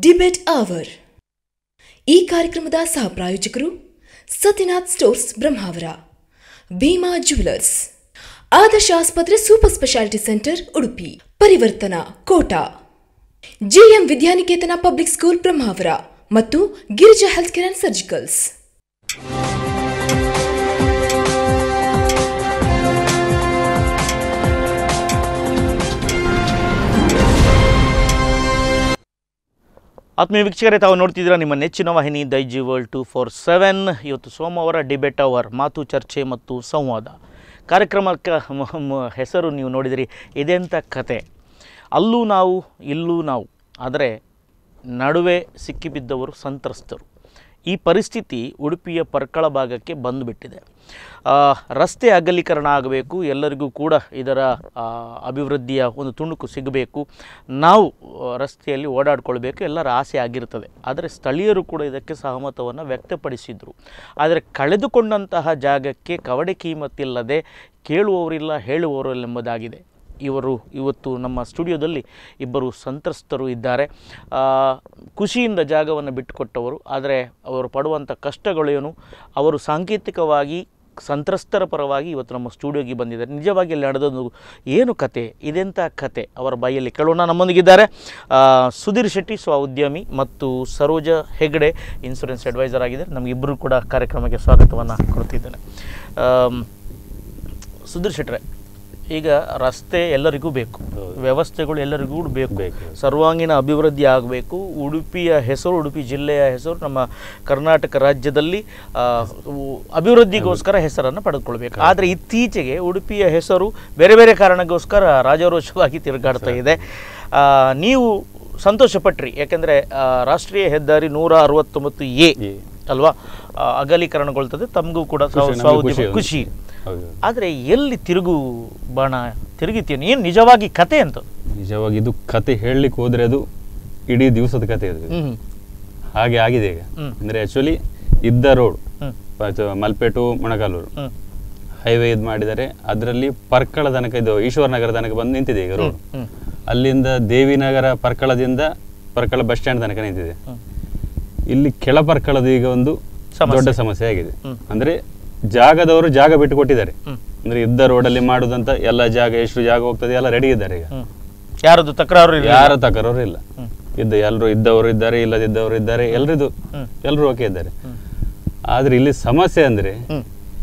Debate hour ಈ ಕಾರ್ಯಕ್ರಮದ ಸಹ ಪ್ರಾಯೋಜಕರು ಸತ್ಯನಾಥ್ ಸ್ಟೋರ್ಸ್ ಬ್ರಹ್ಮಾವರ ಭೀಮಾ ಜ್ಯುವೆಲರ್ಸ್ ಆದರ್ಶ ಆಸ್ಪತ್ರೆ super speciality centre Udupi Parivartana Kota GM Vidyaniketan public school Brahmavar ಮತ್ತು Girija health care and surgicals ಆತ್ಮೀಯ ವೀಕ್ಷಕರೇ ತಾವು ನೋಡ್ತಿದ್ದೀರಾ ನಿಮ್ಮ ನೆಚ್ಚಿನ ವಾಹಿನಿ Daiji world two four seven ಇವತ್ತು ಸೋಮವಾರ ಡಿಬೇಟ್ ಅವರ್ ಮಾತು ಚರ್ಚೆ ಮತ್ತು ಸಂವಾದ ಕಾರ್ಯಕ್ರಮಕ್ಕೆ ಮ- ಮ- ಹೆಸರು ನೀವು ನೋಡಿದಿರಿ ಇದೆಂಥ ಕತೆ ಅಲ್ಲೂ ನಾವು ಇಲ್ಲೂ ನಾವು ಆದರೆ ನಡುವೆ ಸಿಕ್ಕಿಬಿದ್ದವರು ಸಂತ್ರಸ್ತರು ಈ ಪರಿಸ್ಥಿತಿ ಉಡುಪಿಯ ಪರ್ಕಳ ಭಾಗಕ್ಕೆ ಬಂದುಬಿಟ್ಟಿದೆ ಆ, ರಸ್ತೆ ಅಗಲೀಕರಣ ಆಗಬೇಕು ಎಲ್ಲರಿಗೂ ಕೂಡ ಇದರ ಆ, ಅಭಿವೃದ್ಧಿಯ ಒಂದು ತುಣುಕು ಸಿಗಬೇಕು ನಾವು ಆ, ರಸ್ತೆಯಲ್ಲಿ ಓಡಾಡ್ಕೊಳ್ಬೇಕು ಎಲ್ಲರ ಆಸೆ ಆಗಿರ್ತದೆ ಆದರೆ ಸ್ಥಳೀಯರು ಕೂಡ ಇದಕ್ಕೆ ಸಹಮತವನ್ನು ವ್ಯಕ್ತಪಡಿಸಿದರು ಆದರೆ ಕಳೆದುಕೊಂಡಂತಹ ಜಾಗಕ್ಕೆ ಕವಡೆ ಕೀಮತ್ತಿಲ್ಲದೆ ಕೇಳುವವರಿಲ್ಲ ಹೇಳುವವರಿಲ್ಲ ಎಂಬುದಾಗಿದೆ ಇವರು ಇವತ್ತು ನಮ್ಮ ಸ್ಟುಡಿಯೋದಲ್ಲಿ ಇಬ್ಬರು ಸಂತ್ರಸ್ತರು ಇದ್ದಾರೆ ಆ, ಖುಷಿಯಿಂದ ಜಾಗವನ್ನು ಬಿಟ್ಟುಕೊಟ್ಟವರು ಆದರೆ ಅವರು ಪಡುವಂಥ ಕಷ್ಟಗಳೇನು ಅವರು ಸಾಂಕೇತಿಕವಾಗಿ ಸಂತ್ರಸ್ತರ ಪರವಾಗಿ ಇವತ್ತು ನಮ್ಮ ಸ್ಟುಡಿಯೋಗೆ ಬಂದಿದ್ದಾರೆ ನಿಜವಾಗಿ ಅಲ್ಲಿ ನಡೆದೊಂದು ಏನು ಕತೆ ಇದೆಂಥ ಕತೆ ಅವರ ಬಾಯಲ್ಲಿ ಕೇಳೋಣ ನಮ್ಮೊಂದಿಗಿದ್ದಾರೆ ಆ, ಸುಧೀರ್ ಶೆಟ್ಟಿ ಸ್ವ ಉದ್ಯಮಿ ಮತ್ತು ಸರೋಜ ಹೆಗ್ಡೆ ಇನ್ಸೂರೆನ್ಸ್ ಅಡ್ವೈಸರ್ ಆಗಿದ್ದಾರೆ ನಮಗಿಬ್ಬರು ಕೂಡ ಕಾರ್ಯಕ್ರಮಕ್ಕೆ ಸ್ವಾಗತವನ್ನು ಕೊಡ್ತಿದ್ದೇನೆ ಆಮ್, ಸುಧೀರ್ ಶೆಟ್ರೆ ಈಗ ರಸ್ತೆ ಎಲ್ಲರಿಗೂ ಬೇಕು ವ್ಯವಸ್ಥೆಗಳು ಎಲ್ಲರಿಗೂ ಬೇಕು ಬೇಕು. ಸರ್ವಾಂಗೀಣ ಅಭಿವೃದ್ಧಿ ಆಗಬೇಕು ಉಡುಪಿಯ ಹೆಸರು ಉಡುಪಿ ಜಿಲ್ಲೆಯ ಹೆಸರು ನಮ್ಮ ಕರ್ನಾಟಕ ರಾಜ್ಯದಲ್ಲಿ ಆ, ಉ- ಅಭಿವೃದ್ಧಿಗೋಸ್ಕರ ಹೆಸರನ್ನು ಪಡೆದುಕೊಳ್ಬೇಕು ಆದರೆ ಇತ್ತೀಚೆಗೆ ಉಡುಪಿಯ ಹೆಸರು ಬೇರೆ ಬೇರೆ ಕಾರಣಕ್ಕೋಸ್ಕರ ರಾಜಾರೋಷವಾಗಿ ತಿರುಗಾಡ್ತಾ ಇದೆ ಆ, ನೀವು ಸಂತೋಷಪಟ್ರಿ ಯಾಕೆಂದರೆ ರಾಷ್ಟ್ರೀಯ ಹೆದ್ದಾರಿ ನೂರ ಅರವತ್ತೊಂಬತ್ತು ಎ ಎ. ಅಲ್ವಾ ಆ, ಅಗಲೀಕರಣಗೊಳ್ತದೆ ತಮಗೂ ಕೂಡ ಸ್ವ- ಖುಷಿ, ಸ್ವ ನಮ್ಗೆ ಉದ್ಯಮ- ಖುಷಿ ಖುಷಿ ಹೌದು ಆದರೆ ಎಲ್ಲಿ ತಿರುಗು ಬಾಣ ತಿರುಗಿತೇನೆ ಏನು ನಿಜವಾಗಿ ಕತೆ ಅಂತ ನಿಜವಾಗಿ ಇದು ಕತೆ ಹೇಳಲಿಕ್ಕೆ ಹೋದ್ರೆ ಅದು ಇಡೀ ದಿವಸದ ಕತೆ ಅದು ಹ್ಮ್ ಹಾಗೆ ಆಗಿದೆ ಈಗ ಹ್ಮ್. ಅಂದ್ರೆ ಆಕ್ಚುಲಿ ಇದ್ದ ರೋಡ್ ಹ್ಮ್ ಮಲ್ಪೇಟು ಮೊಣಕಾಲೂರು ಹ್ಮ್ ಹೈವೇ ಇದು ಮಾಡಿದ್ದಾರೆ ಅದರಲ್ಲಿ ಪರ್ಕಳ ತನಕ ಇದು ಈಶ್ವರ ನಗರ ತನಕ ಬಂದು ನಿಂತಿದೆ ಈಗ ರೋಡ್ ಹ್ಮ್ ಅಲ್ಲಿಂದ ದೇವಿನಗರ ಪರ್ಕಳದಿಂದ ಪರ್ಕಳ ಬಸ್ ಸ್ಟ್ಯಾಂಡ್ ತನಕ ನಿಂತಿದೆ ಹ್ಮ್ ಇಲ್ಲಿ ಕೆಳ ಪರ್ಕಳದ ಈಗ ಒಂದು ಸಮಸ್ಯೆ. ದೊಡ್ಡ ಸಮಸ್ಯೆ ಆಗಿದೆ ಹ್ಮ್. ಅಂದ್ರೆ ಜಾಗದವರು ಜಾಗ ಬಿಟ್ಟು ಕೊಟ್ಟಿದ್ದಾರೆ ಹ್ಮ್. ಅಂದ್ರೆ ಇದ್ದ ರೋಡಲ್ಲಿ ಮಾಡುದಂತ ಎಲ್ಲ ಜಾಗ ಎಷ್ಟು ಜಾಗ ಹೋಗ್ತದೆ ಎಲ್ಲ ರೆಡಿ ಇದ್ದಾರೆ ಈಗ ಹ್ಮ್ ಯಾರದು ತಕರಾರು ಇಲ್ಲ ಯಾರ ತಕರಾರು ಇಲ್ಲ ಹ್ಮ್. ಇದ್ದ ಎಲ್ಲರೂ ಇದ್ದವರು ಇದ್ದಾರೆ ಇಲ್ಲದಿದ್ದವರು ಇದ್ದಾರೆ ಎಲ್ರಿದು ಹ್ಮ್. ಎಲ್ಲರೂ ಓಕೆ ಇದ್ದಾರೆ ಹ್ಮ್. ಆದ್ರೆ ಇಲ್ಲಿ ಸಮಸ್ಯೆ ಅಂದ್ರೆ ಹ್ಮ್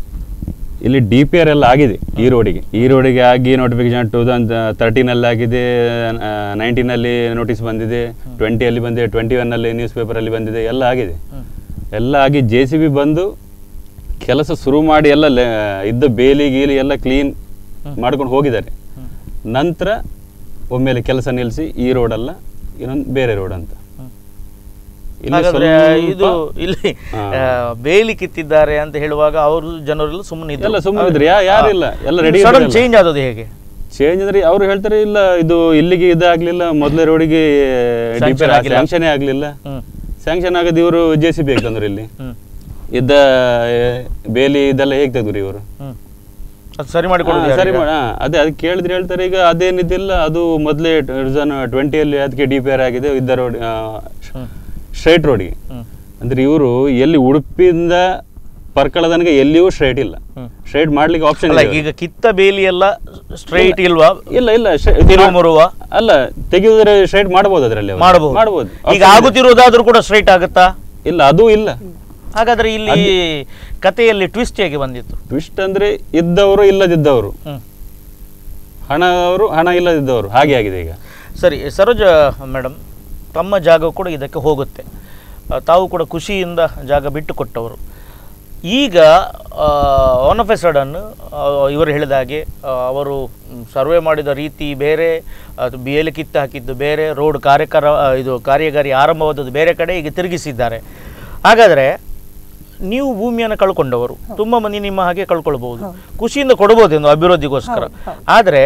ಇಲ್ಲಿ ಡಿ ಪಿ ಆರ್ ಎಲ್ಲ ಆಗಿದೆ ಈ ರೋಡಿಗೆ ಈ ರೋಡಿಗೆ ಆಗಿ ನೋಟಿಫಿಕೇಶನ್ ಟೂ ತೌಸಂಡ್ ತರ್ಟೀನಲ್ಲಿ ಆಗಿದೆ ನೈನ್ಟೀನಲ್ಲಿ ನೋಟಿಸ್ ಬಂದಿದೆ ಟ್ವೆಂಟಿಯಲ್ಲಿ ಬಂದಿದೆ ಟ್ವೆಂಟಿ ಒನ್ನಲ್ಲಿ ನ್ಯೂಸ್ ಪೇಪರಲ್ಲಿ ಬಂದಿದೆ ಎಲ್ಲ ಆಗಿದೆ ಹ್ಮ್. ಎಲ್ಲ ಆಗಿ ಜೆ ಸಿ ಬಿ ಬಂದು ಕೆಲಸ ಶುರು ಮಾಡಿ ಎಲ್ಲ ಲೆ- ಇದ್ದ ಬೇಲಿ ಗೀಲಿ ಎಲ್ಲ ಕ್ಲೀನ್ ಮಾಡ್ಕೊಂಡು ಹೋಗಿದ್ದಾರೆ ಹ್ಮ್. ನಂತರ ಒಮ್ಮೆಲೆ ಕೆಲಸ ನಿಲ್ಲಿಸಿ ಈ ರೋಡಲ್ಲ ಇನ್ನೊಂದು ಬೇರೆ ರೋಡ್ ಅಂತ ಹ್ಮ್. ಇಲ್ಲಿ ಹಾಗಾದ್ರೆ ಸ್ವಲ್ಪ- ಇದು ಇಲ್ಲಿ ಹಾ. ಆ, ಬೇಲಿ ಕಿತ್ತಿದ್ದಾರೆ ಅಂತ ಹೇಳುವಾಗ ಅವರು ಜನರೆಲ್ಲ ಸುಮ್ಮನೆ ಎಲ್ಲ ಸುಮ್ಮನೆ ಇದ್ರು ಯಾ- ಯಾರಿಲ್ಲ ಎಲ್ಲ ರೆಡಿ ಸಡನ್ ಚೇಂಜ್ ಆದದ್ದು ಹೇಗೆ ಚೇಂಜ್ ಅಂದ್ರೆ ಅವ್ರು ಹೇಳ್ತಾರೆ ಇಲ್ಲ ಇದು ಇಲ್ಲಿಗೆ ಇದಾಗ್ಲಿಲ್ಲ ಮೊದಲೇ ರೋಡಿಗೆ Sanction ಆಗಿಲ್ಲ. ಸ್ಯಾಂಕ್ಷನ್ ಆಗ್ಲಿಲ್ಲ ಹ್ಮ್ ಸ್ಯಾಂಕ್ಷನ್ ಆಗದ ಇವರು ಜೆ ಸಿ ಬಿ ತಂದ್ರು ಇಲ್ಲಿ ಹ್ಮ್ ಇದ್ದ ಆ, ಬೇಲಿ ಇದೆಲ್ಲ ಹೇಗೆ ತೆಗ್ದ್ರು ಇವರು ಹ್ಮ್ ಅದು ಸರಿ ಮಾಡಿಕೊಡೋದು ಹಾ, ಸರಿ ಯಾರೀಗ? ಮಾಡ ಅದೇ ಅದಕ್ಕೆ ಕೇಳಿದ್ರೆ ಹೇಳ್ತಾರೆ ಈಗ ಅದೇನಿದಿಲ್ಲ ಅದು ಮೊದಲೇ ಟ್ವೆಂಟಿಯಲ್ಲಿ ಅದಕ್ಕೆ ಡಿ ಪಿ ಆರ್ ಆಗಿದೆ ಇದ್ದ ರೋಡ್ ಹ್ಮ್ ಸ್ಟ್ರೈಟ್ ರೋಡಿಗೆ ಹ್ಮ್ ಅಂದ್ರೆ ಇವರು ಎಲ್ಲಿ ಉಡುಪಿಯಿಂದ ಪರ್ಕಳ ತನಕ ಎಲ್ಲಿಯೂ ಸ್ಟ್ರೈಟ್ ಇಲ್ಲ ಹ್ಮ್. ಸ್ಟ್ರೈಟ್ ಮಾಡ್ಲಿಕ್ಕೆ ಆಪ್ಷನ್ ಅಲ್ಲ ಈಗ ಕಿತ್ತ ಬೇಲಿ ಎಲ್ಲ ಸ್ಟ್ರೈಟ್ ಇಲ್ವಾ ಇಲ್ಲ ಇಲ್ಲ straight- ಇದು ತಿರುವು ಮಾ- ಮುರುವ ಅಲ್ಲ ತೆಗೆಯುವುದ್ರೆ ಸ್ಟ್ರೈಟ್ ಮಾಡಬಹುದು ಅದರಲ್ಲಿ ಅವ್ರು. ಮಾಡಬಹುದು ಮಾಡಬಹುದು ಈಗ ಆಗುತ್ತಿರುವುದಾದ್ರೂ ಕೂಡ ಸ್ಟ್ರೈಟ್ ಆಗುತ್ತಾ ಇಲ್ಲ ಅದು ಇಲ್ಲ ಹಾಗಾದ್ರೆ ಇಲ್ಲಿ ಕಥೆಯಲ್ಲಿ ಟ್ವಿಸ್ಟ್ ಹೇಗೆ ಬಂದಿತ್ತು ಟ್ವಿಸ್ಟ್ ಅಂದ್ರೆ ಇದ್ದವರು ಇಲ್ಲದಿದ್ದವರು ಹ್ಮ್ ಹಣವರು ಹಣ ಇಲ್ಲದಿದ್ದವರು ಹಾಗೆ ಆಗಿದೆ ಈಗ ಸರಿ ಸರೋಜ ಮೇಡಮ್ ತಮ್ಮ ಜಾಗ ಕೂಡ ಇದಕ್ಕೆ ಹೋಗುತ್ತೆ ಆ, ತಾವು ಕೂಡ ಖುಷಿಯಿಂದ ಜಾಗ ಬಿಟ್ಟು ಕೊಟ್ಟವರು ಈಗ ಒನ್ ಆಫ್ ಎ ಸಡನ್ ಇವರು ಹೇಳಿದ ಹಾಗೆ ಆ, ಅವರು ಸರ್ವೆ ಮಾಡಿದ ರೀತಿ ಬೇರೆ ಅದು ಬೇಲಿ ಕಿತ್ತು ಹಾಕಿದ್ದು ಬೇರೆ ರೋಡ್ ಕಾರ್ಯಕರ ಆ, ಇದು ಕಾರ್ಯಗಾರಿ ಆರಂಭವಾದದ್ದು ಬೇರೆ ಕಡೆ ಈಗ ತಿರುಗಿಸಿದ್ದಾರೆ ಹಾಗಾದರೆ ನೀವು ಭೂಮಿಯನ್ನು ಕಳ್ಕೊಂಡವರು ತುಂಬ ಮಂದಿ ನಿಮ್ಮ ಹಾಗೆ ಕಳ್ಕೊಳ್ಬಹುದು ಖುಷಿಯಿಂದ ಕೊಡ್ಬೋದೇನು ಅಭಿವೃದ್ಧಿಗೋಸ್ಕರ ಆದರೆ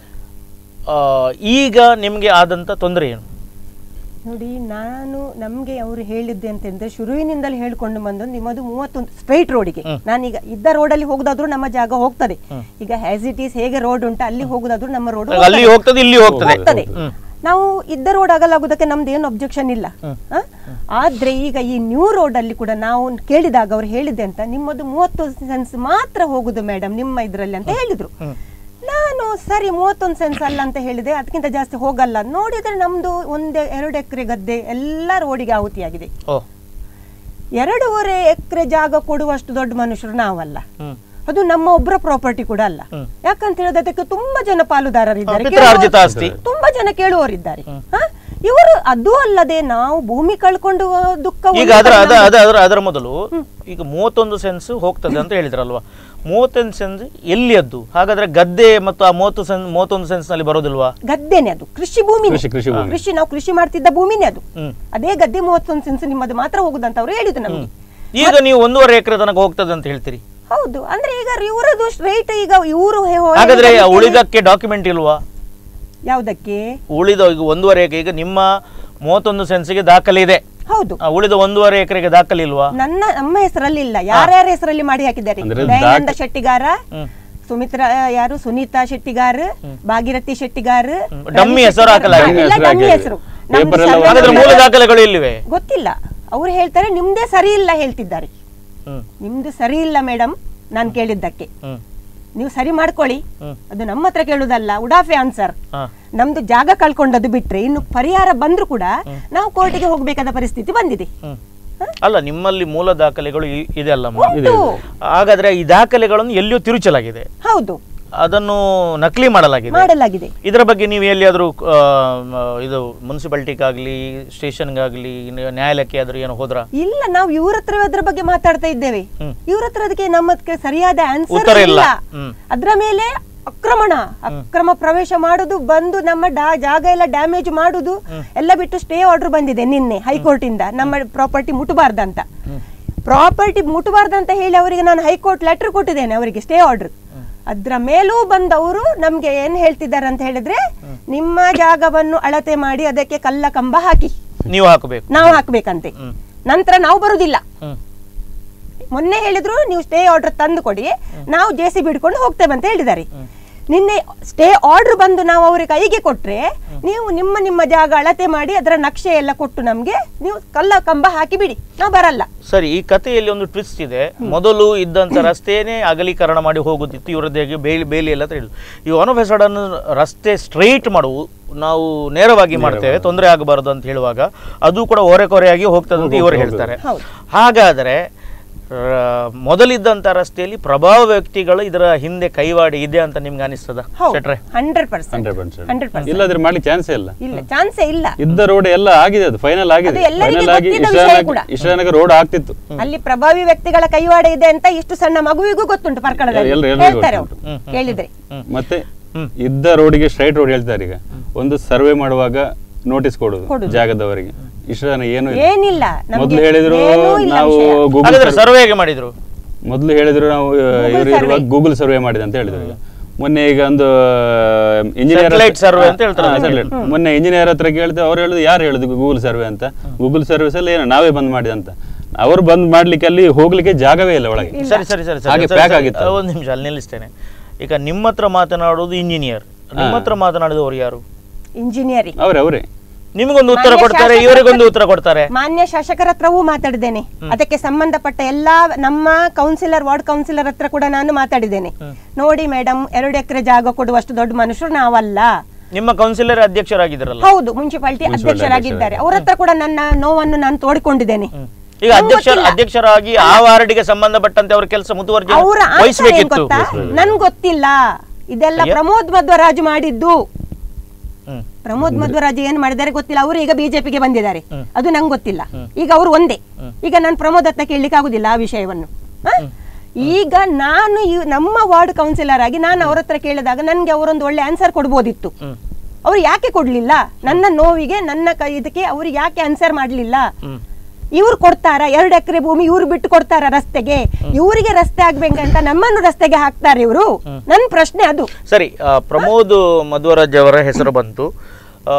ಆ, ಈಗ ನಿಮಗೆ ಆದಂಥ ತೊಂದರೆ ಏನು ನೋಡಿ ನಾನು ನಮ್ಗೆ ಅವರು ಹೇಳಿದ್ದೆ ಅಂತಂದ್ರೆ ಶುರುವಿನಿಂದಲೇ ಹೇಳ್ಕೊಂಡು ಬಂದು ನಿಮ್ಮದು ಮೂವತ್ತೊಂದು ಸ್ಟ್ರೈಟ್ ರೋಡಿಗೆ ನಾನೀಗ ಇದ್ದ ರೋಡಲ್ಲಿ ಹೋಗುದಾದ್ರೂ ನಮ್ಮ ಜಾಗ ಹೋಗ್ತದೆ ಈಗ ಹ್ಯಾಸ್ ಇಟ್ ಈಸ್ ಹೇಗೆ ರೋಡ್ ಉಂಟು ಅಲ್ಲಿ ಹೋಗುದಾದ್ರೂ ನಮ್ಮ ರೋಡ್ ಅಲ್ಲಿ ಹೋಗ್ತದೆ ಇಲ್ಲಿ ಹೋಗ್ತದೆ ಹೋಗ್ತದೆ ನಾವು ಇದ್ದ ರೋಡ್ ಆಗಲಾಗುವುದಕ್ಕೆ ನಮ್ದು ಏನು ಅಬ್ಜೆಕ್ಷನ್ ಇಲ್ಲ ಆ? ಆದ್ರೆ ಈಗ ಈ ನ್ಯೂ ರೋಡ್ ಅಲ್ಲಿ ಕೂಡ ನಾವು ಕೇಳಿದಾಗ ಅವ್ರು ಹೇಳಿದೆ ಅಂತ ನಿಮ್ಮದು ಮೂವತ್ತು ಸೆನ್ಸ್ ಮಾತ್ರ ಹೋಗುದು ಮೇಡಮ್ ನಿಮ್ಮ ಇದ್ರಲ್ಲಿ ಅಂತ ಹೇಳಿದ್ರು ನಾನು ಸರಿ ಮೂವತ್ತೊಂದು ಸೆನ್ಸ್ ಅಲ್ಲ ಅಂತ ಹೇಳಿದೆ ಅದಕ್ಕಿಂತ ಜಾಸ್ತಿ ಹೋಗಲ್ಲ ನೋಡಿದ್ರೆ ನಮ್ದು ಒಂದೇ ಎರಡು ಎಕರೆ ಗದ್ದೆ ಎಲ್ಲ ರೋಡಿಗೆ ಆಹುತಿಯಾಗಿದೆ ಓ ಎರಡೂವರೆ ಎಕರೆ ಜಾಗ ಕೊಡುವಷ್ಟು ದೊಡ್ಡ ಮನುಷ್ಯರು ನಾವಲ್ಲ ಹ್ಮ್ ಅದು ನಮ್ಮ ಒಬ್ಬರ ಪ್ರಾಪರ್ಟಿ ಕೂಡ ಅಲ್ಲ ಯಾಕಂತ ಹೇಳಿದ್ರೆ ಅದಕ್ಕೆ ತುಂಬಾ ಜನ ಪಾಲುದಾರರಿದ್ದಾರೆ ಪಿತ್ರಾರ್ಜಿತ ಕೇಳುವ- ಆಸ್ತಿ. ತುಂಬಾ ಜನ ಕೇಳುವವರಿದ್ದಾರೆ ಹ? ಇವರು ಅದು ಅಲ್ಲದೆ ನಾವು ಭೂಮಿ ಕಳ್ಕೊಂಡು ದುಃಖ ಈಗ ಅದರ ಅದ ಅದ ಅದರ ಅದರ ಮೊದಲು ಈಗ ಮೂವತ್ತೊಂದು ಸೆನ್ಸ್ ಹೋಗ್ತದೆ ಅಂತ ಹೇಳಿದ್ರಲ್ವಾ ಮೂವತ್ತೊಂದು ಸೆನ್ಸ್ ಎಲ್ಲಿ ಅದ್ದು ಹಾಗಾದ್ರೆ ಗದ್ದೆ ಮತ್ತು ಆ ಮೂವತ್ತು ಸೆನ್ಸ್ ಮೂವತ್ತೊಂದು ಸೆನ್ಸ್ ನಲ್ಲಿ ಬರೋದಿಲ್ವಾ ಗದ್ದೆನೆ ಅದು ಕೃಷಿ ಭೂಮಿ ಕೃಷಿ ಕೃಷಿ ಭೂಮಿ ಕೃಷಿ ನಾವು ಕೃಷಿ ಮಾಡ್ತಿದ್ದ ಭೂಮಿನೇ ಅದು ಹ್ಮ್. ಅದೇ ಗದ್ದೆ ಮೂವತ್ತೊಂದು ಸೆನ್ಸ್ ನಿಮ್ಮದು ಮಾತ್ರ ಹೋಗುದಂತ ಅವರು ಹೇಳಿದ್ರು ನಮಗೆ ಈಗ ನೀವು ಒಂದೂವರೆ ಎಕರೆ ತನಕ ಹೋಗ್ತದೆ ಅಂತ ಹೇಳ್ತೀರಿ ಹೌದು ಅಂದ್ರೆ ಈಗ ಇವರದು ಸ್ಟ್ರೈಟ್ ಈಗ ಇವರು ಹಾಗಾದ್ರೆ ಉಳಿದಕ್ಕೆ ಡಾಕ್ಯುಮೆಂಟ್ ಇಲ್ವಾ ಯಾವ್ದಕ್ಕೆ ಉಳಿದ ಈಗ ಒಂದೂವರೆ ಎಕರೆ ಈಗ ನಿಮ್ಮ ಮೂವತ್ತೊಂದು ಸೆನ್ಸ್ಗೆ ದಾಖಲೆ ಇದೆ ಹೌದು ಆ, ಉಳಿದ ಒಂದೂವರೆ ಎಕರೆಗೆ ದಾಖಲೆ ಇಲ್ವಾ ನನ್ನ ನಮ್ಮ ಹೆಸರಲ್ಲಿ ಇಲ್ಲ ಯಾರ್ಯಾರ ಹೆಸರಲ್ಲಿ ಮಾಡಿ ಹಾಕಿದ್ದಾರೆ ಅಂದ್ರೆ ದಯಾನಂದ ಶೆಟ್ಟಿಗಾರ ಹ್ಮ್. ಸುಮಿತ್ರಾ ಯಾರು ಸುನೀತಾ ಶೆಟ್ಟಿಗಾರ್ ಭಾಗೀರಥಿ ಶೆಟ್ಟಿಗಾರ್ ಹ್ಮ್. ರವಿ ಡಮ್ಮಿ ಹೆಸರು ಶೆಟ್ಟಿಗಾರ್. ಹಾಕಲಾಗಿದೆ. ಇಲ್ಲ, ಹೆಸರು ಡಮ್ಮಿ ಹಾಕಿದೆ. ಹೆಸರು ಪೇಪರ್ ನಮ್ದು ಎಲ್ಲ ಸರ್ವೆ ಹಾಗಾದ್ರೆ ಮೂಲ ನಂಬರ್ ದಾಖಲೆಗಳು ಇಲ್ಲಿವೆ ಗೊತ್ತಿಲ್ಲ ಅವ್ರು ಹೇಳ್ತಾರೆ ನಿಮ್ದೇ ಸರಿ ಇಲ್ಲ ಹೇಳ್ತಿದ್ದಾರೆ ಹ್ಮ್ ನಿಮ್ದು ಸರಿ ಇಲ್ಲ ಮೇಡಮ್ ನಾನು ಕೇಳಿದ್ದಕ್ಕೆ ಹ್ಮ್ ನೀವು ಸರಿ ಮಾಡ್ಕೊಳ್ಳಿ ಹ್ಮ್. ಅದು ನಮ್ಮ ಹತ್ರ ಕೇಳುದಲ್ಲ ಉಡಾಫೆ ಆನ್ಸರ್ ಹಾ ನಮ್ದು ಜಾಗ ಕಳ್ಕೊಂಡದ್ದು ಬಿಟ್ರೆ ಇನ್ನು ಪರಿಹಾರ ಬಂದ್ರು ಕೂಡ ನಾವು ಕೋರ್ಟಿಗೆ ಹೋಗ್ಬೇಕಾದ ಪರಿಸ್ಥಿತಿ ಬಂದಿದೆ ಹ್ಮ್ ಅಲ್ಲ ನಿಮ್ಮಲ್ಲಿ ಮೂಲ ದಾಖಲೆಗಳು ಇ- ಇದೆ ಅಲ್ಲಮ್ಮ ಉಂಟು. ಹಾಗಾದ್ರೆ ಈ ದಾಖಲೆಗಳನ್ನು ಎಲ್ಲಿಯೂ ತಿರುಚಲಾಗಿದೆ ಹೌದು ಅದನ್ನು ನಕಲಿ ಮಾಡಲಾಗಿದೆ ಮಾಡಲಾಗಿದೆ ಇದರ ಬಗ್ಗೆ ನೀವು ಎಲ್ಲಿಯಾದರೂ ಆ, ಮ, ಇದು ಮುನ್ಸಿಪಾಲ್ಟಿಗಾಗಲಿ ಸ್ಟೇಷನ್ಗಾಗಲಿ ನ್ಯಾಯಾಲಯಕ್ಕೆ ಆದ್ರೂ ಏನೋ ಹೋದ್ರ ಇಲ್ಲ ನಾವು ಇವ್ರ ಹತ್ರ ಅದ್ರ ಬಗ್ಗೆ ಮಾತಾಡ್ತಾ ಇದ್ದೇವೆ ಹ್ಮ್. ಇವ್ರ ಹತ್ರ ಅದಕ್ಕೆ ನಮ್ಮ ಹತ್ರ ಸರಿಯಾದ ಆನ್ಸರ್ ಉತ್ತರ ಇಲ್ಲ. ಇಲ್ಲ ಹ್ಮ್. ಅದ್ರ ಮೇಲೆ ಅಕ್ರಮಣ ಅಕ್ರಮ ಪ್ರವೇಶ ಮಾಡುದು ಬಂದು ನಮ್ಮ ಡಾ- ಜಾಗ ಎಲ್ಲ ಡ್ಯಾಮೇಜ್ ಮಾಡುದು ಎಲ್ಲ ಬಿಟ್ಟು ಸ್ಟೇ ಆರ್ಡರ್ ಬಂದಿದೆ ನಿನ್ನೆ ಹೈಕೋರ್ಟ್ ಇಂದ ನಮ್ಮ ಪ್ರಾಪರ್ಟಿ ಮುಟ್ಟಬಾರ್ದಂತ ಪ್ರಾಪರ್ಟಿ ಮುಟ್ಟಬಾರ್ದಂತ ಹೇಳಿ ಅವರಿಗೆ ನಾನು ಹೈಕೋರ್ಟ್ ಲೆಟರ್ ಕೊಟ್ಟಿದ್ದೇನೆ ಅವರಿಗೆ ಸ್ಟೇ ಆರ್ಡರ್ ಅದ್ರ ಮೇಲೂ ಬಂದವರು ನಮ್ಗೆ ಏನ್ ಹೇಳ್ತಿದ್ದಾರೆ ಅಂತ ಹೇಳಿದ್ರೆ ನಿಮ್ಮ ಜಾಗವನ್ನು ಅಳತೆ ಮಾಡಿ ಅದಕ್ಕೆ ಕಲ್ಲ ಕಂಬ ಹಾಕಿ ನೀವು ಹಾಕಬೇಕು ನಾವು ಹಾಕ್ಬೇಕಂತೆ ನಂತರ ನಾವು ಬರುದಿಲ್ಲ ಹ್ಮ್ ಮೊನ್ನೆ ಹೇಳಿದ್ರು ನೀವು ಸ್ಟೇ ಆರ್ಡರ್ ತಂದು ಕೊಡಿ ನಾವು ಜೆ ಸಿ ಬಿಡ್ಕೊಂಡು ಹೋಗ್ತೇವೆ ಅಂತ ಹೇಳಿದ್ದಾರೆ ನಿನ್ನೆ ಸ್ಟೇ ಆರ್ಡರ್ ಬಂದು ನಾವು ಅವ್ರ ಕೈಗೆ ಕೊಟ್ರೆ ನೀವು ನಿಮ್ಮ ನಿಮ್ಮ ಜಾಗ ಅಳತೆ ಮಾಡಿ ಅದರ ನಕ್ಷೆ ಎಲ್ಲ ಕೊಟ್ಟು ನಮ್ಗೆ ನೀವು ಕಲ್ಲ ಕಂಬ ಹಾಕಿ ಬಿಡಿ ನಾವು ಬರಲ್ಲ ಸರಿ ಈ ಕಥೆಯಲ್ಲಿ ಒಂದು ಟ್ವಿಸ್ಟ್ ಇದೆ ಮೊದಲು ಇದ್ದಂತ ರಸ್ತೆನೇ ಅಗಲೀಕರಣ ಮಾಡಿ ಹೋಗುತ್ತಿತ್ತು ಇವರದ್ದೇಗೆ ಬೇಲಿ ಬೇಲಿ ಎಲ್ಲ ತಿಳಿದು ಈ ಒನ್ ಆಫ್ ಅನ್ನು ರಸ್ತೆ ಸ್ಟ್ರೈಟ್ ಮಾಡುವು ನಾವು ನೇರವಾಗಿ ಮಾಡ್ತೇವೆ ತೊಂದರೆ ಆಗಬಾರದು ಅಂತ ಹೇಳುವಾಗ ಅದು ಕೂಡ ಓರೆಕೊರೆಯಾಗಿ ಹೋಗ್ತದೆ ಅಂತ ಇವರು ಹೇಳ್ತಾರೆ ಹೌದು. ಹಾಗಾದರೆ ರ- ಮೊದಲಿದ್ದಂತ ರಸ್ತೆಯಲ್ಲಿ ಪ್ರಭಾವ ವ್ಯಕ್ತಿಗಳು ಇದರ ಹಿಂದೆ ಕೈವಾಡಿ ಇದೆ ಅಂತ ನಿಮ್ಗೆ ಅನಿಸ್ತದ ಹೌದು ಶೆಟ್ರೆ hundred percent hundred percent hundred percent ಇಲ್ಲದ್ರೆ ಮಾಡ್ಲಿಕ್ಕೆ ಚಾನ್ಸೇ ಇಲ್ಲ ಇಲ್ಲ ಚಾನ್ಸೇ ಇಲ್ಲ ಇದ್ದ ರೋಡ್ ಎಲ್ಲ ಆಗಿದೆ ಅದು ಫೈನಲ್ ಆಗಿದೆ ಅದು ಎಲ್ಲರಿಗೂ ಫೈನಲ್ ಆಗಿ ಗೊತ್ತಿದ್ದ ಇಷ್ಟ ವಿಷಯ ಜನಕ್ಕೆ- ಕೂಡ. ಇಷ್ಟ ಜನಕ್ಕೆ ರೋಡ್ ಆಗ್ತಿತ್ತು ಅಲ್ಲಿ ಪ್ರಭಾವಿ ವ್ಯಕ್ತಿಗಳ ಕೈವಾಡ ಇದೆ ಅಂತ ಇಷ್ಟು ಸಣ್ಣ ಮಗುವಿಗೂ ಗೊತ್ತುಂಟು ಪರ್ಕಳದಲ್ಲಿ ಎಲ್ರು- ಎಲ್ರಿಗೂ ಹೇಳ್ತಾರೆ ಅವರು ಗೊತ್ತುಂಟು. ಕೇಳಿದ್ರೆ ಮತ್ತೆ ಇದ್ದ ರೋಡಿಗೆ ಸ್ಟ್ರೈಟ್ ರೋಡ್ ಹೇಳ್ತಾರೆ ಈಗ ಒಂದು ಸರ್ವೆ ಮಾಡುವಾಗ ನೋಟಿಸ್ ಕೊಡುದು ಕೊಡುದು. ಜಾಗದವರಿಗೆ ಇಷ್ಟು ಜನ ಏನು ಇಲ್ಲ ಏನಿಲ್ಲ ನಮ್ಗೆ ಮೊದ್ಲು ಹೇಳಿದ್ರು ಏನೂ ಇಲ್ಲ ನಾವು ವಿಷಯ. ಗೂಗಲ್ ಹಾಗಾದ್ರೆ ಸರ್ವೆ ಹೇಗೆ ಮಾಡಿದ್ರು ಮೊದಲು ಹೇಳಿದ್ರು ನಾವು ಇವರು ಇರುವಾಗ ಗೂಗಲ್ ಸರ್ವೆ ಮಾಡಿದೆ ಅಂತ ಹೇಳಿದ್ರು ಈಗ ಮೊನ್ನೆ ಈಗ ಒಂದು ಇಂಜಿನಿಯರ್ Satellite survey ಅಂತ ಹೇಳ್ತಾರೆ. ಮೊನ್ನೆ ಇಂಜಿನಿಯರ್ ಹತ್ರ ಕೇಳಿದ್ರೆ ಅವ್ರು ಹೇಳಿದ್ರು ಯಾರು ಹೇಳಿದ್ರು ಗೂಗಲ್ ಸರ್ವೆ ಅಂತ ಗೂಗಲ್ ಸರ್ವಿಸ್ ಅಲ್ಲಿ ಏನು ನಾವೇ ಬಂದ್ ಮಾಡಿದೆ ಅಂತ ಅವರು ಬಂದ್ ಮಾಡ್ಲಿಕ್ಕೆ ಅಲ್ಲಿ ಹೋಗ್ಲಿಕ್ಕೆ ಜಾಗವೇ ಇಲ್ಲ ಒಳಗೆ ಸರಿ ಸರಿ ಸರಿ ಸರಿ ಹಾಗೆ ಸರಿ, pack ಸರಿ. ಆಗಿತ್ತು. ಒಂದು ನಿಮಿಷ ಅಲ್ಲಿ ನಿಲ್ಲಿಸ್ತೇನೆ ಈಗ ನಿಮ್ಮ ಹತ್ರ ಮಾತನಾಡೋದು ಇಂಜಿನಿಯರ್ ನಿಮ್ಮ ಹತ್ರ ಮಾತನಾಡಿದವರು ಯಾರು ಇಂಜಿನಿಯರಿಂಗ್ ಅವ್ರೆ ಅವರೇ ನಿಮಗೊಂದು ಉತ್ತರ ಮಾನ್ಯ ಕೊಡ್ತಾರೆ ಶಾಸಕರ ಇವರಿಗೊಂದು ಹತ್ರ- ಉತ್ತರ ಕೊಡ್ತಾರೆ ಮಾನ್ಯ ಶಾಸಕರ ಹತ್ರವೂ ಮಾತಾಡಿದ್ದೇನೆ ಅದಕ್ಕೆ ಸಂಬಂಧಪಟ್ಟ ಎಲ್ಲಾ ನಮ್ಮ ಕೌನ್ಸಿಲರ್ ವಾರ್ಡ್ ಕೌನ್ಸಿಲರ್ ಹತ್ರ ಕೂಡ ನಾನು ಮಾತಾಡಿದ್ದೇನೆ ನೋಡಿ ಮೇಡಮ್ ಎರಡು ಎಕರೆ ಜಾಗ ಕೊಡುವಷ್ಟು ದೊಡ್ಡ ಮನುಷ್ಯರು ನಾವಲ್ಲ ನಿಮ್ಮ ಕೌನ್ಸಿಲರ್ ಅಧ್ಯಕ್ಷರಾಗಿದ್ರಲ್ಲ ಹೌದು ಮುನ್ಸಿಪಾಲಿಟಿ ಅಧ್ಯಕ್ಷರಾಗಿದ್ದಾರೆ ಅವ್ರ ಹತ್ರ ಕೂಡ ನನ್ನ ನೋವನ್ನು ನಾನು ತೋಡಿಕೊಂಡಿದ್ದೇನೆ ಈಗ ಅಧ್ಯಕ್ಷ ಅಧ್ಯಕ್ಷರಾಗಿ ಆ ವಾರ್ಡಿಗೆ ಸಂಬಂಧಪಟ್ಟಂತೆ ಅವ್ರ ಕೆಲಸ ಮುತುವರ್ಜಿ ಅವರ ಆನ್ಸರ್ ಏನ್ ವಹಿಸಬೇಕಿತ್ತು ಗೊತ್ತಾ ನನ್ ಗೊತ್ತಿಲ್ಲ ಇದೆಲ್ಲ ಪ್ರಮೋದ್ ಮಧ್ವರಾಜ್ ಮಾಡಿದ್ದು ಹ್ಮ್. ಪ್ರಮೋದ್ ಮಧ್ವರಾಜ್ ಏನ್ ಮಾಡಿದ್ದಾರೆ ಗೊತ್ತಿಲ್ಲ ಅವರು ಈಗ ಬಿಜೆಪಿಗೆ ಬಂದಿದ್ದಾರೆ ಅದು ನಂಗೆ ಗೊತ್ತಿಲ್ಲ ಈಗ ಅವರು ಒಂದೇ ಈಗ ನಾನು ಪ್ರಮೋದ್ ಹತ್ರ ಕೇಳಲಿಕ್ಕೆ ಆಗುದಿಲ್ಲ ಆ ವಿಷಯವನ್ನು ಹ? ಈಗ ನಾನು ಈ- ನಮ್ಮ ವಾರ್ಡ್ ಕೌನ್ಸಿಲರ್ ಆಗಿ ನಾನು ಅವ್ರ ಹತ್ರ ಕೇಳಿದಾಗ ನನ್ಗೆ ಅವರೊಂದು ಒಳ್ಳೆ ಆನ್ಸರ್ ಕೊಡ್ಬೋದಿತ್ತು ಅವ್ರು ಯಾಕೆ ಕೊಡ್ಲಿಲ್ಲ ನನ್ನ ನೋವಿಗೆ ನನ್ನ ಕ- ಇದಕ್ಕೆ ಅವ್ರು ಯಾಕೆ ಆನ್ಸರ್ ಮಾಡ್ಲಿಲ್ಲ ಇವ್ರು ಕೊಡ್ತಾರ ಎರಡು ಎಕರೆ ಭೂಮಿ ಇವ್ರು ಬಿಟ್ಟು ಕೊಡ್ತಾರ ರಸ್ತೆಗೆ ಇವರಿಗೆ ರಸ್ತೆ ಆಗ್ಬೇಕಂತ ನಮ್ಮನ್ನು ರಸ್ತೆಗೆ ಹಾಕ್ತಾರೆ ಇವರು ನನ್ನ ಪ್ರಶ್ನೆ ಅದು ಸರಿ ಆ, ಪ್ರಮೋದ್ ಮಧ್ವರಾಜ್ ಅವರ ಹೆಸರು ಬಂತು ಆ,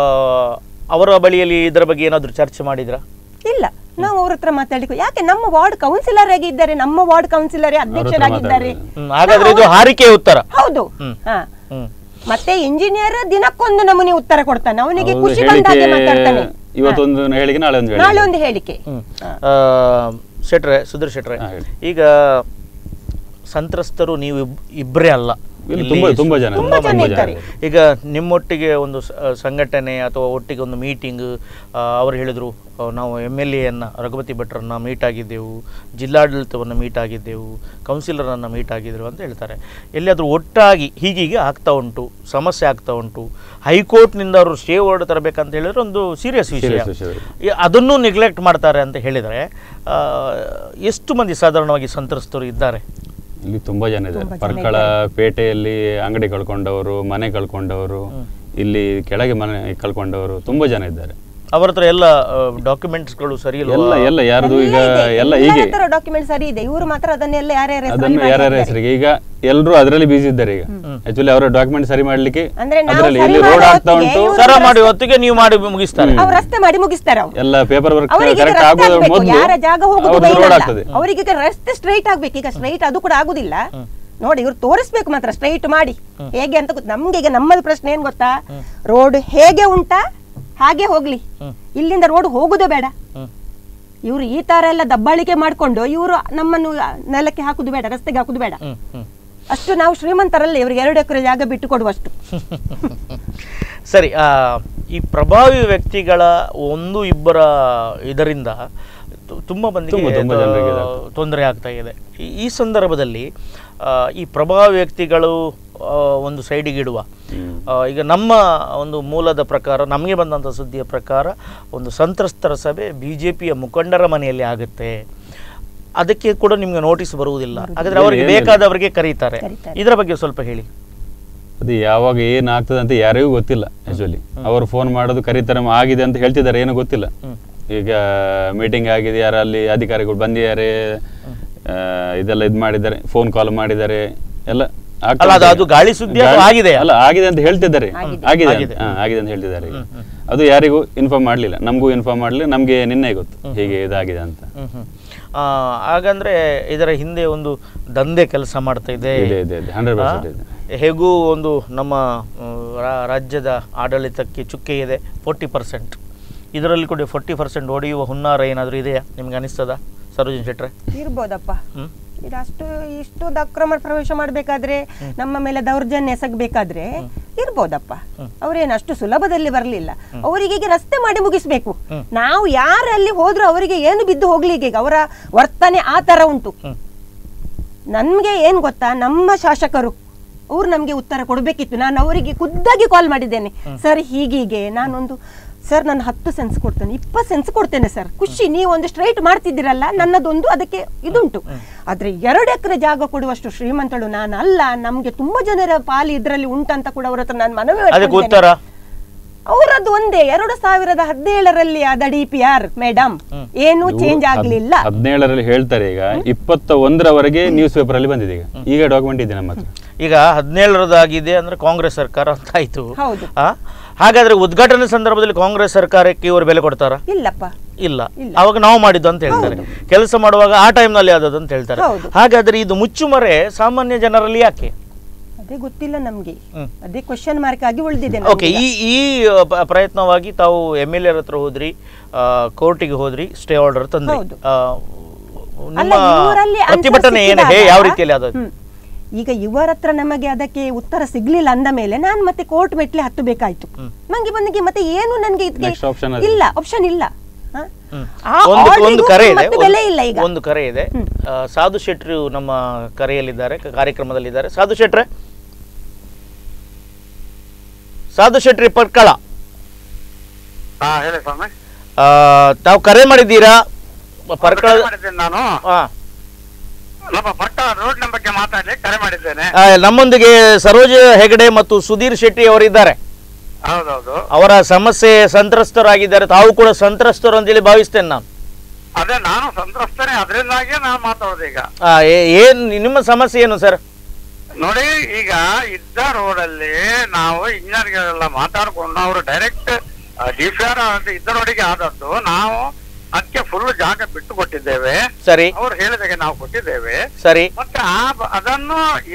ಅವರ ಬಳಿಯಲ್ಲಿ ಇದರ ಬಗ್ಗೆ ಏನಾದ್ರು ಚರ್ಚೆ ಮಾಡಿದ್ರ ಇಲ್ಲ ನಾವು ಅವ್ರ ಹತ್ರ ಮಾತಾಡ್ಲಿಕ್ಕೆ ಯಾಕೆ ನಮ್ಮ ವಾರ್ಡ್ ಕೌನ್ಸಿಲರ್ ಆಗಿ ಇದ್ದಾರೆ ನಮ್ಮ ವಾರ್ಡ್ ಕೌನ್ಸಿಲರ್ ಅಧ್ಯಕ್ಷರಾಗಿದ್ದಾರೆ ಹಾಗಾದ್ರೆ ಇದು ಹಾರಿಕೆಯ ಉತ್ತರ ಹೌದು ಹಾ ಹ್ಮ್ ಮತ್ತೆ ಇಂಜಿನಿಯರ್ ದಿನಕ್ಕೊಂದು ನಮೂನಿ ಉತ್ತರ ಕೊಡ್ತಾನೆ ಅವನಿಗೆ ಹೌದು, ಖುಷಿ ಹೇಳಿಕೆ ಬಂದಾಗೆ ಮಾತಾಡ್ತಾನೆ ಇವತ್ತೊಂದು ಹೇಳಿಕೆ ನಾಳೆ ಒಂದು ನಾಳೆ ಹೇಳಿಕೆ ಒಂದು ಹೇಳಿಕೆ ಆ, ಶೆಟ್ರೆ ಸುಧೀರ್ ಶೆಟ್ರೆ ಹಾ, ಹೇಳಿ. ಈಗ ಸಂತ್ರಸ್ತರು ನೀವು ಇಬ್- ಇಬ್ರೇ ಅಲ್ಲ ಇಲ್ಲಿ ಇಲ್ಲಿ ತುಂಬಾ- ತುಂಬಾ ಜನ ತುಂಬಾ ಜನ ಇದ್ದಾರೆ. ಈಗ ನಿಮ್ಮೊಟ್ಟಿಗೆ ಒಂದು ಸ- ಸಂಘಟನೆ ಅಥವಾ ಒಟ್ಟಿಗೆ ಒಂದು ಮೀಟಿಂಗ್ ಅವರು ಹೇಳಿದರು ನಾವು ಎಮ್ ಎಲ್ ಎಯನ್ನು ರಘುಪತಿ ಭಟ್ರನ್ನ ಮೀಟ್ ಆಗಿದ್ದೆವು ಜಿಲ್ಲಾಡಳಿತವನ್ನು ಮೀಟ್ ಆಗಿದ್ದೆವು ಕೌನ್ಸಿಲರನ್ನು ಮೀಟ್ ಆಗಿದ್ದೆವು ಅಂತ ಹೇಳ್ತಾರೆ ಎಲ್ಲಿಯಾದರೂ ಒಟ್ಟಾಗಿ ಹೀಗೀಗೆ ಆಗ್ತಾ ಉಂಟು ಸಮಸ್ಯೆ ಆಗ್ತಾ ಉಂಟು ಹೈಕೋರ್ಟ್ನಿಂದ ಅವರು ಸ್ಟೇ ಆರ್ಡರ್ ತರಬೇಕಂತ ಹೇಳಿದ್ರೆ ಒಂದು ಸೀರಿಯಸ್ ವಿಷಯ Serious ವಿಷಯ. ಈ- ಅದನ್ನು ನೆಗ್ಲೆಕ್ಟ್ ಮಾಡ್ತಾರೆ ಅಂತ ಹೇಳಿದರೆ ಆ, ಎಷ್ಟು ಮಂದಿ ಸಾಧಾರಣವಾಗಿ ಸಂತ್ರಸ್ತರು ಇದ್ದಾರೆ ಇಲ್ಲಿ ತುಂಬಾ ಜನ ಇದ್ದಾರೆ ತುಂಬಾ ಜನ ಪರ್ಕಳ ಪೇಟೆಯಲ್ಲಿ ಅಂಗಡಿ ಕಳ್ಕೊಂಡವರು ಮನೆ ಕಳ್ಕೊಂಡವರು ಇಲ್ಲಿ ಕೆಳಗೆ ಮನೆ ಕಳ್ಕೊಂಡವರು ತುಂಬಾ ಜನ ಇದ್ದಾರೆ ಅವರ ಹತ್ರ ಎಲ್ಲ ಡಾಕ್ಯುಮೆಂಟ್ಸ್ಗಳು ಸರಿ ಎಲ್ಲ ಇಲ್ವಾ ಎಲ್ಲ ಯಾರ್ದು ಈಗ ಎಲ್ಲ ಎಲ್ಲರ ಹೀಗೆ ಹತ್ರ ಡಾಕ್ಯುಮೆಂಟ್ ಸರಿ ಇದೆ ಇವರು ಮಾತ್ರ ಅದನ್ನೆಲ್ಲ ಯಾರ್ಯಾರ ಹೆಸರಲ್ಲಿ ಅದನ್ನು ಮಾಡಿ ಯಾರ್ಯಾರ ಹಾಕಿದ್ದಾರೆ. ಹೆಸರಿಗೆ ಈಗ ಎಲ್ಲರೂ ಅದರಲ್ಲಿ ಬಿಸಿ ಇದ್ದಾರೆ ಈಗ ಆಕ್ಚುಲಿ ಅವರ ಡಾಕ್ಯುಮೆಂಟ್ ಸರಿ ಮಾಡ್ಲಿಕ್ಕೆ ಅಂದ್ರೆ ನಾವು ಅದರಲ್ಲಿ ಸರಿ ಇಲ್ಲಿ ರೋಡ್ ಮಾಡೋ ಆಗ್ತಾ ಹೊತ್ತಿಗೆ ಉಂಟು ಇವ್ರು ಸರ ಮಾಡಿ ಹೊತ್ತಿಗೆ ನೀವು ಮಾಡಿ ಮುಗಿಸ್ತಾರೆ ಅವ್ರು ರಸ್ತೆ ಮಾಡಿ ಮುಗಿಸ್ತಾರೆ ಅವ್ರು ಎಲ್ಲ ಪೇಪರ್ ವರ್ಕ್ ಅವರಿಗೆ ಈಗ ಕರೆಕ್ಟ್ ರಸ್ತೆ ಆಗೋದ್ರ ಆಗ್ಬೇಕು. ಮೊದಲು ಯಾರ ಜಾಗ ಹೋಗುದು ಅವ್ರದ್ದು ರೋಡ್ ಬೈಲಲ್ಲ. ಆಗ್ತದೆ ಅವರಿಗೆ ಈಗ ರಸ್ತೆ ಸ್ಟ್ರೈಟ್ ಆಗ್ಬೇಕು ಈಗ ಸ್ಟ್ರೈಟ್ ಅದು ಕೂಡ ಆಗುದಿಲ್ಲ ನೋಡಿ ಇವ್ರು ತೋರಿಸ್ಬೇಕು ಮಾತ್ರ ಸ್ಟ್ರೈಟ್ ಮಾಡಿ ಹೇಗೆ ಅಂತ ಗೊತ್ತು ನಮ್ಗೆ ಈಗ ನಮ್ಮದು ಪ್ರಶ್ನೆ ಏನ್ ಗೊತ್ತಾ ರೋಡ್ ಹೇಗೆ ಉಂಟಾ ಹಾಗೆ ಹೋಗ್ಲಿ ಇಲ್ಲಿಂದ ರೋಡ್ ಹೋಗುದೇ ಬೇಡ ಹ್ಮ್. ಇವ್ರು ಈ ತರ ಎಲ್ಲ ದಬ್ಬಾಳಿಕೆ ಮಾಡ್ಕೊಂಡು ಇವರು ನಮ್ಮನ್ನು ನೆಲಕ್ಕೆ ಹಾಕುದು ಬೇಡ ರಸ್ತೆಗೆ ಹಾಕುದು ಬೇಡ ಹ್ಮ್, ಹ್ಮ್. ಅಷ್ಟು ನಾವು ಶ್ರೀಮಂತರಲ್ಲ ಇವ್ರಿಗೆ ಎರಡು ಎಕರೆ ಜಾಗ ಬಿಟ್ಟು ಕೊಡುವಷ್ಟು ಸರಿ ಆ, ಈ ಪ್ರಭಾವಿ ವ್ಯಕ್ತಿಗಳ ಒಂದು ಇಬ್ಬರ ಇದರಿಂದ ತು- ತುಂಬ ಮಂದಿಗೆ ತುಂಬ- ತುಂಬ ಜನರಿಗೆ ಇದು ತೊಂದರೆ ಆಗ್ತಾ ಇದೆ ಈ- ಈ ಸಂದರ್ಭದಲ್ಲಿ ಆ, ಈ ಪ್ರಭಾವಿ ವ್ಯಕ್ತಿಗಳು ಆ, ಒಂದು ಸೈಡಿಗೆ ಇಡುವ ಆ, ಈಗ ನಮ್ಮ ಒಂದು ಮೂಲದ ಪ್ರಕಾರ ನಮಗೆ ಬಂದಂಥ ಸುದ್ದಿಯ ಪ್ರಕಾರ ಒಂದು ಸಂತ್ರಸ್ತರ ಸಭೆ ಬಿ ಜೆ ಪಿಯ ಮುಖಂಡರ ಮನೆಯಲ್ಲಿ ಆಗುತ್ತೆ ಅದಕ್ಕೆ ಕೂಡ ನಿಮಗೆ ನೋಟಿಸ್ ಬರುವುದಿಲ್ಲ ಹಾಗಾದ್ರೆ ಅವರಿಗೆ ಏನಿಲ್ಲ. ಬೇಕಾದವರಿಗೆ ಕರೀತಾರೆ ಕರೀತಾರೆ. ಇದರ ಬಗ್ಗೆ ಸ್ವಲ್ಪ ಹೇಳಿ ಅದು ಯಾವಾಗ ಏನಾಗ್ತದೆ ಅಂತ ಯಾರಿಗೂ ಗೊತ್ತಿಲ್ಲ ಆಕ್ಚುಲಿ ಅವರು ಫೋನ್ ಮಾಡೋದು ಕರೀತಾರೆ ಮ- ಆಗಿದೆ ಅಂತ ಹೇಳ್ತಿದ್ದಾರೆ ಏನೂ ಗೊತ್ತಿಲ್ಲ ಈಗ ಮೀಟಿಂಗ್ ಆಗಿದೆ ಯಾರು ಅಲ್ಲಿ ಅಧಿಕಾರಿಗಳು ಬಂದಿದ್ದಾರೆ ಆ, ಇದೆಲ್ಲ ಇದು ಮಾಡಿದ್ದಾರೆ ಫೋನ್ ಕಾಲ್ ಮಾಡಿದ್ದಾರೆ ಎಲ್ಲ ಆಗ್ತಾ ಅಲ್ಲ, ಅದು- ಇದೆ. ಅದು ಗಾಳಿ ಸುದ್ದಿ ಅಥವಾ ಗಾಳಿ- ಆಗಿದೆಯಾ? ಅಲ್ಲ ಆಗಿದೆ ಅಂತ ಹೇಳ್ತಿದ್ದಾರೆ ಆಗಿದೆ ಆಗಿದೆ. ಅಂತ- ಹಾ, ಆಗಿದೆ ಅಂತ ಹೇಳ್ತಿದ್ದಾರೆ ಈಗ. ಅದು ಯಾರಿಗೂ ಇನ್ಫಾರ್ಮ್ ಮಾಡಲಿಲ್ಲ ನಮಗೂ ಇನ್ಫಾರ್ಮ್ ಮಾಡಲಿಲ್ಲ ನಮಗೆ ನಿನ್ನೆ ಗೊತ್ತು ಹೀಗೆ ಇದಾಗಿದೆ ಅಂತ ಹ್ಮ್ ಹ್ಮ್. ಆ, ಹಾಗಂದ್ರೆ ಇದರ ಹಿಂದೆ ಒಂದು ದಂಧೆ ಕೆಲಸ ಮಾಡ್ತಾ ಇದೆ ಇದೆ, ಇದೆ, ಇದೆ. 100% ಇದೆ. ಆ, ಹೇಗೂ ಒಂದು ನಮ್ಮ ಆ, ರಾ- ರಾಜ್ಯದ ಆಡಳಿತಕ್ಕೆ ಚುಕ್ಕೆ ಇದೆ ಫೋರ್ಟಿ ಪರ್ಸೆಂಟ್ ಇದರಲ್ಲಿ ಕೂಡ ಫೋರ್ಟಿ ಪರ್ಸೆಂಟ್ ಹೊಡೆಯುವ ಹುನ್ನಾರ ಏನಾದರೂ ಇದೆಯಾ ನಿಮ್ಗೆ ಅನಿಸ್ತದ ಸರೋಜಿನಿ ಶೆಟ್ರೆ ಇರ್ಬೋದಪ್ಪ ಹ್ಮ್ ಇದಷ್ಟು ಇಷ್ಟು ಅಕ್ರಮ ಪ್ರವೇಶ ಮಾಡ್ಬೇಕಾದ್ರೆ ನಮ್ಮ ಮೇಲೆ ದೌರ್ಜನ್ಯ ಎಸಗಬೇಕಾದ್ರೆ ಇರ್ಬೋದಪ್ಪ ಅವ್ರೇನು ಅಷ್ಟು ಸುಲಭದಲ್ಲಿ ಬರಲಿಲ್ಲ ಅವರಿಗೆ ಈಗ ರಸ್ತೆ ಮಾಡಿ ಮುಗಿಸ್ಬೇಕು ನಾವು ಯಾರಲ್ಲಿ ಹೋದ್ರು ಅವರಿಗೆ ಏನು ಬಿದ್ದು ಹೋಗ್ಲಿಕ್ಕೆ ಈಗ ಅವರ ವರ್ತನೆ ಆ ತರ ಉಂಟು ನನ್ಗೆ ಏನ್ ಗೊತ್ತಾ ನಮ್ಮ ಶಾಸಕರು ಅವ್ರು ನಮ್ಗೆ ಉತ್ತರ ಕೊಡ್ಬೇಕಿತ್ತು ನಾನು ಅವರಿಗೆ ಖುದ್ದಾಗಿ ಕಾಲ್ ಮಾಡಿದ್ದೇನೆ ಸರ್ ಹೀಗೀಗೆ ನಾನೊಂದು ಸರ್ ನಾನು ಹತ್ತು ಸೆನ್ಸ್ ಕೊಡ್ತೇನೆ ಇಪ್ಪತ್ತು ಸೆನ್ಸ್ ಕೊಡ್ತೇನೆ ಸರ್ ಖುಷಿ ನೀವು ಒಂದು ಸ್ಟ್ರೈಟ್ ಮಾಡ್ತಿದ್ದೀರಲ್ಲ ನನ್ನದೊಂದು ಅದಕ್ಕೆ ಇದುಂಟು ಆದ್ರೆ ಎರಡು ಎಕರೆ ಜಾಗ ಕೊಡುವಷ್ಟು ಶ್ರೀಮಂತಳು ನಾನು ಅಲ್ಲ ನಮ್ಗೆ ತುಂಬಾ ಜನರ ಪಾಲಿ ಇದರಲ್ಲಿ ಉಂಟಂತ ಕೂಡ ಅವ್ರ ಹತ್ರ ನಾನು ಮನವಿ ಅದಕ್ಕೆ ಮಾಡ್ಕೊಂಡಿದ್ದೇನೆ. ಉತ್ತರ ಅವರದ್ದು ಒಂದೇ ಎರಡು ಸಾವಿರದ ಹದಿನೇಳರಲ್ಲಿ ಆದ ಡಿ ಪಿ ಆರ್ ಮೇಡಮ್ ಏನು ಚೇಂಜ್ ಆಗ್ಲಿಲ್ಲ ಹದಿನೇಳರಲ್ಲಿ ಹೇಳ್ತಾರೆ ಈಗ ಇಪ್ಪತ್ತ ಒಂದರವರೆಗೆ ನ್ಯೂಸ್ ಪೇಪರ್ ಅಲ್ಲಿ ಬಂದಿದೆ ಈಗ ಈಗ ಡಾಕ್ಯುಮೆಂಟ್ ಇದೆ ನಮ್ಮ ಹತ್ರ ಈಗ ಹದಿನೇಳರದಾಗಿದೆ ಅಂದ್ರೆ ಕಾಂಗ್ರೆಸ್ ಸರ್ಕಾರ ಅಂತ ಆಯ್ತು ಹೌದು. ಆ? ಹಾಗಾದ್ರೆ ಉದ್ಘಾಟನೆ ಸಂದರ್ಭದಲ್ಲಿ ಕಾಂಗ್ರೆಸ್ ಸರ್ಕಾರಕ್ಕೆ ಇವರು ಬೆಲೆ ಕೊಡ್ತಾರಾ ಇಲ್ಲಪ್ಪ ಇಲ್ಲ ಅವಾಗ ನಾವು ಮಾಡಿದ್ದು ಅಂತ ಹೇಳ್ತಾರೆ ಕೆಲಸ ಮಾಡುವಾಗ ಆ ಟೈಮ್ನಲ್ಲಿ ಆದದ್ದು ಅಂತ ಹೇಳ್ತಾರೆ ಹೌದು. ಹಾಗಾದ್ರೆ ಇದು ಮುಚ್ಚುಮರೆ ಸಾಮಾನ್ಯ ಜನರಲ್ಲಿ ಯಾಕೆ ಅದೇ ಗೊತ್ತಿಲ್ಲ ನಮ್ಗೆ ಹ್ಮ್. ಅದೇ ಕ್ವಶನ್ ಮಾರ್ಕ್ ಆಗಿ ಉಳಿದಿದೆ ಓಕೆ ಈ ಈ ಪ- ಪ್ರಯತ್ನವಾಗಿ ತಾವು ಎಮ್ ಎಲ್ ಎರ್ ಹತ್ರ ಹೋದ್ರಿ ಕೋರ್ಟಿಗೆ ಹೋದ್ರಿ ಸ್ಟೇ ಆರ್ಡರ್ ತಂದ್ರಿ ಹೌದು. ಆ, ಅಲ್ಲ, ನಿಮ್ಮ ಇವರಲ್ಲಿ answer ಪ್ರತಿಭಟನೆ ಏನು ಹೇ ಸಿಕ್ಕಿದಾಗ- ಯಾವ ರೀತಿಯಲ್ಲಿ ಆದದ್ದು ಹ್ಮ್. ಈಗ ಇವರ ಹತ್ರ ನಮಗೆ ಅದಕ್ಕೆ ಉತ್ತರ ಸಿಗ್ಲಿಲ್ಲ ಅಂದ ಮೇಲೆ ನಾನು ಮತ್ತೆ ಕೋರ್ಟ್ ಮೆಟ್ಲೆ ಹತ್ತಬೇಕಾಯ್ತು ನಂಗೆ ಬಂದಿಗೆ ಮತ್ತೆ ಏನು ನನಗೆ ಇದಕ್ಕೆ Next option ಅದು. ಇಲ್ಲ ಆಪ್ಷನ್ ಇಲ್ಲ ಹ? ಆ ಒಂದು order ಒಂದು ಗೂ ಕರೆ ಇದೆ ಮತ್ತೆ ಬೆಲೆ ಇಲ್ಲ ಈಗ ಒಂದು- ಒಂದು ಕರೆ ಇದೆ ಆ, ಸಾಧು ಶೆಟ್ರು ನಮ್ಮ ಕರೆಯಲ್ಲಿದ್ದಾರೆ ಕ- ಕಾರ್ಯಕ್ರಮದಲ್ಲಿದ್ದಾರೆ ಸಾಧು ಶೆಟ್ರೆ ಸಾಧು ಶೆಟ್ರಿ ಪರ್ಕಳ ಹಾ ಹೇಳಿ ಸ್ವಾಮಿ ಆ, ತಾವು ಕರೆ ಮಾಡಿದ್ದೀರಾ ಪರ್ಕಳ ಕರೆ ಮಾಡಿದ್ದೇನೆ ನಾನು ಆ, ನಮ್ಮ ಪಟ್ಟ ರೋಡ್ ಬಗ್ಗೆ ಮಾತಾಡ್ಲಿಕ್ಕೆ ಕರೆ ಮಾಡಿದ್ದೇನೆ ಆ, ನಮ್ಮೊಂದಿಗೆ ಸರೋಜ ಹೆಗಡೆ ಮತ್ತು ಸುಧೀರ್ ಶೆಟ್ಟಿ ಅವರಿದ್ದಾರೆ ಹೌದೌದು ಅವರ ಸಮಸ್ಯೆ ಸಂತ್ರಸ್ತರಾಗಿದ್ದಾರೆ ತಾವು ಕೂಡ ಸಂತ್ರಸ್ತರು ಅಂತೇಳಿ ಭಾವಿಸ್ತೇನೆ ನಾನು ಅದೇ ನಾನು ಸಂತ್ರಸ್ತನೇ ಅದರಿಂದಾಗಿ ನಾನು ಮಾತಾಡೋದು ಈಗ ಆ, ಏ- ಏನ್ ನಿಮ್ಮ ಸಮಸ್ಯೆ ಏನು ಸರ್ ನೋಡಿ ಈಗ ಇದ್ದ ರೋಡಲ್ಲಿ ನಾವು ಇಂಜಿನಿಯರ್ಗಳೆಲ್ಲ ಮಾತಾಡ್ಕೊಂಡು ಅವರು ಡೈರೆಕ್ಟ್ ಡಿ ಪಿ ಆರ್ ಇದ್ದ ರೋಡಿಗೆ ಆದದ್ದು ನಾವು ಅದಕ್ಕೆ ಫುಲ್ ಜಾಗ ಬಿಟ್ಟು ಕೊಟ್ಟಿದ್ದೇವೆ ಸರಿ ಅವ್ರು ಹೇಳಿದಾಗೆ ನಾವು ಕೊಟ್ಟಿದ್ದೇವೆ ಸರಿ ಮತ್ತೆ ಆ ಬ- ಅದನ್ನು ಎಲ್ಲಿ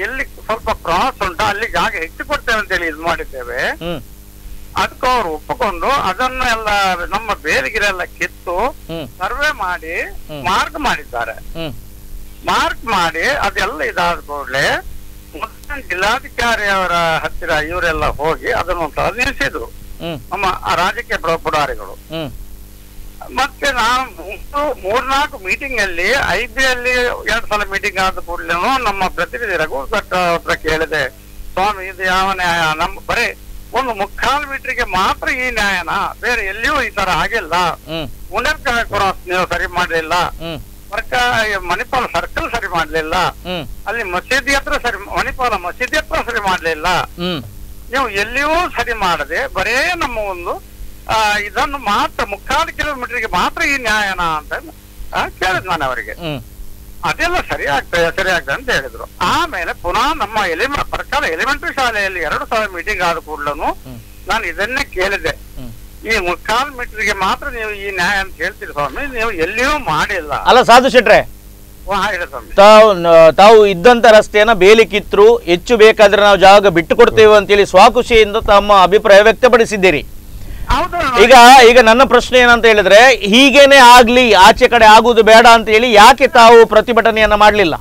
ಸ್ವಲ್ಪ ಕ್ರಾಸ್ ಉಂಟು ಅಲ್ಲಿ ಜಾಗ ಹೆಚ್ಚು ಕೊಡ್ತೇವೆ ಅಂತ ಹೇಳಿ ಇದು ಮಾಡಿದ್ದೇವೆ ಹ್ಮ್ ಅದಕ್ಕೆ ಅವ್ರು ಒಪ್ಪಿಕೊಂಡು ಅದನ್ನೆಲ್ಲ ನಮ್ಮ ಬೇಲಿಗಿರೆಲ್ಲ ಕಿತ್ತು ಹ್ಮ್ ಸರ್ವೆ ಮಾಡಿ ಹ್ಮ್. ಮಾರ್ಕ್ ಮಾಡಿದ್ದಾರೆ ಹ್ಮ್ ಮಾರ್ಕ್ ಮಾಡಿ ಅದೆಲ್ಲ ಇದಾದ ಕೂಡಲೇ ಮೊದಲ ಜಿಲ್ಲಾಧಿಕಾರಿ ಅವರ ಹತ್ತಿರ ಇವರೆಲ್ಲ ಹೋಗಿ ಅದನ್ನು ಒಂದ್ಸಲ ನಿಲ್ಲಿಸಿದ್ರು ಹ್ಮ್ ನಮ್ಮ ಆ ರಾಜಕೀಯ ಪುಡ- ಪುಡಾರಿಗಳು ಹ್ಮ್ ಮತ್ತೆ ನಾನು ಮೂರು- ಮೂರ್ನಾಲ್ಕು ಮೀಟಿಂಗ್ ಅಲ್ಲಿ ಐ ಬಿ ಅಲ್ಲಿ ಎರಡು ಸಲ ಮೀಟಿಂಗ್ ಆದ ಕೂಡಲೇನು ನಮ್ಮ ಪ್ರತಿನಿಧಿ ರಘು ಭಟ್ ಹತ್ರ ಕೇಳಿದೆ ಸ್ವಾಮಿ ಇದು ಯಾವ ನ್ಯಾಯ ನಮ್ಮ ಬರೀ ಒಂದು ಮುಕ್ಕಾಲು ಮೀಟರ್ಗೆ ಮಾತ್ರ ಈ ನ್ಯಾಯನ ಬೇರೆ ಎಲ್ಲಿಯೂ ಈ ತರ ಆಗಿಲ್ಲ ಹ್ಮ್ ಉಣರ್ಕ ಕ್ರಾಸ್ ನೀವು ಸರಿ ಮಾಡ್ಲಿಲ್ಲ ಹ್ಮ್ ವರ್ಕ ಮಣಿಪಾಲ ಸರ್ಕಲ್ ಸರಿ ಮಾಡ್ಲಿಲ್ಲ ಹ್ಮ್ ಅಲ್ಲಿ ಮಸೀದಿ ಹತ್ರ ಸರಿ ಮಣಿಪಾಲ ಮಸೀದಿ ಹತ್ರ ಸರಿ ಮಾಡ್ಲಿಲ್ಲ ಹ್ಮ್ ನೀವು ಎಲ್ಲಿಯೂ ಸರಿ ಮಾಡದೆ ಬರೇ ನಮ್ಮ ಒಂದು ಆ, ಇದನ್ನು ಮಾತ್ರ ಮುಕ್ಕಾಲು ಕಿಲೋಮೀಟರ್ಗೆ ಮಾತ್ರ ಈ ನ್ಯಾಯನ ಅಂತ ಆ, ಕೇಳಿದ್ ನಾನು ಅವರಿಗೆ ಹ್ಮ್ ಅದೆಲ್ಲ ಸರಿ ಆಗ್ತದೆ ಸರಿ ಆಗ್ತದೆ ಅಂತ ಹೇಳಿದ್ರು ಆಮೇಲೆ ಪುನಃ ನಮ್ಮ ಎಲಿಮ ಸರ್ಕಾರ ಎಲಿಮೆಂಟರಿ ಶಾಲೆಯಲ್ಲಿ ಎರಡು ಸಾವಿರ ಮೀಟಿಂಗ್ ಆದ ಕೂಡಲೂ ಹ್ಮ್. ನಾನು ಇದನ್ನೇ ಕೇಳಿದೆ ಹ್ಮ್. ಈ ಮುಕ್ಕಾಲು ಮೀಟರ್ಗೆ ಮಾತ್ರ ನೀವು ಈ ನ್ಯಾಯ ಅಂತ ಹೇಳ್ತೀರಿ ಸ್ವಾಮಿ ನೀವು ಎಲ್ಲಿಯೂ ಮಾಡಿಲ್ಲ ಅಲ್ಲ ಸಾಧು ಶೆಟ್ರೆ ಓ, ಹಾಗೆ ಸ್ವಾಮಿ ತಾವು ನ- ತಾವು ಇದ್ದಂತ ರಸ್ತೆಯನ್ನ ಬೇಲಿ ಕಿತ್ರು ಹೆಚ್ಚು ಬೇಕಾದ್ರೆ ನಾವು ಜಾಗ ಬಿಟ್ಟು ಕೊಡ್ತೇವೆ ಅಂತೇಳಿ ಸ್ವಖುಷಿಯಿಂದ ತಮ್ಮ ಅಭಿಪ್ರಾಯ ವ್ಯಕ್ತಪಡಿಸಿದ್ದೀರಿ ಹೌದು ಈಗ ಈಗ ನನ್ನ ಪ್ರಶ್ನೆ ಏನಂತ ಹೇಳಿದ್ರೆ ಹೀಗೇನೆ ಆಗ್ಲಿ ಆಚೆ ಕಡೆ ಆಗುವುದು ಬೇಡ ಅಂತ ಹೇಳಿ ಯಾಕೆ ತಾವು ಪ್ರತಿಭಟನೆಯನ್ನ ಮಾಡಲಿಲ್ಲ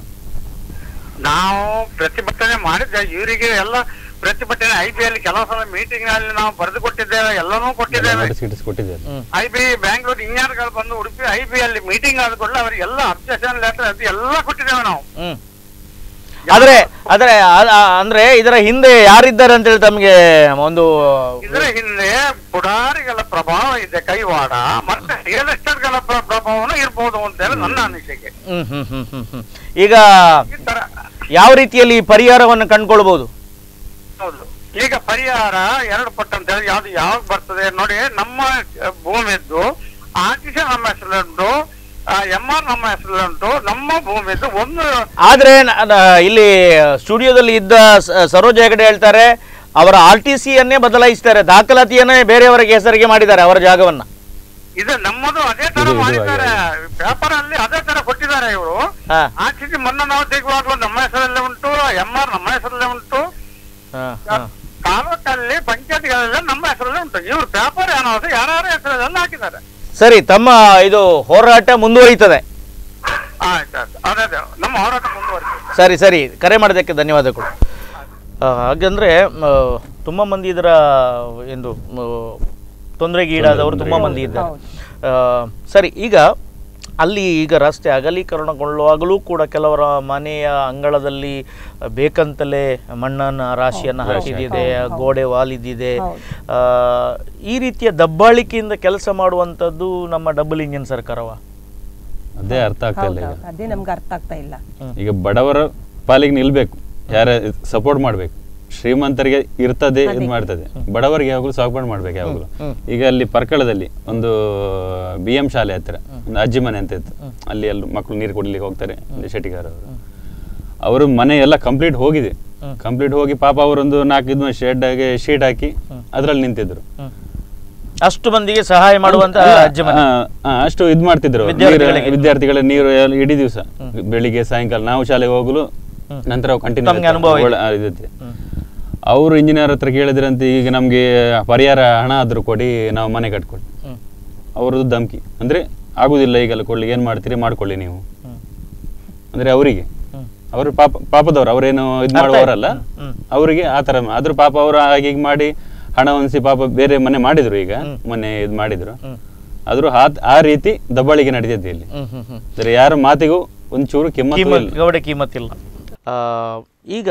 ನಾವು ಪ್ರತಿಭಟನೆ ಮಾಡಿದ್ದೆ ಇವರಿಗೆ ಎಲ್ಲ ಪ್ರತಿಭಟನೆ ಐ ಬಿ ಅಲ್ಲಿ ಕೆಲವು ಸಲ ಮೀಟಿಂಗ್ ನಲ್ಲಿ ನಾವು ಬರೆದು ಕೊಟ್ಟಿದ್ದೇವೆ ಎಲ್ಲನೂ ಕೊಟ್ಟಿದ್ದೇವೆ ನೋಟಿಸ್ ಗಿಟಿಸ್ ಕೊಟ್ಟಿದ್ದಾರೆ ಐ ಬಿ ಬ್ಯಾಂಗ್ಳೂರ್ ಇಂಜಿನಿಯರ್ಗಳು ಬಂದು ಉಡುಪಿ ಐ ಬಿ ಅಲ್ಲಿ ಮೀಟಿಂಗ್ ಆದ ಕೂಡಲೇ ಅವರಿಗೆಲ್ಲ ಅಬ್ಜೆಕ್ಷನ್ ಲೆಟರ್ ಅದು ಎಲ್ಲ ಕೊಟ್ಟಿದ್ದೇವೆ ನಾವು ಹ್ಮ್ ಆದ್ರೆ ಆದ್ರೆ ಆ- ಆ- ಅಂದ್ರೆ ಇದರ ಹಿಂದೆ ಯಾರಿದ್ದಾರೆ ಅಂತ ಹೇಳಿ ತಮಗೆ ಒಂದು ಇದರ ಹಿಂದೆ ಪುಡಾರಿಗಳ ಪ್ರಭಾವ ಇದೆ ಕೈವಾಡ ಮತ್ತೆ ರಿಯಲ್ ಎಸ್ಟೇಟ್ಗಳ ಪ್ರ- ಪ್ರಭಾವನೂ ಇರ್ಬೋದು ಅಂತ ಹೇಳಿ ನನ್ನ ಅನಿಸಿಕೆ ಹ್ಮ್ ಹ್ಮ್ ಹ್ಮ್ ಹ್ಮ್ ಹ್ಮ್ ಈಗ ಈ ತರ ಯಾವ ರೀತಿಯಲ್ಲಿ ಪರಿಹಾರವನ್ನು ಕಂಡುಕೊಳ್ಬಹುದು ಹೌದು ಈಗ ಪರಿಹಾರ ಎರಡು ಪಟ್ಟು ಅಂತ ಹೇಳಿ ಯಾವ್ದು ಯಾವಾಗ ಬರ್ತದೆ ನೋಡಿ ನಮ್ಮ ಅಹ್, ಭೂಮಿದ್ದು ಆರ್ಟಿಸಿ ನಮ್ಮ ಹೆಸರಲ್ಲುಂಟು ಎಂ ಆರ್ ನಮ್ಮ ಹೆಸರಲ್ಲುಂಟು ನಮ್ಮ ಭೂಮಿದ್ದು ಒಂದು ಆದ್ರೆ ನ- ನ- ಇಲ್ಲಿ ಸ್ಟುಡಿಯೋದಲ್ಲಿ ಇದ್ದ ಸ- ಸರೋಜ ಹೆಗಡೆ ಹೇಳ್ತಾರೆ ಅವರ ಆರ್ ಟಿ ಸಿಯನ್ನೇ ಬದಲಾಯಿಸ್ತಾರೆ ದಾಖಲಾತಿಯನ್ನೇ ಬೇರೆಯವರಿಗೆ ಹೆಸರಿಗೆ ಮಾಡಿದ್ದಾರೆ ಅವರ ಜಾಗವನ್ನ ಇದು ನಮ್ಮದು ಅದೇ ತರ ಇದು- ಇದು ಮಾಡಿದ್ದಾರೆ ಪೇಪರ್ ಅಲ್ಲಿ ಅದೇ ತರ ಕೊಟ್ಟಿದ್ದಾರೆ ಇವರು ಹಾ ಆರ್ಟಿಸಿ ಮೊನ್ನೆ ನಾವು ತೆಗುವಾಗಲೂ ನಮ್ಮ ಹೆಸರಲ್ಲೇ ಉಂಟು ಎಂ ಆರ್ ನಮ್ಮ ಹೆಸರಲ್ಲೇ ಉಂಟು ಹಾ, ಹಾ. ತಾಲೂಕಲ್ಲಿ ಪಂಚಾಯತ್ಗಳೆಲ್ಲ ನಮ್ಮ ಹೆಸರಲ್ಲೇ ಉಂಟು ಇವ್ರು ಪೇಪರ್ ಏನಾದ್ರು ಯಾರ್ಯಾರ ಹೆಸರಲ್ಲೆಲ್ಲ ಹಾಕಿದ್ದಾರೆ ಸರಿ ತಮ್ಮ ಇದು ಹೋರಾಟ ಮುಂದುವರಿತದೆ ಆಯ್ತು ಆಯ್ತು ಅದೇ ಅದೇ ನಮ್ಮ ಹೋರಾಟ ಮುಂದುವರಿತು ಸರಿ ಸರಿ ಕರೆ ಮಾಡೋದಕ್ಕೆ ಧನ್ಯವಾದಗಳು ಆ, ಹಾಗಂದ್ರೆ ಮ, ತುಂಬ ಮಂದಿ ಇದರ ಎಂದು ಮ, ತೊಂದರೆಗೆ ಈಡಾದವರು ತುಂಬ ಮಂದಿ ಇದ್ದಾರೆ ಆ, ಸರಿ ಈಗ ಅಲ್ಲಿ ಈಗ ರಸ್ತೆ ಅಗಲೀಕರಣಗೊಳ್ಳುವಾಗಲೂ ಕೂಡ ಕೆಲವರ ಮನೆಯ ಅಂಗಳದಲ್ಲಿ ಬೇಕಂತಲೇ ಮಣ್ಣನ್ನು ರಾಶಿಯನ್ನು ಹಾಕಿದಿದೆ ಗೋಡೆ ವಾಲಿದಿದೆ ಆ, ಈ ರೀತಿಯ ದಬ್ಬಾಳಿಕೆಯಿಂದ ಕೆಲಸ ಮಾಡುವಂಥದ್ದು ನಮ್ಮ ಡಬಲ್ ಇಂಜಿನ್ ಸರ್ಕಾರವ ಅದೇ ಅರ್ಥ ಆಗ್ತಾ ಇಲ್ಲ ಈಗ ಹೌದು, ಅದೇ ನಮ್ಗೆ ಅರ್ಥ ಆಗ್ತಾ ಇಲ್ಲ ಈಗ ಬಡವರ ಪಾಲಿಗೆ ನಿಲ್ಬೇಕು ಯಾರ ಸಪೋರ್ಟ್ ಮಾಡ್ಬೇಕು ಶ್ರೀಮಂತರಿಗೆ ಇರ್ತದೆ ಇದು ಮಾಡ್ತದೆ ಬಡವರಿಗೆ ಯಾವಾಗಲೂ ಸಪೋರ್ಟ್ ಮಾಡ್ಬೇಕು ಯಾವಾಗಲೂ ಈಗ ಅಲ್ಲಿ ಪರ್ಕಳದಲ್ಲಿ ಒಂದು ಬಿ ಎಂ ಶಾಲೆ ಹತ್ತಿರ ಒಂದು ಅಜ್ಜಿ ಮನೆ ಅಂತ ಇತ್ತು ಅಲ್ಲಿ ಎಲ್ಲ ಮಕ್ಕಳು ನೀರು ಕುಡಿಲಿಕ್ಕೆ ಹೋಗ್ತಾರೆ ಅಲ್ಲಿ ಶೆಟ್ಟಿಗಾರ ಅವರು ಅವರು ಮನೆ ಎಲ್ಲ ಕಂಪ್ಲೀಟ್ ಹೋಗಿದೆ ಕಂಪ್ಲೀಟ್ ಹೋಗಿ ಪಾಪ ಅವರೊಂದು ನಾಲ್ಕು ಇದು ಶೆಡ್ ಆಗಿ ಶೀಟ್ ಹಾಕಿ ಅದ್ರಲ್ಲಿ ನಿಂತಿದ್ರು ಅಷ್ಟು ಮಂದಿಗೆ ಸಹಾಯ ಮಾಡುವಂತ ಅಜ್ಜ ಮನೆ ಆ, ಆ, ಅಷ್ಟು ಇದು ಮಾಡ್ತಿದ್ರು ವಿದ್ಯಾರ್ಥಿಗಳಿಗೆ. ನೀರು- ವಿದ್ಯಾರ್ಥಿಗಳ ನೀರು ಎಲ್ಲ ಇಡೀ ದಿವಸ ಬೆಳಿಗ್ಗೆ ಸಾಯಂಕಾಲ ನಾವು ಶಾಲೆಗೆ ಹೋಗಲು ನಂತರ ತಮ್ಗೆ ಅನುಭವ ಇದೆ. ಕಂಟಿನ್ಯೂ ಇರುತ್ತೆ ಅವರು ಇಂಜಿನಿಯರ್ ಹತ್ರ ಕೇಳಿದ್ರಂತೆ ಈಗ ನಮಗೆ ಪರಿಹಾರ ಹಣ ಆದ್ರೂ ಕೊಡಿ ನಾವು ಮನೆ ಕಟ್ಕೊಡಿ ಹ್ಮ್. ಅವ್ರದ್ದು ಧಮ್ಕಿ ಅಂದ್ರೆ ಆಗುದಿಲ್ಲ ಈಗೆಲ್ಲ ಕೊಡ್ಲಿಕ್ಕೆ ಏನ್ ಮಾಡ್ತೀರಿ ಮಾಡ್ಕೊಳ್ಳಿ ನೀವು ಹ್ಮ್. ಅಂದ್ರೆ ಅವರಿಗೆ ಹ್ಮ್. ಅವರು ಪಾಪ ಪಾಪದವ್ರು ಅವರೇನು ಇದು ಮಾಡುವವರಲ್ಲ ಹ್ಮ್. ಅವರಿಗೆ ಆ ಥರ ಆದ್ರೂ ಪಾಪ ಅವರು ಹಾಗೆ ಹೀಗೆ ಮಾಡಿ ಹಣ ಹೊಂದಿಸಿ ಪಾಪ ಬೇರೆ ಮನೆ ಮಾಡಿದ್ರು ಈಗ ಮೊನ್ನೆ ಇದು ಮಾಡಿದ್ರು ಹ್ಮ್. ಆದ್ರೂ ಆ ಆ ರೀತಿ ದಬ್ಬಾಳಿಕೆ ನಡೀತೈತೆ ಇಲ್ಲಿ ಹ್ಮ್ ಹ್ಮ್ ಹ್ಮ್ ಅಂದ್ರೆ ಯಾರ ಮಾತಿಗೂ ಒಂಚೂರು ಕೆಮ್ಮತ್ತು ಕೀಮತ್ ಇಲ್ಲ ಗೌಡೆ ಕೀಮತ್ತಿಲ್ಲ ಆ, ಈಗ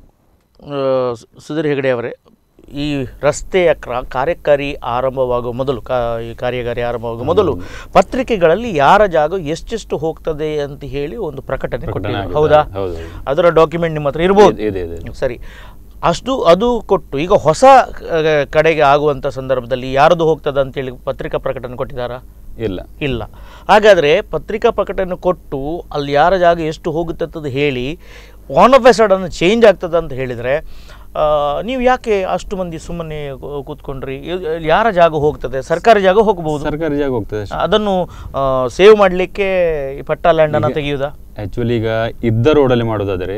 ಆ, ಸು- ಸುಧೀರ್ ಹೆಗಡೆ ಅವರೇ ಈ ರಸ್ತೆಯ ಕ್ರ- ಕಾರ್ಯಕಾರಿ ಆರಂಭವಾಗುವ ಮೊದಲು ಕಾ ಈ ಕಾರ್ಯಕಾರಿ ಆರಂಭವಾಗುವ ಮೊದಲು ಪತ್ರಿಕೆಗಳಲ್ಲಿ ಯಾರ ಜಾಗ ಎಷ್ಟೆಷ್ಟು ಹೋಗ್ತದೆ ಅಂತ ಹೇಳಿ ಒಂದು ಪ್ರಕಟಣೆ ಪ್ರಕಟಣೆ ಕೊಟ್ಟಿದ್ದಾರೆ ಆಗಿದೆ. ಹೌದಾ ಹೌದು, ಹೌದು. ಅದರ ಡಾಕ್ಯುಮೆಂಟ್ ನಿಮ್ಮ ಹತ್ರ ಇರ್ಬೋದು ಇದೆ, ಇದೆ, ಇದೆ. ಸರಿ ಅಷ್ಟು ಅದು ಕೊಟ್ಟು ಈಗ ಹೊಸ ಆ, ಕಡೆಗೆ ಆಗುವಂಥ ಸಂದರ್ಭದಲ್ಲಿ ಯಾರದು ಹೋಗ್ತದೆ ಅಂತೇಳಿ ಪತ್ರಿಕಾ ಪ್ರಕಟಣೆ ಕೊಟ್ಟಿದ್ದಾರಾ ಇಲ್ಲ ಇಲ್ಲ ಹಾಗಾದರೆ ಪತ್ರಿಕಾ ಪ್ರಕಟಣೆ ಕೊಟ್ಟು ಅಲ್ಲಿ ಯಾರ ಜಾಗ ಎಷ್ಟು ಹೋಗುತ್ತೆ ಅಂತದ್ದು ಹೇಳಿ all of a sudden change ಆಗ್ತದೆ ಅಂತ ಹೇಳಿದರೆ ನೀವು ಯಾಕೆ ಅಷ್ಟು ಮಂದಿ ಸುಮ್ಮನೆ ಕೂ- ಕೂತ್ಕೊಂಡ್ರಿ ಇದ್- ಯಾರ ಜಾಗ ಹೋಗ್ತದೆ ಸರ್ಕಾರಿ ಜಾಗ ಹೋಗ್ಬೋದು ಸರ್ಕಾರಿ ಜಾಗ ಹೋಗ್ತದೆ ಅಷ್ಟೇ. ಅದನ್ನು ಸೇವ್ ಮಾಡಲಿಕ್ಕೆ ಈ ಪಟ್ಟ ಲ್ಯಾಂಡನ್ನು ತೆಗೆಯುವುದಾ ಆಕ್ಚುಲಿ ಈಗ ಇದ್ದ ರೋಡಲ್ಲಿ ಮಾಡೋದಾದರೆ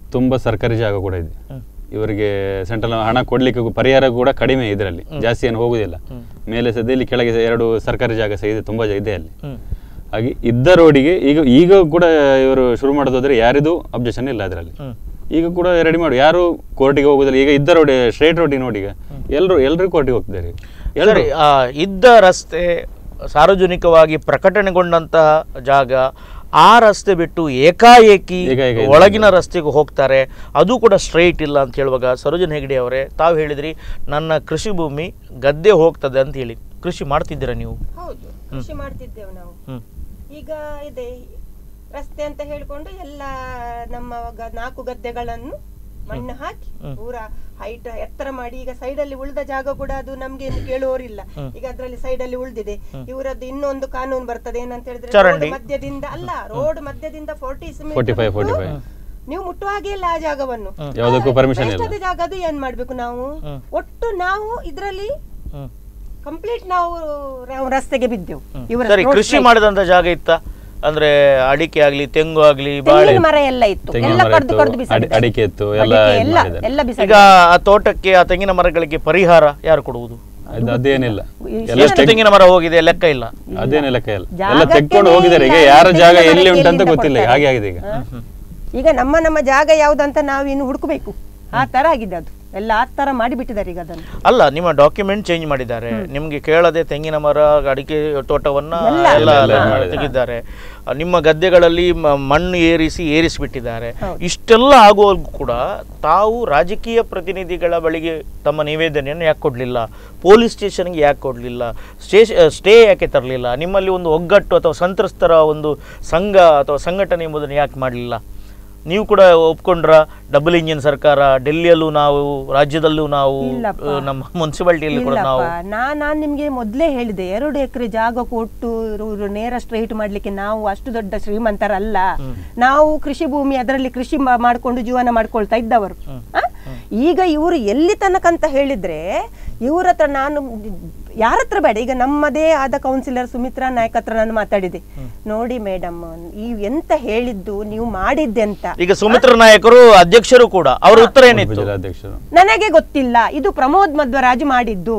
ತುಂಬ ಸರ್ಕಾರಿ ಜಾಗ ಕೂಡ ಇದೆ ಇವರಿಗೆ ಸೆಂಟ್ರಲ್ ಹಣ ಕೊಡ್ಲಿಕ್ಕೆ ಪರಿಹಾರ ಕೂಡ ಕಡಿಮೆ ಇದರಲ್ಲಿ ಜಾಸ್ತಿ ಏನು ಹೋಗುದಿಲ್ಲ ಮೇಲೆ ಸಹ ಇದೆ, ಇಲ್ಲಿ ಕೆಳಗೆ ಸಹ ಎರಡು ಸರ್ಕಾರಿ ಜಾಗ ಸಹ ಇದೆ ತುಂಬ ಇದೆ ಅಲ್ಲಿ ಹ್ಮ್. ಹಾಗೆ ಇದ್ದ ರೋಡಿಗೆ ಈಗ ಈಗ ಕೂಡ ಇವರು ಶುರು ಮಾಡೋದಾದ್ರೆ ಯಾರಿದು ಅಬ್ಜೆಕ್ಷನ್ ಇಲ್ಲ ಅದರಲ್ಲಿ ಹ್ಮ್. ಈಗ ಕೂಡ ರೆಡಿ ಮಾಡು ಯಾರು ಕೋರ್ಟಿಗೆ ಹೋಗುದಿಲ್ಲ ಈಗ ಇದ್ದ ರೋಡ್ ಸ್ಟ್ರೇಟ್ ರೋಡಿಗೆ ನೋಡಿ ಈಗ ಎಲ್ಲರೂ ಎಲ್ಲರೂ ಕೋರ್ಟಿಗೆ ಹೋಗ್ತಾರೆ ಎಲ್ಲರೂ ಸರಿ ಆ, ಇದ್ದ ರಸ್ತೆ ಸಾರ್ವಜನಿಕವಾಗಿ ಪ್ರಕಟಣೆಗೊಂಡಂತಹ ಜಾಗ ಆ ರಸ್ತೆ ಬಿಟ್ಟು ಏಕಾಏಕಿ ಏಕಾಏಕಿ ಇದು ಒಳಗಿನ ರಸ್ತೆಗೆ ಹೋಗ್ತಾರೆ ಅದು ಕೂಡ ಸ್ಟ್ರೈಟ್ ಇಲ್ಲ ಅಂತ ಹೇಳುವಾಗ ಸರೋಜನ್ ಹೆಗಡೆ ಅವರೇ ತಾವು ಹೇಳಿದ್ರಿ ನನ್ನ ಕೃಷಿ ಭೂಮಿ ಗದ್ದೆ ಹೋಗ್ತದೆ ಅಂತ ಹೇಳಿ ಕೃಷಿ ಮಾಡ್ತಿದ್ದೀರಾ ನೀವು ಹೌದು ಕೃಷಿ ಮಾಡ್ತಿದ್ದೇವೆ ನಾವು ಹ್ಮ್ ಈಗ ಇದೆ ರಸ್ತೆ ಅಂತ ಹೇಳ್ಕೊಂಡು ಎಲ್ಲ ನಮ್ಮ ಗ- ನಾಲ್ಕು ಗದ್ದೆಗಳನ್ನು ಮಣ್ಣು ಹಾಕಿ ಪೂರ ಹೈಟ್ ಎತ್ತರ ಮಾಡಿ ಈಗ ಸೈಡ್ ಅಲ್ಲಿ ಉಳಿದ ಜಾಗ ಕೂಡ ಅದು ನಮ್ಗೆ ಏನು ಕೇಳುವವರಿಲ್ಲ ಈಗ ಅದ್ರಲ್ಲಿ ಸೈಡ್ ಅಲ್ಲಿ ಉಳಿದಿದೆ ಇವರದ್ದು ಇನ್ನೊಂದು ಕಾನೂನು ಬರ್ತದೆ ಏನಂತ ಹೇಳಿದ್ರೆ ಚರಂಡಿ. road ಮಧ್ಯದಿಂದ ಅಲ್ಲ ರೋಡ್ ಮಧ್ಯದಿಂದ ಫೋರ್ಟಿ 45, 45. ನೀವು ಮುಟ್ಟುವ ಹಾಗೆ ಇಲ್ಲ ಆ ಜಾಗವನ್ನು ಯಾವುದಕ್ಕೂ ಆ, permission ಇಲ್ಲ. ಎಷ್ಟಾದ ಜಾಗ ಅದು ಏನ್ ಮಾಡ್ಬೇಕು ನಾವು ಒಟ್ಟು ನಾವು ಇದ್ರಲ್ಲಿ ಹ್ಮ್. ಕಂಪ್ಲೀಟ್ ನಾವು ನಾವು ರಸ್ತೆಗೆ ಬಿದ್ದೆವು ಇವರ ಸರಿ road ಕೃಷಿ side. ಮಾಡಿದಂತ ಜಾಗ ಇತ್ತ ಅಂದ್ರೆ ಅಡಿಕೆ ಆಗ್ಲಿ ತೆಂಗು ಆಗ್ಲಿ ಬಾಳೆ ತೆಂಗಿನ ಮರ ಎಲ್ಲ ಇತ್ತು ತೆಂಗಿನ ಎಲ್ಲ ಮರ ಕಡ್ದು ಇತ್ತು, ಕಡ್ದು ಅಡಿ- ಬಿಸಾಡಿದ್ದಾರೆ. ಅಡಿಕೆ ಇತ್ತು, ಎಲ್ಲ ಅಡಿಕೆ ಇದ್ ಎಲ್ಲ ಮಾಡಿದ್ದಾರೆ. ಎಲ್ಲ ಈಗ ಬಿಸಾಡಿದ್ದಾರೆ. ಆ ತೋಟಕ್ಕೆ ಆ ತೆಂಗಿನ ಮರಗಳಿಗೆ ಪರಿಹಾರ ಯಾರು ಕೊಡುವುದು ಅದು ಅದೇನಿಲ್ಲ ಎಲ್ಲ ಎಷ್ಟು ತೆಂಗಿನ ಮರ ಹೋಗಿದೆ ಲೆಕ್ಕ ಇಲ್ಲ ಅದೇನೇ ಲೆಕ್ಕ ಇಲ್ಲ ಎಲ್ಲ ಜಾಗಕ್ಕೇನೆ ತೆಕ್ಕೊಂಡು ಹೋಗಿದ್ದಾರೆ ಈಗ ಇಲ್ಲ, ಯಾರ ತೆಂಗಿನ ಜಾಗ ಮರಕ್ಕೆ ಎಲ್ಲಿ ಉಂಟಂತ ಎಲ್ಲಿಂದ ಗೊತ್ತಿಲ್ಲ ಈಗ ಕೊಡ್ತಾರೆ? ಹಾಗೆ ಆಗಿದೆ ಈಗ ಹಾ? ಈಗ ನಮ್ಮ ನಮ್ಮ ಜಾಗ ಯಾವ್ದಂತ ನಾವು ಇನ್ನು ಹುಡುಕಬೇಕು ಆ ತರ ಆಗಿದೆ ಅದು ಎಲ್ಲ ಆ ತರ ಮಾಡಿಬಿಟ್ಟಿದ್ದಾರೆ ಈಗ ಅದನ್ನು ಅಲ್ಲ ನಿಮ್ಮ ಡಾಕ್ಯುಮೆಂಟ್ ಚೇಂಜ್ ಮಾಡಿದ್ದಾರೆ ನಿಮ್ಗೆ ಕೇಳದೆ ತೆಂಗಿನ ಮರ ಅಡಿಕೆ ತೋಟವನ್ನ ಎಲ್ಲ. ಎಲ್ಲ ಎಲ್ಲ ಮಾಡಿದ್ದಾರೆ. ತೆಗಿದ್ದಾರೆ ಆ, ನಿಮ್ಮ ಗದ್ದೆಗಳಲ್ಲಿ ಮ- ಮಣ್ಣು ಏರಿಸಿ ಏರಿಸಿಬಿಟ್ಟಿದ್ದಾರೆ ಇಷ್ಟೆಲ್ಲ ಆಗುವಾಗೂ ಕೂಡ ತಾವು ರಾಜಕೀಯ ಪ್ರತಿನಿಧಿಗಳ ಬಳಿಗೆ ತಮ್ಮ ನಿವೇದನೆಯನ್ನು ಯಾಕೆ ಕೊಡಲಿಲ್ಲ ಪೊಲೀಸ್ ಸ್ಟೇಷನ್ಗೆ ಯಾಕೆ ಕೊಡಲಿಲ್ಲ ಸ್ಟೇಷ ಸ್ಟೇ ಯಾಕೆ ತರಲಿಲ್ಲ ನಿಮ್ಮಲ್ಲಿ ಒಂದು ಒಗ್ಗಟ್ಟು ಅಥವಾ ಸಂತ್ರಸ್ತರ ಒಂದು ಸಂಘ ಅಥವಾ ಸಂಘಟನೆ ಎಂಬುದನ್ನು ಯಾಕೆ ಮಾಡಲಿಲ್ಲ ನೀವು ಕೂಡ ಒಪ್ಕೊಂಡ್ರ ಡಬಲ್ ಇಂಜಿನ್ ಸರ್ಕಾರ ಡೆಲ್ಲಿಯಲ್ಲೂ ನಾವು ರಾಜ್ಯದಲ್ಲೂ ನಾವು ಇಲ್ಲಪ್ಪ. ಆ, ನಮ್ಮ ಮುನ್ಸಿಪಾಲಿಟಿಯಲ್ಲಿ ಕೂಡ ನಾವು ಇಲ್ಲಪ್ಪ ನಾ ನಾನ್ ನಿಮ್ಗೆ ಮೊದ್ಲೇ ಹೇಳಿದೆ ಎರಡು ಎಕರೆ ಜಾಗ ಕೊಟ್ಟು ಇವ್ರು ನೇರ ಸ್ಟ್ರೈಟ್ ಮಾಡ್ಲಿಕ್ಕೆ ನಾವು ಅಷ್ಟು ದೊಡ್ಡ ಶ್ರೀಮಂತರಲ್ಲ ನಾವು ಕೃಷಿ ಭೂಮಿ ಅದರಲ್ಲಿ ಕೃಷಿ ಮಾ- ಮಾಡ್ಕೊಂಡು ಜೀವನ ಮಾಡ್ಕೊಳ್ತಾ ಇದ್ದವರು ಆ? ಈಗ ಇವರು ಎಲ್ಲಿ ತನಕ ಅಂತ ಹೇಳಿದ್ರೆ ಇವ್ರ ಹತ್ರ ನಾನು ಯಾರ ಹತ್ರ ಬೇಡ ಈಗ ನಮ್ಮದೇ ಆದ ಕೌನ್ಸಿಲರ್ ಸುಮಿತ್ರಾ ನಾಯಕ್ ಹತ್ರ ನಾನು ಮಾತಾಡಿದೆ ನೋಡಿ ಮೇಡಮ್ ಈ ಎಂತ ಹೇಳಿದ್ದು ನೀವು ಮಾಡಿದ್ದೆ ಅಂತ ಈಗ ಸುಮಿತ್ರ ನಾಯಕರು ಅಧ್ಯಕ್ಷರು ಕೂಡ ಅವರ ಉತ್ತರ ಏನಿತ್ತು ಜಿಲ್ಲಾಧ್ಯಕ್ಷರು ನನಗೆ ಗೊತ್ತಿಲ್ಲ ಇದು ಪ್ರಮೋದ್ ಮಧ್ವರಾಜ್ ಮಾಡಿದ್ದು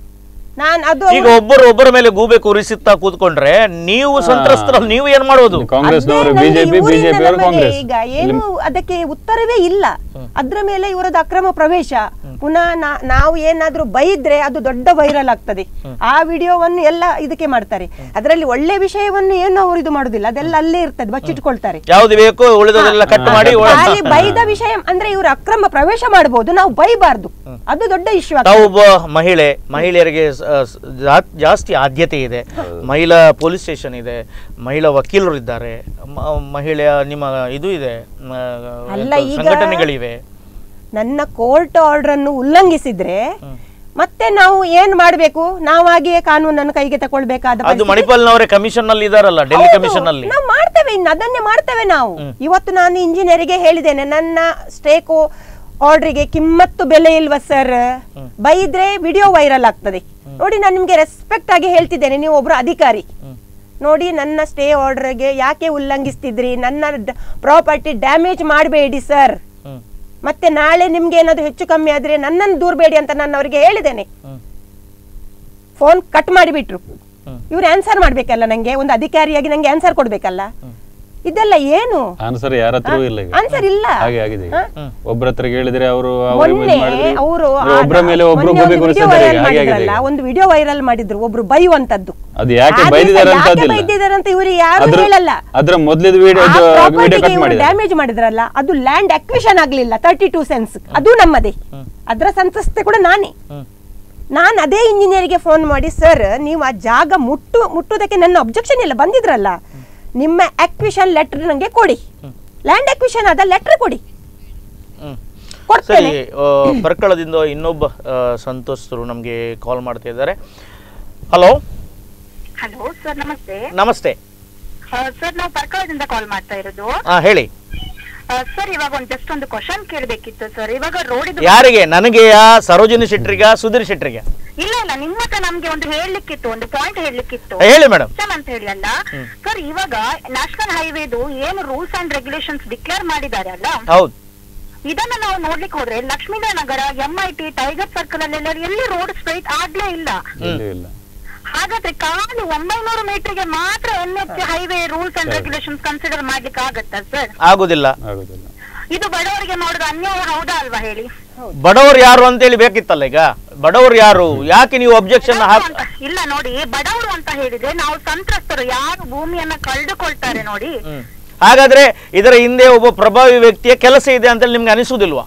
ನಾನು ಅದು ಈಗ ಒಬ್ಬರು ಒಬ್ಬರ ಮೇಲೆ ಗೂಬೆ ಕೂರಿಸುತ್ತಾ ಕೂತ್ಕೊಂಡ್ರೆ ನೀವು ಸಂತ್ರಸ್ತರಲ್ಲಿ ನೀವು ಏನ್ ಮಾಡೋದು ಕಾಂಗ್ರೆಸ್ನವರು ಅದೇ ನನಗೆ ಬಿಜೆಪಿ ಇವರಿಂದ ಬಿಜೆಪಿ ಅವರು ನಮಗೆ ಕಾಂಗ್ರೆಸ್ ಈಗ ಏನು ಅದಕ್ಕೆ ಉತ್ತರವೇ ಇಲ್ಲ ಅದ್ರ ಮೇಲೆ ಇವರದ್ದು ಅಕ್ರಮ ಪ್ರವೇಶ ಪುನಃ ನಾ- ನಾವು ಏನಾದ್ರೂ ಬೈದ್ರೆ ಅದು ದೊಡ್ಡ ವೈರಲ್ ಆಗ್ತದೆ ಆ ವಿಡಿಯೋವನ್ನು ಎಲ್ಲ ಇದಕ್ಕೆ ಮಾಡ್ತಾರೆ ಅದರಲ್ಲಿ ಒಳ್ಳೆ ವಿಷಯವನ್ನು ಏನು ಅವರು ಇದು ಮಾಡುದಿಲ್ಲ ಅದೆಲ್ಲ ಅಲ್ಲೇ ಇರ್ತದೆ ಬಚ್ಚಿಟ್ಕೊಳ್ತಾರೆ ಯಾವ್ದು ಬೇಕೋ ಉಳಿದದೆಲ್ಲ ಕಟ್ ಮಾಡಿ ಒಳ- ಖಾಲಿ ಬೈದ ವಿಷಯ ಅಂದ್ರೆ ಇವರು ಅಕ್ರಮ ಪ್ರವೇಶ ಮಾಡಬಹುದು ನಾವು ಬೈಬಾರ್ದು ಅದು ದೊಡ್ಡ ಇಶ್ಯೂ ತಾವು ಒಬ್ಬ ಮಹಿಳೆ ಮಹಿಳೆಯರಿಗೆ ಸ- ಸ- ಜಾ- ಜಾಸ್ತಿ ಆದ್ಯತೆ ಇದೆ ಮಹಿಳಾ ಪೊಲೀಸ್ ಸ್ಟೇಷನ್ ಇದೆ ಮಹಿಳಾ ವಕೀಲರು ಇದ್ದಾರೆ ಮ- ಮಹಿಳೆಯ ನಿಮ್ಮ ಇದು ಇದೆ ಮ- ಅಲ್ಲ, ಎಂತ ಈಗ- ಸಂಘಟನೆಗಳಿವೆ ನನ್ನ ಕೋರ್ಟ್ ಆರ್ಡರ್ ಅನ್ನು ಉಲ್ಲಂಘಿಸಿದ್ರೆ ಮತ್ತೆ ನಾವು ಏನ್ ಮಾಡ್ಬೇಕು ನಾವಾಗಿಯೇ ಕಾನೂನನ್ನು ಕೈಗೆ ತಗೊಳ್ಬೇಕಾದ ಅದು ಪರಿಸ್ಥಿತಿ- ಮಣಿಪಾಲ್ನವರೇ ಕಮಿಷನ್ ನಲ್ಲಿ ಇದಾರಲ್ಲ ಡೆಲ್ಲಿ ಹೌದು, ಕಮಿಷನ್ ಅಲ್ಲಿ ನಾವು ಮಾಡ್ತೇವೆ ಇನ್ನು ಅದನ್ನೇ ಮಾಡ್ತೇವೆ ನಾವು ಇವತ್ತು ನಾನು ಇಂಜಿನಿಯರಿಗೆ ಹೇಳಿದ್ದೇನೆ ನನ್ನ ಸ್ಟೇಕೋ ಆರ್ಡ್ರಿಗೆ ಕಿಮ್ಮತ್ತು ಬೆಲೆ ಇಲ್ವಾ ಸರ್ ಬೈದ್ರೆ ವಿಡಿಯೋ ವೈರಲ್ ಆಗ್ತದೆ ನೋಡಿ ನಾನು ನಿಮ್ಗೆ ರೆಸ್ಪೆಕ್ಟ್ ಆಗಿ ಹೇಳ್ತಿದ್ದೇನೆ ನೀವು ಒಬ್ರು ಅಧಿಕಾರಿ ನೋಡಿ ನನ್ನ ಸ್ಟೇ ಆರ್ಡರ್ಗೆ ಯಾಕೆ ಉಲ್ಲಂಘಿಸ್ತಿದ್ರಿ ನನ್ನ ಪ್ರಾಪರ್ಟಿ ಡ್ಯಾಮೇಜ್ ಮಾಡಬೇಡಿ ಸರ್ ಹ್ಮ್. ಮತ್ತೆ ನಾಳೆ ನಿಮ್ಗೆ ಏನಾದ್ರು ಹೆಚ್ಚು ಕಮ್ಮಿ ಆದ್ರೆ ನನ್ನನ್ನು ದೂರಬೇಡಿ ಅಂತ ನಾನು ಅವರಿಗೆ ಹೇಳಿದ್ದೇನೆ ಹ್ಮ್. ಫೋನ್ ಕಟ್ ಮಾಡಿಬಿಟ್ರು ಇವ್ರು ಆನ್ಸರ್ ಮಾಡ್ಬೇಕಲ್ಲ ನಂಗೆ ಒಂದು ಅಧಿಕಾರಿಯಾಗಿ ನಂಗೆ ಆನ್ಸರ್ ಕೊಡ್ಬೇಕಲ್ಲ ಇದೆಲ್ಲ ಏನು ಆನ್ಸರ್ ಯಾರ ಹತ್ರ ಇಲ್ಲ ಈಗ ಆನ್ಸರ್ ಇಲ್ಲ ಹಾಗೆ ಆಗಿದೆ ಈಗ. ಹಾ? ಒಬ್ರ ಹತ್ರ ಕೇಳಿದ್ರೆ ಅವರು ಮೊನ್ನೆ ಅವರು ಒಬ್ಬರ ಮೇಲೆ ಒಬ್ರು ಗೂಬೆ ಕೂರಿಸ್ತಿದ್ದಾರೆ ಈಗ. ಹಾಗೆ ಆಗಿದೆ ಈಗ. ಒಂದು ವಿಡಿಯೋ ವೈರಲ್ ಮಾಡಿದ್ರು ಒಬ್ರು ಬೈಯುವಂತದ್ದು ಅದು ಯಾಕೆ ಆ ದಿವ್ಸ ಬೈದಿದ್ದಾರೆ ಅಂತ ಯಾಕೆ ಅದಿಲ್ಲ ಬೈದಿದ್ದಾರೆ ಅಂತ ಇವರು ಯಾರು ಅದ್ರ ಹೇಳಲ್ಲ ಅದ್ರ ಮೊದ್ಲಿದ್ ವಿಡಿಯೋ ವಿಡಿಯೋ ಕಟ್ ಮಾಡಿದ್ದಾರೆ ಡ್ಯಾಮೇಜ್ ಮಾಡಿದ್ರಲ್ಲ ಅದು ಲ್ಯಾಂಡ್ ಅಕ್ವಿಷನ್ ಆಗ್ಲಿಲ್ಲ ತರ್ಟಿ ಟೂ ಸೆನ್ಸ್ ಅದು ನಮ್ಮದೇ ಅದರ ಸಂತ್ರಸ್ತೆ ಕೂಡ ನಾನೇ ನಾನು ಅದೇ ಇಂಜಿನಿಯರ್ಗೆ ಫೋನ್ ಮಾಡಿ ಸರ್ ನೀವು ಆ ಜಾಗ ಮುಟ್ಟು ಮುಟ್ಟುವುದಕ್ಕೆ ನನ್ನ ಅಬ್ಜೆಕ್ಷನ್ ಇಲ್ಲ ಬಂದಿದ್ರಲ್ಲ ನಿಮ್ಮ ಅಕ್ವಿಷನ್ ಲೆಟರ್ ನನಗೆ ಕೊಡಿ ಲ್ಯಾಂಡ್ ಅಕ್ವಿಷನ್ ಆದ ಲೆಟರ್ ಕೊಡಿ ಹ್ಮ್. ಸರಿ ಕೊಡ್ತೇನೆ ಆ, ಪರ್ಕಳದಿಂದ ಇನ್ನೊಬ್ಬ ಆ, ಸಂತೋಷರು ನಮಗೆ ಕಾಲ್ ಮಾಡ್ತಾ ಇದ್ದಾರೆ ಹಲೋ ಹಲೋ ಸರ್ ನಮಸ್ತೆ ನಮಸ್ತೆ ಸರ್ ನಾವು ಪರ್ಕಳದಿಂದ ಕಾಲ್ ಮಾಡ್ತಾ ಇರೋದು ಹಾ ಹೇಳಿ ಸರ್ ಇವಾಗ ಒಂದು ಜಸ್ಟ್ ಒಂದು ಕ್ವಶನ್ ಕೇಳಬೇಕಿತ್ತು ಸರ್ ಇವಾಗ ರೋಡ್ ಇದು ಯಾರಿಗೆ ನನಗೆಯಾ ಸರೋಜಿನಿ ಶೆಟ್ರಿಗ ಸುಧೀರ್ ಶೆಟ್ರಿಗ ಇಲ್ಲ ಇಲ್ಲ ನಿಮ್ಮ ಹತ್ರ ನಮ್ಗೆ ಒಂದು ಹೇಳಲಿಕ್ಕಿತ್ತು ಒಂದು ಪಾಯಿಂಟ್ ಹೇಳಲಿಕ್ಕಿತ್ತು ಹೇಳಿ ಮೇಡಮ್ ಕ್ವಶನ್ ಅಂತ ಹೇಳಿ ಅಲ್ಲ ಸರ್ ಇವಾಗ ನ್ಯಾಷನಲ್ ಹೈವೇದು ಏನು ರೂಲ್ಸ್ ಅಂಡ್ ರೆಗ್ಯುಲೇಷನ್ಸ್ ಡಿಕ್ಲೇರ್ ಮಾಡಿದ್ದಾರೆ ಅಲ್ಲ ಹೌದು ಇದನ್ನ ನಾವು ನೋಡ್ಲಿಕ್ಕೆ ಹೋದ್ರೆ Lakshminagar M I T tiger circle ಅಲ್ಲೆಲ್ಲ ಎಲ್ಲಿ ರೋಡ್ ಸ್ಟ್ರೈಟ್ ಆಗ್ಲೇ ಇಲ್ಲ ಎಲ್ಲೂ ಇಲ್ಲ ಹಾಗಾದ್ರೆ ಖಾಲಿ ಒಂಬೈನೂರು ಮೀಟರ್ಗೆ ಮಾತ್ರ N H highway rules and regulations consider ಮಾಡ್ಲಿಕ್ಕೆ ಆಗತ್ತಾ ಸರ್ ಆಗುದಿಲ್ಲ ಆಗೋದಿಲ್ಲ ಇದು ಬಡವರಿಗೆ ಮಾಡೋದು ಅನ್ಯಾಯ ಹೌದಾ ಅಲ್ವಾ ಹೇಳಿ ಬಡವರು ಯಾರು ಅಂತೇಳಿ ಬೇಕಿತ್ತಲ್ಲ ಈಗ ಬಡವರು ಯಾರು ಯಾಕೆ ನೀವು ಅಬ್ಜೆಕ್ಷನ್ ಬಡವರು ಹಾಕ್ ಅಂತ- ಇಲ್ಲ ನೋಡಿ ಬಡವರು ಅಂತ ಹೇಳಿದ್ರೆ ನಾವು ಸಂತ್ರಸ್ತರು ಯಾರು ಭೂಮಿಯನ್ನ ಕಳೆದುಕೊಳ್ತಾರೆ ನೋಡಿ ಹ್ಮ್. ಹಾಗಾದ್ರೆ ಇದರ ಹಿಂದೆ ಒಬ್ಬ ಪ್ರಭಾವಿ ವ್ಯಕ್ತಿಯ ಕೆಲಸ ಇದೆ ಅಂತ ನಿಮ್ಗೆ ಅನಿಸುವುದಿಲ್ವಾ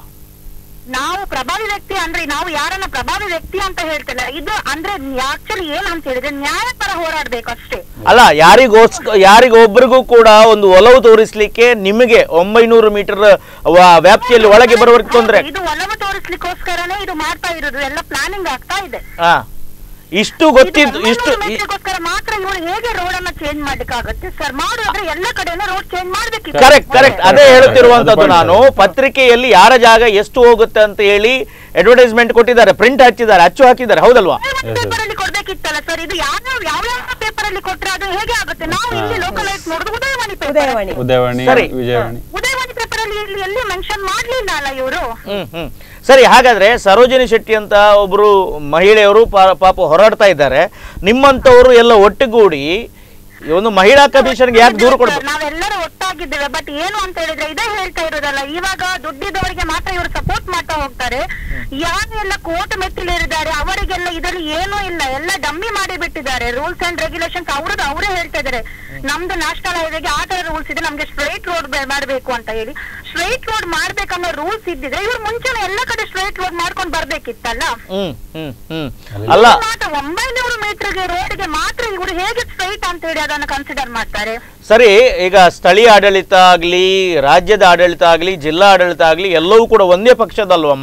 ನಾವು ಪ್ರಭಾವಿ ವ್ಯಕ್ತಿ ಅಂದ್ರೆ ನಾವು ಯಾರನ್ನ ಪ್ರಭಾವಿ ವ್ಯಕ್ತಿ ಅಂತ ಹೇಳ್ತಿಲ್ಲ ಇದು ಅಂದ್ರೆ ಆಕ್ಚುಲಿ ಏನ್ ಅಂತ ಹೇಳಿದ್ರೆ ನ್ಯಾಯ ಪರ ಹೋರಾಡ್ಬೇಕು ಅಷ್ಟೇ ಅಲ್ಲ ಯಾರಿಗೋಸ್ಕ ಯಾರಿಗೊಬ್ಬರಿಗೂ ಕೂಡ ಒಂದು ಒಲವು ತೋರಿಸ್ಲಿಕ್ಕೆ ನಿಮಗೆ ಒಂಬೈನೂರು ಮೀಟರ್ ವ್ಯಾಪ್ತಿಯಲ್ಲಿ ಒಳಗೆ ಬರುವವರೆಗೆ ತೊಂದರೆ ಇದು ಒಲವು ತೋರಿಸ್ಲಿಕ್ಕೋಸ್ಕರನೇ ಇದು ಮಾಡ್ತಾ ಇರೋದು ಎಲ್ಲ ಪ್ಲಾನಿಂಗ್ ಆಗ್ತಾ ಇದೆ ಹಾ ಇಷ್ಟು ಗೊತ್ತಿದ್ದು ಇಷ್ಟು ಇ- ಗೋಸ್ಕರ ಮಾತ್ರ ಇವರು ಹೇಗೆ ರೋಡ್ ಅನ್ನ ಚೇಂಜ್ ಮಾಡ್ಲಿಕ್ಕೆ ಆಗುತ್ತೆ ಸರ್ ಮಾಡೋದ್ರೆ ಎಲ್ಲ ಕಡೆನೂ ರೋಡ್ ಚೇಂಜ್ ಮಾಡ್ಬೇಕಿತ್ತು ಕರೆಕ್ಟ್ ಕರೆಕ್ಟ್ ಅದೇ ಹೇಳುತ್ತಿರುವಂತದ್ದು ನಾನು ಪತ್ರಿಕೆಯಲ್ಲಿ ಯಾರ ಜಾಗ ಎಷ್ಟು ಹೋಗುತ್ತೆ ಅಂತ ಹೇಳಿ ಅಡ್ವರ್ಟೈಸ್ಮೆಂಟ್ ಕೊಟ್ಟಿದ್ದಾರೆ ಪ್ರಿಂಟ್ ಹಚ್ಚಿದ್ದಾರೆ ಅಚ್ಚು ಹಾಕಿದ್ದಾರೆ ಹೌದಲ್ವಾ ಪೇಪರ್ ಅಲ್ಲಿ ಕೊಡ್ಬೇಕಿತ್ತಲ್ಲ ಸರ್ ಇದು ಯಾವ ಯಾವ ಯಾವ ಪೇಪರ್ ಅಲ್ಲಿ ಕೊಟ್ರೆ ಅದು ಹೇಗೆ ಆಗುತ್ತೆ ನಾವು ಇಲ್ಲಿ ಲೋಕಲೈಸ್ ನೋಡುದು ಉದಯವಾಣಿ ಪೇಪರ್ ಉದಯವಾಣಿ ಉದಯವಾಣಿ ಸರಿ. ವಿಜಯವಾಣಿ ಉದಯವಾಣಿ ಪೇಪರ್ ಅಲ್ಲಿ ಇಲ್ಲಿ ಎಲ್ಲಿ ಮೆನ್ಷನ್ ಮಾಡ್ಲಿಲ್ಲ ಅಲ್ಲ ಇವರು ಹ್ಮ್ ಹ್ಮ್ ಸರಿ ಹಾಗಾದ್ರೆ ಸರೋಜಿನಿ ಶೆಟ್ಟಿ ಅಂತ ಒಬ್ರು ಮಹಿಳೆಯರು ಪಾ- ಪಾಪ ಹೋರಾಡ್ತಾ ಇದ್ದಾರೆ ನಿಮ್ಮಂತವರು ಎಲ್ಲ ಒಟ್ಟುಗೂಡಿ ಈ ಒಂದು ಮಹಿಳಾ ಕಮಿಷನ್ಗೆ ಯಾಕೆ ದೂರು ಕೊಡ್ಬೇಕು ನಾವೆಲ್ಲರೂ ಒಟ್ಟಾಗಿದ್ದೇವೆ ಬಟ್ ಏನು ಅಂತ ಹೇಳಿದ್ರೆ ಇದೇ ಹೇಳ್ತಾ ಇರೋದಲ್ಲ ಇವಾಗ ದುಡ್ಡಿದವರಿಗೆ ಮಾತ್ರ ಇವರು ಸಪೋರ್ಟ್ ಮಾಡ್ತಾ ಹೋಗ್ತಾರೆ ಯಾರೆಲ್ಲ ಕೋರ್ಟ್ ಮೆಟ್ಟಿಲಿರಿದ್ದಾರೆ ಅವರಿಗೆಲ್ಲ ಇದರಲ್ಲಿ ಏನೂ ಇಲ್ಲ ಎಲ್ಲ ಡಮ್ಮಿ ಮಾಡಿ ಬಿಟ್ಟಿದ್ದಾರೆ ರೂಲ್ಸ್ ಅಂಡ್ ರೆಗ್ಯುಲೇಷನ್ಸ್ ಅವ್ರದ್ದು ಅವರೇ ಹೇಳ್ತಾ ಇದ್ದಾರೆ ನಮ್ದು ನ್ಯಾಷನಲ್ ಹೈವೇಗೆ ಆ ತರ ರೂಲ್ಸ್ ಇದೆ ನಮ್ಗೆ ಸ್ಟ್ರೈಟ್ ರೋಡ್ ಮಾಡ್ಬೇಕು ಅಂತ ಹೇಳಿ ಸ್ಟ್ರೈಟ್ ರೋಡ್ ಮಾಡ್ಬೇಕನ್ನೋ ರೂಲ್ಸ್ ಇದ್ದಿದ್ರೆ ಇವ್ರು ಮುಂಚೆನೆ ಎಲ್ಲ ಕಡೆ ಸ್ಟ್ರೈಟ್ ರೋಡ್ ಮಾಡ್ಕೊಂಡು ಬರ್ಬೇಕಿತ್ತಲ್ಲ ಹ್ಮ್ ಹ್ಮ್ ಹ್ಮ್ ಅಲ್ಲ ಮಾತ್ರ ಒಂಬೈನೂರು ಮೀಟರ್ಗೆ ರೋಡ್ಗೆ ಮಾತ್ರ ಇವರು ಹೇಗೆ ಸ್ಟ್ರೈಟ್ ಅಂತ ಹೇಳಿ ಅದನ್ನ ಕನ್ಸಿಡರ್ ಮಾಡ್ತಾರೆ ಸರಿ ಈಗ ಸ್ಥಳೀಯ ಆಡಳಿತ ಆಗ್ಲಿ ರಾಜ್ಯದ ಆಡಳಿತ ಆಗ್ಲಿ ಜಿಲ್ಲಾ ಆಡಳಿತ ಆಗ್ಲಿ ಎಲ್ಲವೂ ಕೂಡ ಒಂದೇ ಪಕ್ಷದಲ್ವಮ್ಮ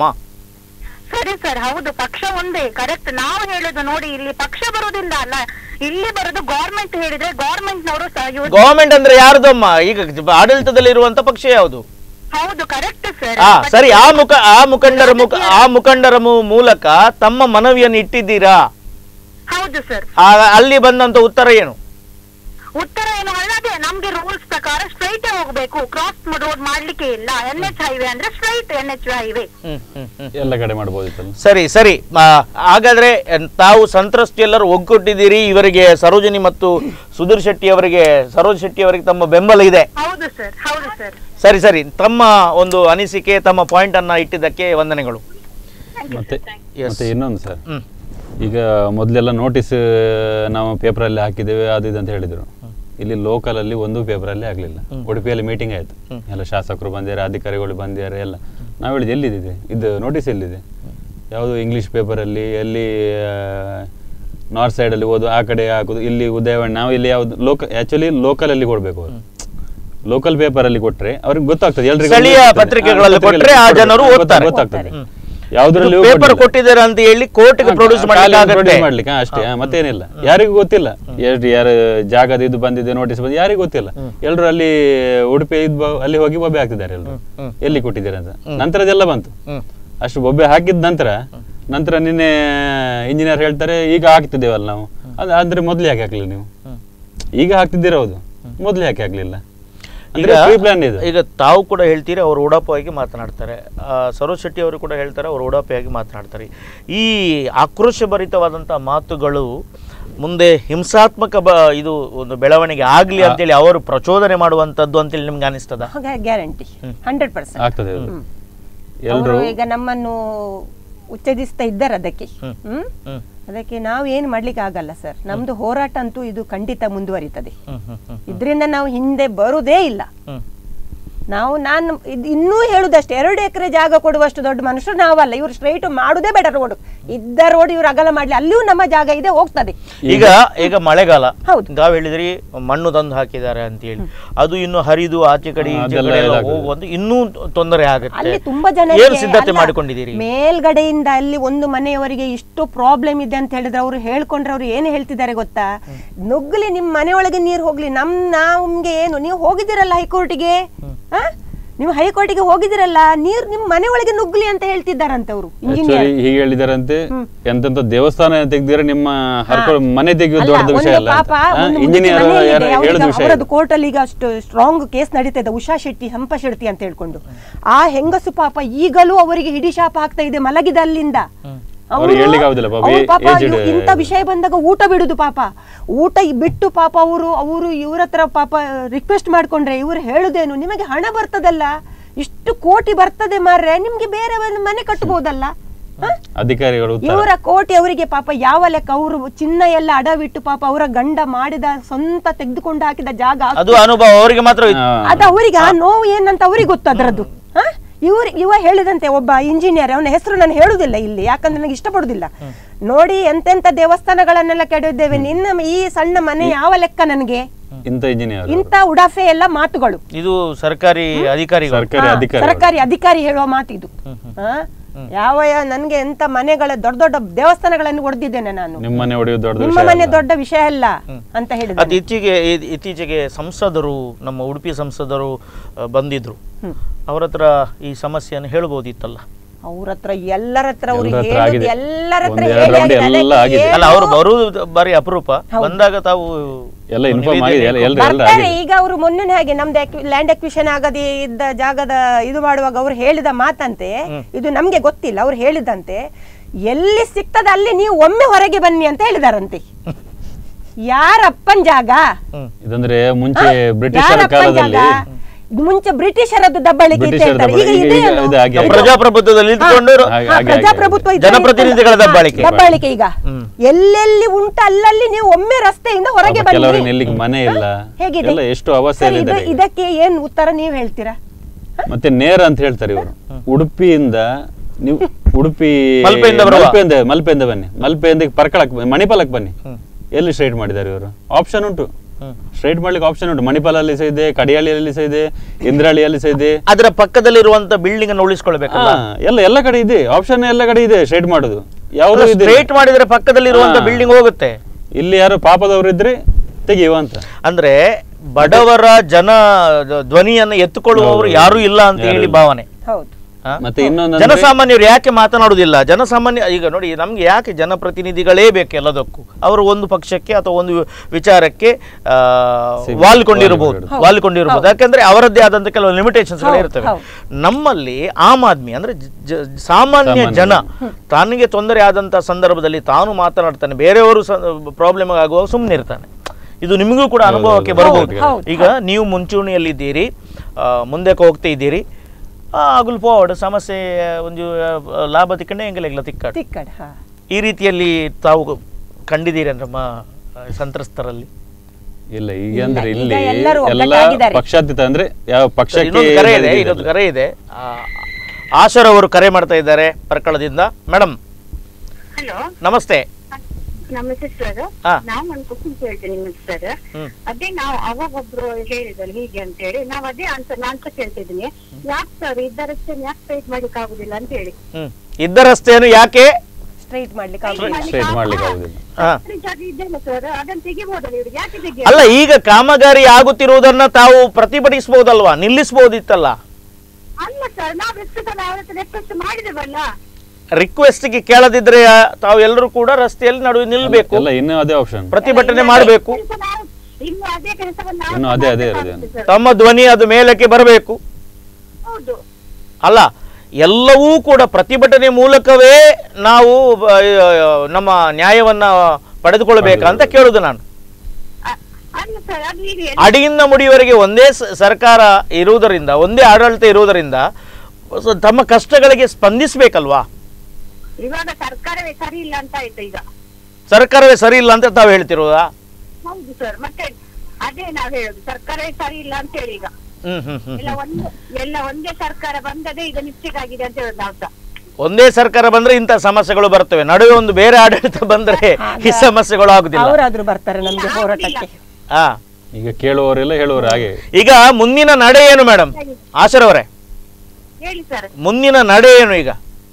ಸರಿ ಸರ್ ಹೌದು ಪಕ್ಷ ಒಂದೇ ಕರೆಕ್ಟ್ ನಾವು ಹೇಳುದು ನೋಡಿ ಇಲ್ಲಿ ಪಕ್ಷ ಬರುವುದಿಲ್ಲ ಅಲ್ಲ ಇಲ್ಲಿ ಬರೋದು ಗೌರ್ಮೆಂಟ್ ಹೇಳಿದ್ರೆ ಗೌರ್ಮೆಂಟ್ ನವರು ಗವರ್ಮೆಂಟ್ ಅಂದ್ರೆ ಯಾರ್ದಮ್ಮ ಈಗ ಆಡಳಿತದಲ್ಲಿ ಇರುವಂತ ಪಕ್ಷ ಯಾವುದು ಹೌದು ಕರೆಕ್ಟ್ ಸರ್ ಆ ಸರಿ ಆ ಮುಖ ಆ ಮುಖಂಡರ ಮುಖ ಆ ಮುಖಂಡರ ಮೂ- ಮೂಲಕ ತಮ್ಮ ಮನವಿಯನ್ನು ಇಟ್ಟಿದ್ದೀರಾ ಹೌದು ಸರ್ ಆ ಅಲ್ಲಿ ಬಂದಂತ ಉತ್ತರ ಏನು ಉತ್ತರ ಏನು ಅಲ್ಲ ಅದೇ ನಮ್ಗೆ ರೂಲ್ಸ್ ಪ್ರಕಾರ ಸ್ಟ್ರೈಟ್ ಹೋಗ್ಬೇಕು ಕ್ರಾಸ್ ರೋಡ್ ಮಾಡ್ಲಿಕ್ಕೆ ಇಲ್ಲ ಎನ್ ಎಚ್ ಹೈವೇ ಅಂದ್ರೆ ಸ್ಟ್ರೈಟ್ ಎನ್ ಎಚ್ ಹೈವೇ ಹ್ಮ್ ಹ್ಮ್ ಹ್ಮ್ ಎಲ್ಲ ಕಡೆ ಮಾಡ್ಬೋದಿತ್ತಲ್ಲ ಸರಿ ಸರಿ ಆ, ಹಾಗಾದ್ರೆ ಎನ್- ತಾವು ಸಂತ್ರಸ್ತಿ ಎಲ್ಲರೂ ಒಗ್ಗೂಟ್ಟಿದ್ದೀರಿ ಇವರಿಗೆ ಸರೋಜಿನಿ ಮತ್ತು ಸುಧೀರ್ ಶೆಟ್ಟಿ ಅವರಿಗೆ ಸರೋಜ್ ಶೆಟ್ಟಿ ಅವರಿಗೆ ತಮ್ಮ ಬೆಂಬಲ ಇದೆ ಹೌದು ಸರ್ ಹೌದು ಸರ್ ಸರಿ ಸರಿ ತಮ್ಮ ಒಂದು ಅನಿಸಿಕೆ ತಮ್ಮ ಪಾಯಿಂಟ್ ಅನ್ನ ಇಟ್ಟಿದ್ದಕ್ಕೆ ವಂದನೆಗಳು ಮತ್ತೆ Yes. ಮತ್ತೆ ಇನ್ನೊಂದು ಸರ್ ಹ್ಮ್ ಈಗ ಮೊದಲೆಲ್ಲ ನೋಟಿಸ್ ನಾವು ಪೇಪರಲ್ಲಿ ಹಾಕಿದ್ದೇವೆ ಅದು ಇದು ಅಂತ ಹೇಳಿದರು ಇಲ್ಲಿ ಲೋಕಲಲ್ಲಿ ಒಂದು ಪೇಪರಲ್ಲಿ ಆಗಲಿಲ್ಲ ಉಡುಪಿಯಲ್ಲಿ ಮೀಟಿಂಗ್ ಆಯಿತು ಎಲ್ಲ ಶಾಸಕರು ಬಂದಿದ್ದಾರೆ ಅಧಿಕಾರಿಗಳು ಬಂದಿದ್ದಾರೆ ಎಲ್ಲ ನಾವು ಹೇಳಿದ್ದು ಎಲ್ಲಿದೆ ಇದು ನೋಟಿಸ್ ಎಲ್ಲಿದೆ ಯಾವುದು ಇಂಗ್ಲೀಷ್ ಪೇಪರಲ್ಲಿ ಎಲ್ಲಿ ನಾರ್ತ್ ಸೈಡಲ್ಲಿ ಓದು ಆ ಕಡೆ ಹಾಕೋದು ಇಲ್ಲಿ ಉದಯವಾಣಿ ನಾವು ಇಲ್ಲಿ ಯಾವುದು ಲೋಕ ಆ್ಯಕ್ಚುಲಿ ಲೋಕಲಲ್ಲಿ ಕೊಡಬೇಕು ಅವರು ಲೋಕಲ್ ಪೇಪರಲ್ಲಿ ಕೊಟ್ರೆ ಅವ್ರಿಗೆ ಗೊತ್ತಾಗ್ತದೆ ಎಲ್ರಿಗೂ ಸ್ಥಳೀಯ ಗೊತ್ತಾಗ್ತದೆ. ಪತ್ರಿಕೆಗಳಲ್ಲಿ ಹಾ, ಕೊಟ್ರೆ ಆ ಜನರು ಗೊತ್ತಾಗ್ತದೆ, ಓದ್ತಾರೆ. ಗೊತ್ತಾಗ್ತದೆ ಯಾವ್ದ್ರಲ್ಲಿ ಪೇಪರ್ ಕೊಟ್ಟಿದ್ದಾರೆ ಅಂತ ಹೇಳಿ ಕೋರ್ಟ್ಗೆ ಪ್ರೊಡ್ಯೂಸ್ ಮಾಡಲಿಕ್ಕೆ ಪ್ರೊಡ್ಯೂಸ್ ಮಾಡ್ಲಿಕ್ಕೆ ಹಾ, ಅಷ್ಟೇ ಹಾ, ಮತ್ತೇನಿಲ್ಲ ಯಾರಿಗೂ ಗೊತ್ತಿಲ್ಲ ಎಷ್ಟು ಯಾರು ಜಾಗದ ಇದು ಬಂದಿದೆ ನೋಟಿಸ್ ಬಂದಿದೆ ಯಾರಿಗೂ ಗೊತ್ತಿಲ್ಲ ಎಲ್ರು ಅಲ್ಲಿ ಉಡುಪಿ ಇದ್ ಬ- ಅಲ್ಲಿ ಹೋಗಿ ಬೊಬ್ಬೆ ಹಾಕ್ತಿದ್ದಾರೆ ಎಲ್ರು ಎಲ್ಲಿ ಕೊಟ್ಟಿದ್ದಾರೆ ಅಂತ ನಂತರದೆಲ್ಲ ಬಂತು ಅಷ್ಟು ಬೊಬ್ಬೆ ಹಾಕಿದ ನಂತರ ನಂತರ ನಿನ್ನೆ ಇಂಜಿನಿಯರ್ ಹೇಳ್ತಾರೆ ಈಗ ಹಾಕ್ತಿದ್ದೇವಲ್ಲ ನಾವು ಅದು ಆದ್ರೆ ಮೊದ್ಲು ಯಾಕೆ ಹಾಕ್ಲಿಲ್ಲ ನೀವು ಈಗ ಹಾಕ್ತಿದ್ದೀರ ಹೌದು ಮೊದ್ಲು ಯಾಕೆ ಹಾಕ್ಲಿಲ್ಲ ಅಂದ್ರೆ ಈಗ- ಪ್ರೀ ಪ್ಲಾನ್ ಇದೆ ಈಗ ತಾವು ಕೂಡ ಹೇಳ್ತೀರಿ ಅವರು ಉಡಾಪವಾಗಿ ಮಾತನಾಡ್ತಾರೆ ಆ, ಸರೋಜ್ ಶೆಟ್ಟಿ ಅವರು ಕೂಡ ಹೇಳ್ತಾರೆ ಅವರು ಉಡಾಪಿಯಾಗಿ ಮಾತನಾಡ್ತಾರೆ ಈ ಆಕ್ರೋಶಭರಿತವಾದಂಥ ಮಾತುಗಳು ಮುಂದೆ ಹಿಂಸಾತ್ಮಕ ಬ ಇದು ಒಂದು ಬೆಳವಣಿಗೆ ಆಗಲಿ ಅಂತೇಳಿ ಅವರು ಪ್ರಚೋದನೆ ಮಾಡುವಂಥದ್ದು ಅಂತೇಳಿ ನಿಮ್ಗೆ ಅನಿಸ್ತದ ಗ್ಯಾರಂಟಿ ಹಂಡ್ರೆಡ್ ಪರ್ಸೆಂಟ್ ಆಗ್ತದೆ ಅದು ಅವರು ಎಲ್ರು ಈಗ ನಮ್ಮನ್ನು ಉಚ್ಚರಿಸ್ತಾ ಇದ್ದಾರೆ ಅದಕ್ಕೆ ಹ್ಮ್ ಹ್ಮ್. ಅದಕ್ಕೆ ನಾವು ಏನು ಮಾಡ್ಲಿಕ್ಕೆ ಆಗಲ್ಲ ಸರ್ ನಮ್ದು ಹೋರಾಟ ಅಂತೂ ಇದು ಖಂಡಿತ ಮುಂದುವರಿತದೆ ಹ್ಮ್ ಹ್ಮ್ ಹ್ಮ್ ಇದರಿಂದ ನಾವು ಹಿಂದೆ ಬರುವುದೇ ಇಲ್ಲ ಹ್ಮ್ ನಾವು ನಾನು ಇದು ಇನ್ನೂ ಹೇಳುದಷ್ಟೇ ಎರಡು ಎಕರೆ ಜಾಗ ಕೊಡುವಷ್ಟು ದೊಡ್ಡ ಮನುಷ್ಯರು ನಾವಲ್ಲ ಇವ್ರು ಸ್ಟ್ರೈಟ್ ಮಾಡುದೇ ಬೇಡ ರೋಡ್ ಇದ್ದ ರೋಡ್ ಇವ್ರು ಅಗಲ ಮಾಡ್ಲಿ ಅಲ್ಲಿಯೂ ನಮ್ಮ ಜಾಗ ಇದೆ ಹೋಗ್ತದೆ ಈಗ ಈಗ ಮಳೆಗಾಲ ಹೌದು. ತಾವ್ ಹೇಳಿದ್ರಿ ಮಣ್ಣು ತಂದು ಹಾಕಿದ್ದಾರೆ ಅಂತ ಹೇಳಿ ಅದು ಇನ್ನು ಹರಿದು ಆಚೆ ಕಡೆ ಈಚೆ ಅದೆಲ್ಲ ಕಡೆ ಎಲ್ಲ ಇದಾಗ್ತದೆ. ಹೋಗುವಂತ ಇನ್ನೂ ತೊಂದರೆ ಆಗುತ್ತೆ ಅಲ್ಲಿ ತುಂಬಾ ಜನ ಏನು ಸಿದ್ಧತೆ ಮಾಡಿಕೊಂಡಿದ್ದೀರಿ ಮೇಲ್ಗಡೆಯಿಂದ ಅಲ್ಲಿ ಒಂದು ಮನೆಯವರಿಗೆ ಇಷ್ಟು ಪ್ರಾಬ್ಲಮ್ ಇದೆ ಅಂತ ಹೇಳಿದ್ರೆ ಅವರು ಹೇಳ್ಕೊಂಡ್ರೆ ಅವ್ರು ಏನು ಹೇಳ್ತಿದ್ದಾರೆ ಗೊತ್ತಾ ನುಗ್ಗಲಿ ನಿಮ್ಮ ಮನೆಯೊಳಗೆ ನೀರು ಹೋಗ್ಲಿ ನಮ್ ನಮ್ಗೆ ಏನು ನೀವು ಹೋಗಿದ್ದೀರಲ್ಲ ಹೈಕೋರ್ಟಿಗೆ ನೀವು ಹೈಕೋರ್ಟಿಗೆ ಹೋಗಿದಿರಲ್ಲ ನೀರು ನಿಮ್ಮ ಮನೆ ಒಳಗೆ ನುಗ್ಲಿ ಅಂತ ಹೇಳ್ತಿದ್ದಾರಂತೆ ಅವರು ಆಕ್ಚುಲಿ ಇಂಜಿನಿಯರ್ ಹೀಗೆ ಹೇಳಿದಾರಂತೆ ಎಂತೆಂತ ದೇವಸ್ಥಾನ ತೆಗ್ದಿರ ನಿಮ್ಮ ಹರ್ಕೊಂಡು ಮನೆ ತೆಗೆಯೋದು ಅಲ್ಲ, ದೊಡ್ಡದ ವಿಷಯ ಒಂದು ಅಲ್ಲ ಪಾಪ ಒಂದು ಇಂಜಿನಿಯರ್ ಮುದುಕಿ ಮನೆಯಲ್ಲಿದೆ, ಯಾರು ಅವ್ರಿಗೆ ಹೇಳೋದು ವಿಷಯ ಅವರದ್ದು ಇಲ್ಲ. ಕೋರ್ಟಲ್ಲಿ ಈಗ ಅಷ್ಟು ಸ್ಟ್ರಾಂಗ್ ಕೇಸ್ ನಡೀತಾ ಇದೆ ಉಷಾ ಶೆಟ್ಟಿ ಹಂಪ ಶೆಟ್ಟಿ ಅಂತ ಹೇಳ್ಕೊಂಡು ಆ ಹೆಂಗಸು ಪಾಪ ಈಗಲೂ ಅವರಿಗೆ ಹಿಡಿ ಶಾಪ ಆಗ್ತಾ ಇದೆ ಮಲಗಿದ ಅಲ್ಲಿಂದ ಅವ್ರು ಅವ್ರು- ಹೇಳ್ಲಿಕ್ಕೆ ಆಗುದಿಲ್ಲ ಪಾಪ, ಅವ್ರು ಏ- ಪಾಪ aged. ಇವ್- ಇಂಥ ವಿಷಯ ಬಂದಾಗ ಊಟ ಬಿಡುದು ಪಾಪ ಊಟ ಬಿಟ್ಟು ಪಾಪ ಅವರು ಅವರು ಇವ್ರ ಹತ್ರ ಪಾಪ ರಿಕ್ವೆಸ್ಟ್ ಮಾಡ್ಕೊಂಡ್ರೆ ಇವ್ರು ಹೇಳುದೇನು ನಿಮಗೆ ಹಣ ಬರ್ತದಲ್ಲ ಇಷ್ಟು ಕೋಟಿ ಬರ್ತದೆ ಮಾರ್ರೆ ನಿಮ್ಗೆ ಬೇರೆ ಒಂದು ಮನೆ ಕಟ್ಟಬಹುದಲ್ಲ ಹ? ಅಧಿಕಾರಿಗಳು ಉತ್ತರ ಇವರ ಕೋಟಿ ಅವರಿಗೆ ಪಾಪ ಯಾವ ಲೆಕ್ಕ ಅವರು ಚಿನ್ನ ಎಲ್ಲ ಅಡವಿಟ್ಟು ಪಾಪ ಅವರ ಗಂಡ ಮಾಡಿದ ಸ್ವಂತ ತೆಗೆದುಕೊಂಡು ಹಾಕಿದ ಜಾಗ ಅದು ಅನುಭವ ಅವರಿಗೆ ಮಾತ್ರ ಇತ್ತು. ಹಾ. ಅದು ಅವರಿಗೆ ಆ ನೋವು ಏನಂತ ಅವ್ರಿಗೆ ಗೊತ್ತು ಅದರದ್ದು ಇವ್ರು ಇವ ಹೇಳಿದಂತೆ ಒಬ್ಬ ಇಂಜಿನಿಯರ್ ಅವನ ಹೆಸರು ನಾನು ಹೇಳುದಿಲ್ಲ ಇಲ್ಲಿ ಯಾಕಂದ್ರೆ ನನಗೆ ಇಷ್ಟಪಡುದಿಲ್ಲ ನೋಡಿ ಎಂತೆಂತ ದೇವಸ್ಥಾನಗಳನ್ನೆಲ್ಲ ಕೆಡವಿದ್ದೇವೆ ನಿನ್ನ ಈ ಸಣ್ಣ ಮನೆ ಯಾವ ಲೆಕ್ಕ ನನಗೆ ಇಂಥ ಇಂಜಿನಿಯರ್ ಇಂಥ ಉಡಾಫೆ ಎಲ್ಲ ಮಾತುಗಳು ಇದು ಸರ್ಕಾರಿ ಅಧಿಕಾರಿಗಳು ಸರ್ಕಾರಿ ಹಾ, ಅಧಿಕಾರಿ ಸರ್ಕಾರಿ ಅಧಿಕಾರಿ ಹೇಳುವ ಮಾತಿದು ಹಾ? ಯಾವ ಯ- ನನ್ಗೆ ಎಂತ ಮನೆಗಳ ದೊಡ್ಡ ದೊಡ್ಡ ದೇವಸ್ಥಾನಗಳನ್ನು ಹೊಡೆದಿದ್ದೇನೆ ನಾನು ನಿಮ್ಮ ಮನೆ ಹೊಡೆಯೋದು ದೊಡ್ಡ ನಿಮ್ಮ ವಿಷಯ ಮನೆ ಅಲ್ಲ. ದೊಡ್ಡ ವಿಷಯ ಅಲ್ಲ ಅಂತ ಅದು ಹೇಳಿದ ಇತ್ತೀಚೆಗೆ ಇ- ಇತ್ತೀಚೆಗೆ ಸಂಸದರು ನಮ್ಮ ಉಡುಪಿ ಸಂಸದರು ಆ, ಬಂದಿದ್ರು ಅವ್ರ ಹತ್ರ ಈ ಸಮಸ್ಯೆಯನ್ನು ಹೇಳ್ಬೋದಿತ್ತಲ್ಲ ಅವ್ರ ಹತ್ರ ಎಲ್ಲರ ಹತ್ರ ಅವ್ರು ಎಲ್ಲರ ಹತ್ರ ಹೇಳುದು ಆಗಿದೆ. ಎಲ್ಲರ ಹತ್ರ ಒಂದು ಎರಡು ಹೇಳಿ round ಆಗಿದೆ. ಎಲ್ಲ ಆಗಿದೆ. ಏನು- ಅಲ್ಲ ಅವರು ಬರುವುದು ಬಾರಿ ಅಪರೂಪ ಬಂದಾಗ ತಾವು ಎಲ್ಲ ಇನ್ಫಾರ್ಮ್ ಆಗಿದೆ ಎಲ್ಲ ಎಲ್ಲ ಎಲ್ಲ ಬರ್ತಾರೆ ಆಗಿದೆ ಈಗ ಅವರು ಮೊನ್ನೆ ಹಾಗೆ ನಮ್ದು ಲ್ಯಾಂಡ್ ಅಕ್ವಿಷನ್ ಆಗದೆ ಇದ್ದ ಜಾಗದ ಇದು ಮಾಡುವಾಗ ಅವ್ರು ಹೇಳಿದ ಮಾತಂತೆ ಇದು ನಮ್ಗೆ ಗೊತ್ತಿಲ್ಲ ಅವ್ರು ಹೇಳಿದಂತೆ ಎಲ್ಲಿ ಸಿಗ್ತದ ಅಲ್ಲಿ ನೀವು ಒಮ್ಮೆ ಹೊರಗೆ ಬನ್ನಿ ಅಂತ ಹೇಳಿದಾರಂತೆ ಯಾರಪ್ಪನ್ ಜಾಗ ಇದಂದ್ರೆ ಮುಂಚೆ ಬ್ರಿಟಿಷರ ಯಾರಪ್ಪನ್ ಕಾಲದಲ್ಲಿ ಜಾಗ ಇದು ಮುಂಚೆ ಬ್ರಿಟಿಷರದ್ದು ದಬ್ಬಾಳಿಕೆ ಇತ್ತು ಬ್ರಿಟಿಷರ ಹೇಳ್ತಾರೆ. ಈಗ ದಬ್ಬಾಳಿಕೆ, ಇದೆ ಈಗ ಏನು? ಇದು ಹಾಗೆ ಆಗಿದೆ. ಪ್ರಜಾಪ್ರಭುತ್ವದಲ್ಲಿ ಇದ್ಕೊಂಡು ಹಾಗೆ- ಹಾ, ಹಾಗೆ- ಪ್ರಜಾಪ್ರಭುತ್ವ ಇದ್ದ- ಜನಪ್ರತಿನಿಧಿಗಳ ದಬ್ಬಾಳಿಕೆ. ದಬ್ಬಾಳಿಕೆ ಈಗ ಎಲ್ಲೆಲ್ಲಿ ಉಂಟು ಅಲ್ಲಲ್ಲಿ ನೀವು ಒಮ್ಮೆ ರಸ್ತೆಯಿಂದ ಹೊರಗೆ ಪಾಪ ಕೆಲವರಿಗೆ ಬನ್ನಿ ನೆಲ್ಲಿಗೆ ಮನೆ ಇಲ್ಲ ಹೇಗಿದೆ ಎಲ್ಲ ಎಷ್ಟು ಸರ್, ಅವಸ್ಥೆಯಲ್ಲಿ ಇದು- ಇದ್ದಾರೆ ಈಗ. ಇದಕ್ಕೆ ಏನ್ ಉತ್ತರ ನೀವು ಹೇಳ್ತೀರಾ ಮತ್ತೆ ನೇರ ಅಂತ ಹೇಳ್ತಾರೆ ಇವರು ಉಡುಪಿಯಿಂದ ನೀವು ಉಡುಪಿ ಮಲ್ಪೆಯಿಂದ ಬರುವ. ಮಲ್ಪೆಯಿಂದ ಮಲ್ಪೆಯಿಂದ ಬನ್ನಿ ಮಲ್ಪೆಯಿಂದ ಪರ್ಕಳಕ್ ಬನ್ನಿ ಮಣಿಪಾಲಕ್ಕೆ ಬನ್ನಿ ಎಲ್ಲಿ ಸ್ಟ್ರೈಟ್ ಮಾಡಿದ್ದಾರೆ ಇವರು ಆಪ್ಷನ್ ಉಂಟು ಸ್ಟ್ರೈಟ್ ಮಾಡ್ಲಿಕ್ಕೆ ಆಪ್ಷನ್ ಉಂಟು ಮಣಿಪಾಲಲ್ಲಿ ಸಹ ಇದೆ ಕಡಿಯಾಳಿಯಲ್ಲಿ ಸಹ ಇದೆ ಇಂದ್ರಾಳಿಯಲ್ಲಿ ಸಹ ಇದೆ ಅದರ ಪಕ್ಕದಲ್ಲಿರುವಂತ ಬಿಲ್ಡಿಂಗ್ ಅನ್ನು ಉಳಿಸ್ಕೊಳ್ಬೇಕಲ್ಲ ಹಾ, ಎಲ್ಲ ಎಲ್ಲ ಕಡೆ ಇದೆ ಆಪ್ಷನ್ ಎಲ್ಲ ಕಡೆ ಇದೆ ಸ್ಟ್ರೈಟ್ ಮಾಡುದು ಯಾವುದು ಇದೆ ಸ್ಟ್ರೇಟ್ ಮಾಡಿದ್ರೆ ಪಕ್ಕದಲ್ಲಿರುವಂತ ಹಾ. ಬಿಲ್ಡಿಂಗ್ ಹೋಗುತ್ತೆ ಇಲ್ಲಿ ಯಾರು ಪಾಪದವರು ಇದ್ರೆ ತೆಗೆಯುವ ಅಂತ ಅಂದ್ರೆ ಬಡವರ ಜನ ಧ್ವನಿಯನ್ನು ಎತ್ತುಕೊಳ್ಳುವವರು ಯಾರು ಇಲ್ಲ ಅಂತ ಯಾರೂ ಹೇಳಿ ಇಲ್ಲ. ಭಾವನೆ ಹೌದು ಹಾ? ಮತ್ತೆ ಇನ್ನೊಂದು ಜನಸಾಮಾನ್ಯರು ಯಾಕೆ ಮಾತನಾಡುವುದಿಲ್ಲ ಜನಸಾಮಾನ್ಯ ಈಗ ನೋಡಿ ನಮ್ಗೆ ಯಾಕೆ ಜನಪ್ರತಿನಿಧಿಗಳೇ ಬೇಕು ಎಲ್ಲದಕ್ಕೂ ಅವರು ಒಂದು ಪಕ್ಷಕ್ಕೆ ಅಥವಾ ಒಂದು ವಿಚಾರಕ್ಕೆ ಆ, ಸೀಮಿತ. ವಾಲ್ಕೊಂಡಿರಬಹುದು ಹೌದು. ವಾಲ್ಕೊಂಡಿರಬಹುದು ಯಾಕಂದ್ರೆ ಅವರದ್ದೇ ಆದಂತ ಕೆಲವು ಲಿಮಿಟೇಷನ್ಸ್ ಹೌದು, ಇರ್ತವೆ ಹೌದು. ನಮ್ಮಲ್ಲಿ ಆಮ್ ಆದ್ಮಿ ಅಂದ್ರೆ ಜ- ಜ- ಸಾಮಾನ್ಯ ಸಾಮಾನ್ಯ ಜನ ತನಗೆ ತೊಂದರೆ ಆದಂತ ಸಂದರ್ಭದಲ್ಲಿ ತಾನು ಮಾತನಾಡ್ತಾನೆ ಬೇರೆಯವರು ಪ್ರಾಬ್ಲಮ್ ಆಗುವಾಗ ಸುಮ್ಮನೆ ಇರ್ತಾನೆ ಇದು ನಿಮಗೂ ಕೂಡ ಹೌದು, ಅನುಭವಕ್ಕೆ ಹೌದು. ಬರಬಹುದು ಹೌದು, ಹೌದು. ಈಗ ನೀವು ಮುಂಚೂಣಿಯಲ್ಲಿದ್ದೀರಿ ಆ, ಮುಂದಕ್ಕೆ ಹೋಗ್ತಾ ಇದ್ದೀರಿ ಆಗುಲ್ ಪೋವಡ್ ಸಮಸ್ಯೆ ಒಂದು ಆ, ಲಾಭ ತಿಕ್ಕಂಡೆ ಹೆಂಗಲೆಗ್ಲ ತಿಕ್ಕಾಡು ತಿಕ್ಕಡ ಹಾ ಈ ರೀತಿಯಲ್ಲಿ ತಾವು ಕಂಡಿದ್ದೀರಿ ನಮ್ಮ ಆ, ಸಂತ್ರಸ್ತರಲ್ಲಿ ಇಲ್ಲ ಈಗ ಅಂದ್ರೆ ಇಲ್ಲ, ಇಲ್ಲಿ ಈಗ ಎಲ್ಲರೂ ಎಲ್ಲ ಒಗ್ಗಟ್ಟಾಗಿದ್ದಾರೆ. ಪಕ್ಷಾತೀತ ಅಂದ್ರೆ ಯಾವ ಪಕ್ಷಕ್ಕೆ ಇನ್ನೊಂದು ಕರೆ ಇದೆ ಇದು ಇನ್ನೊಂದು ಇಲ್ಲ. ಕರೆ ಇದೆ ಆ, ಆಶರ್ ಅವರು ಕರೆ ಮಾಡ್ತಾ ಇದ್ದಾರೆ ಪರ್ಕಳದಿಂದ ಮೇಡಮ್ ಹಲೋ ನಮಸ್ತೆ ನಮಸ್ತೆ ಸರ್ ಹಾ. ನಾವು ಒಂದು ಕ್ವಶನ್ ಕೇಳ್ತೀನಿ ನಿಮ್ಗೆ ಸರ್ ಹ್ಮ್. ಅದೇ ನಾವು ಅವಾಗ ಒಬ್ರು ಹೇಳಿದ್ರು ಹೀಗೆ ಅಂತ ಹೇಳಿ ನಾವ್ ಅದೇ ಆನ್ಸರ್ ನಾನ್ ಸಹ ಕೇಳ್ತಿದ್ದೀನಿ ಯಾಕೆ ಸರ್ ಇದ್ದರಷ್ಟೇ ಯಾಕೆ ಸ್ಟ್ರೈಟ್ ಮಾಡ್ಲಿಕ್ಕೆ ಆಗುದಿಲ್ಲ ಅಂತ ಹೇಳಿ ಹ್ಮ್ ಇದ್ದ ರಸ್ತೆಯನ್ನು ಯಾಕೆ ಸ್ಟ್ರೈಟ್ ಮಾಡ್ಲಿಕ್ಕೆ ಆಗುದಿಲ್ಲ ಸ್ಟ್ರೈಟ್ ಮಾಡ್ಲಿಕ್ಕೆ ಆಗುದಿಲ್ಲ ಹಾ. ಸರ್ಕಾರಿ ಜಾಗ ಇದೆಯಲ್ಲ ಸರ್ ಅದನ್ನ ತೆಗಿಬಹುದಲ್ಲ ಇವ್ರಿಗೆ ಯಾಕೆ ತೆಗಿ ಅಲ್ಲ ಈಗ ಕಾಮಗಾರಿ ಆಗುತ್ತಿರುವುದನ್ನ ತಾವು ಪ್ರತಿಭಟಿಸಬಹುದಲ್ವಾ ನಿಲ್ಲಿಸಬಹುದಿತ್ತಲ್ಲ ಅಲ್ಲ ಸರ್ ನಾವ್ ಎಷ್ಟು ಸಲ ಅವ್ರ ಹತ್ರ ರಿಕ್ವೆಸ್ಟ್ ಮಾಡಿದೇವಲ್ಲ ರಿಕ್ವೆಸ್ಟ್ಗೆ ಕೇಳದಿದ್ರೆ ಆ, ತಾವು ಎಲ್ಲರೂ ಕೂಡ ರಸ್ತೆಯಲ್ಲಿ ನಡುವೆ ನಿಲ್ಬೇಕು ಎಲ್ಲ ಇನ್ನೂ ಅದೇ ಆಪ್ಷನ್ ಪ್ರತಿಭಟನೆ ಮಾಡಬೇಕು ಕೆಲ್ಸ ನಾವು- ಇನ್ನು ಅದೇ ಕೆಲಸವನ್ನ ನಾವು ಇನ್ನು ಅದೇ- ಅದೇ ಮಾಡ್ಬೇಕಾಗ್ತದೆ ಇರೋದು. ಸರ್. ತಮ್ಮ ಧ್ವನಿ ಅದು ಮೇಲಕ್ಕೆ ಬರಬೇಕು ಹೌದು ಅಲ್ಲ ಎಲ್ಲವೂ ಕೂಡ ಪ್ರತಿಭಟನೆ ಮೂಲಕವೇ ನಾವು ಆ, ನಮ್ಮ ನ್ಯಾಯವನ್ನ ಪಡೆದುಕೊಳ್ಬೇಕಂತ ಕೇಳುದು ನಾನು ಅ- ಅಲ್ಲ ಸರ್ ಅದು ಈಗ ಎಲ್ಲ- ಅಡಿಯಿಂದ ಮುಡಿಯವರೆಗೆ ಒಂದೇ ಸ- ಸರ್ಕಾರ ಇರುವುದರಿಂದ ಒಂದೇ ಆಡಳಿತ ಇರುವುದರಿಂದ ಸ- ತಮ್ಮ ಕಷ್ಟಗಳಿಗೆ ಸ್ಪಂದಿಸಬೇಕಲ್ವಾ ಇವಾಗ ಸರ್ಕಾರವೇ ಸರಿ ಇಲ್ಲ ಅಂತ ಆಯ್ತು ಈಗ ಸರ್ಕಾರವೇ ಸರಿ ಇಲ್ಲ ಅಂತ ತಾವು ಹೇಳ್ತಿರೋದಾ ಹೌದು ಸರ್ ಮತ್ತೆ ಅದೇ ನಾವ್ ಹೇಳುದು ಸರ್ಕಾರವೇ ಸರಿ ಇಲ್ಲ ಅಂತ ಹೇಳಿ ಈಗ ಹ್ಮ್ ಹ್ಮ್ ಹ್ಮ್ ಎಲ್ಲ ಒಂದು ಎಲ್ಲ ಒಂದೇ ಸರ್ಕಾರ ಬಂದದೇ ಈಗ ನಿಶ್ಚಯ ಆಗಿದೆ ಅಂತ ಹೇಳುದು ನಾವು ಸಹ ಒಂದೇ ಸರ್ಕಾರ ಬಂದ್ರೆ ಇಂಥ ಸಮಸ್ಯೆಗಳು ಬರ್ತವೆ ನಡುವೆ ಒಂದು ಬೇರೆ ಆಡಳಿತ ಬಂದ್ರೆ ಈ ಸಮಸ್ಯೆಗಳು ಆಗುದಿಲ್ಲ ಅವರಾದ್ರೂ ಬರ್ತಾರೆ ನಮ್ಗೆ ಹೋರಾಟಕ್ಕೆ ಹಾ ಈಗ ಕೇಳುವವರೆಲ್ಲ ಹೇಳುವವರು ಹಾಗೆ ಈಗ ಮುಂದಿನ ನಡೆ ಏನು ಮೇಡಮ್ ಆಶರವರೇ ಹೇಳಿ ಸರ್ ಮುಂದಿನ ನಡೆ ಏನು ಈಗ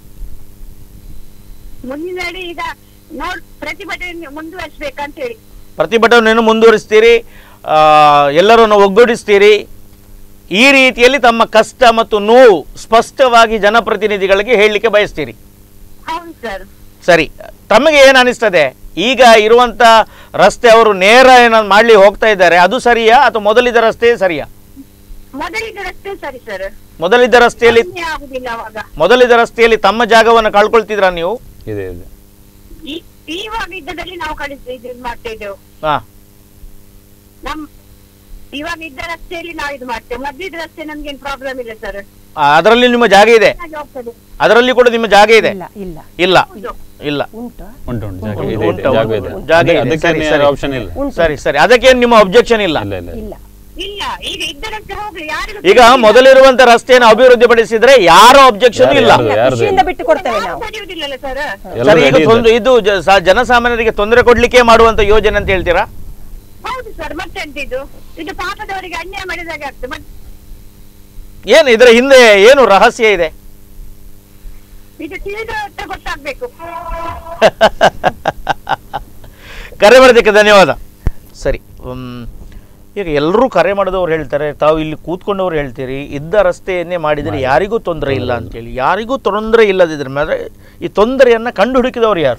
ಮುಂದಿನ ನಡೆ ಈಗ ನೋಡ್ ಪ್ರತಿಭಟನೆ ಮುಂದುವರಿಸ್ಬೇಕಂತ ಹೇಳಿ ಪ್ರತಿಭಟನೆಯನ್ನು ಮುಂದುವರಿಸ್ತೀರಿ ಆ, ಎಲ್ಲರನ್ನು ಒಗ್ಗೂಡಿಸ್ತೀರಿ ಈ ರೀತಿಯಲ್ಲಿ ತಮ್ಮ ಕಷ್ಟ ಮತ್ತು ನೋವು ಸ್ಪಷ್ಟವಾಗಿ ಜನಪ್ರತಿನಿಧಿಗಳಿಗೆ ಹೇಳಲಿಕ್ಕೆ ಬಯಸ್ತೀರಿ ಹೌದು ಸರ್ ಸರಿ ತಮಗೆ ಏನು ಅನಿಸ್ತದೆ ಈಗ ಇರುವಂತ ರಸ್ತೆ ಅವರು ನೇರ ಏನಾದ್ರು ಮಾಡ್ಲಿ ಹೋಗ್ತಾ ಇದ್ದಾರೆ ಅದು ಸರಿಯಾ ಅಥವಾ ಮೊದಲಿದ್ದ ರಸ್ತೆ ಸರಿಯಾ ಮೊದಲಿಗೆ ರಸ್ತೆ ಸರಿ ಸರ್ ಮೊದಲಿದ್ದ ರಸ್ತೆಯಲ್ಲಿ ಕಮ್ಮಿ ಆಗುದಿಲ್ಲ ಅವಾಗ ಮೊದಲಿದ್ದ ರಸ್ತೆಯಲ್ಲಿ ತಮ್ಮ ಜಾಗವನ್ನು ಕಳ್ಕೊಳ್ತಿದ್ರಾ ನೀವು ಇದೆ ಇದೆ ಈ ಇವಾಗ ಇದ್ದದಲ್ಲಿ ನಾವು ಕಳಿಸಿ ಇದು ಮಾಡ್ತಾ ಇದ್ದೆವು ಹಾ ನಮ್ ಇವಾಗ ಇದ್ದ ರಸ್ತೆಯಲ್ಲಿ ನಾವು ಇದು ಮಾಡ್ತೇವೆ ಮೊದ್ಲಿದ್ದ ರಸ್ತೆ ನಮ್ಗೇನ್ ಪ್ರಾಬ್ಲಮ್ ಇಲ್ಲ ಸರ್ ಅದರಲ್ಲಿ ನಿಮ್ಮ ಜಾಗ ಇದೆ ಹೋಗ್ತದೆ ಅದರಲ್ಲಿ ಕೂಡ ನಿಮ್ಮ ಜಾಗ ಇದೆ ಇಲ್ಲ ಇಲ್ಲ ಇಲ್ಲ ಹೌದು ಇಲ್ಲ ಉಂಟು ಉಂಟು ಉಂಟು ಜಾಗ ಉಂಟು, ಇದೆ ಇದೆ ಉಂಟು, ಜಾಗ ಉಂಟು, ಇದೆ ಜಾಗ ಇದೆ, ಅದಕ್ಕೆ ಸರಿ, ಸರಿ. ಆಪ್ಷನ್ ಇಲ್ಲ ಉಂಟು ಸರಿ ಸರಿ ಅದಕ್ಕೇನು ನಿಮ್ಮ ಅಬ್ಜೆಕ್ಷನ್ ಇಲ್ಲ ಇಲ್ಲ ಇಲ್ಲ ಇಲ್ಲ ಇಲ್ಲ ಈಗ ಇದ್ದ ರಸ್ತೆ ಹೋಗ್ಲಿ ಯಾರಿಗೂ ಈಗ ಮೊದಲಿರುವಂತ ರಸ್ತೆಯನ್ನು ಅಭಿವೃದ್ಧಿಪಡಿಸಿದ್ರೆ ಯಾರೋ ಅಬ್ಜೆಕ್ಷನ್ ಯಾರು- ಇಲ್ಲ ಯಾರ್ದು- ಯಾರ್ದು ಖುಷಿಯಿಂದ ಬಿಟ್ಟು ಕೊಡ್ತೇವೆ ನಾವು ಸರಿಯುವುದಿಲ್ಲಲ್ಲ ಸರ್ ಎಲ್ಲ ಸರಿ ಈಗ ready ಇದೆ. ತೊಂದ್ರೆ ಇದು ಜ- ಸ- ಜನಸಾಮಾನ್ಯರಿಗೆ ತೊಂದರೆ ಕೊಡ್ಲಿಕ್ಕೆ ಮಾಡುವಂತ ಯೋಜನೆ ಅಂತ ಹೇಳ್ತೀರಾ ಹೌದು ಸರ್ ಮತ್ತೆಂತ ಇದು ಇದು ಪಾಪದವರಿಗೆ ಅನ್ಯಾಯ ಮಾಡಿದಾಗ ಆಗ್ತದೆ ಮತ್ತೆ ಏನು ಇದರ ಹಿಂದೆ ಏನು ರಹಸ್ಯ ಇದೆ ಇದು ತಿಳಿದ ಗೊತ್ತಾಗ್ಬೇಕು ಕರೆ ಮಾಡೋದಕ್ಕೆ ಧನ್ಯವಾದ ಸರಿ ಹ್ಮ್. ಈಗ ಎಲ್ಲರೂ ಕರೆ ಮಾಡಿದವ್ರು ಹೇಳ್ತಾರೆ ತಾವು ಇಲ್ಲಿ ಕೂತ್ಕೊಂಡವ್ರು ಹೇಳ್ತೀರಿ ಇದ್ದ ರಸ್ತೆಯನ್ನೇ ಮಾಡಿದರೆ ಯಾರಿಗೂ ತೊಂದರೆ ಇಲ್ಲ ಅಂತೇಳಿ ಯಾರಿಗೂ ತೊಂದರೆ ಇಲ್ಲದಿದ್ರೆ ಮೇಲೆ ಈ ತೊಂದರೆಯನ್ನ ಕಂಡು ಹುಡುಕಿದವರು ಯಾರು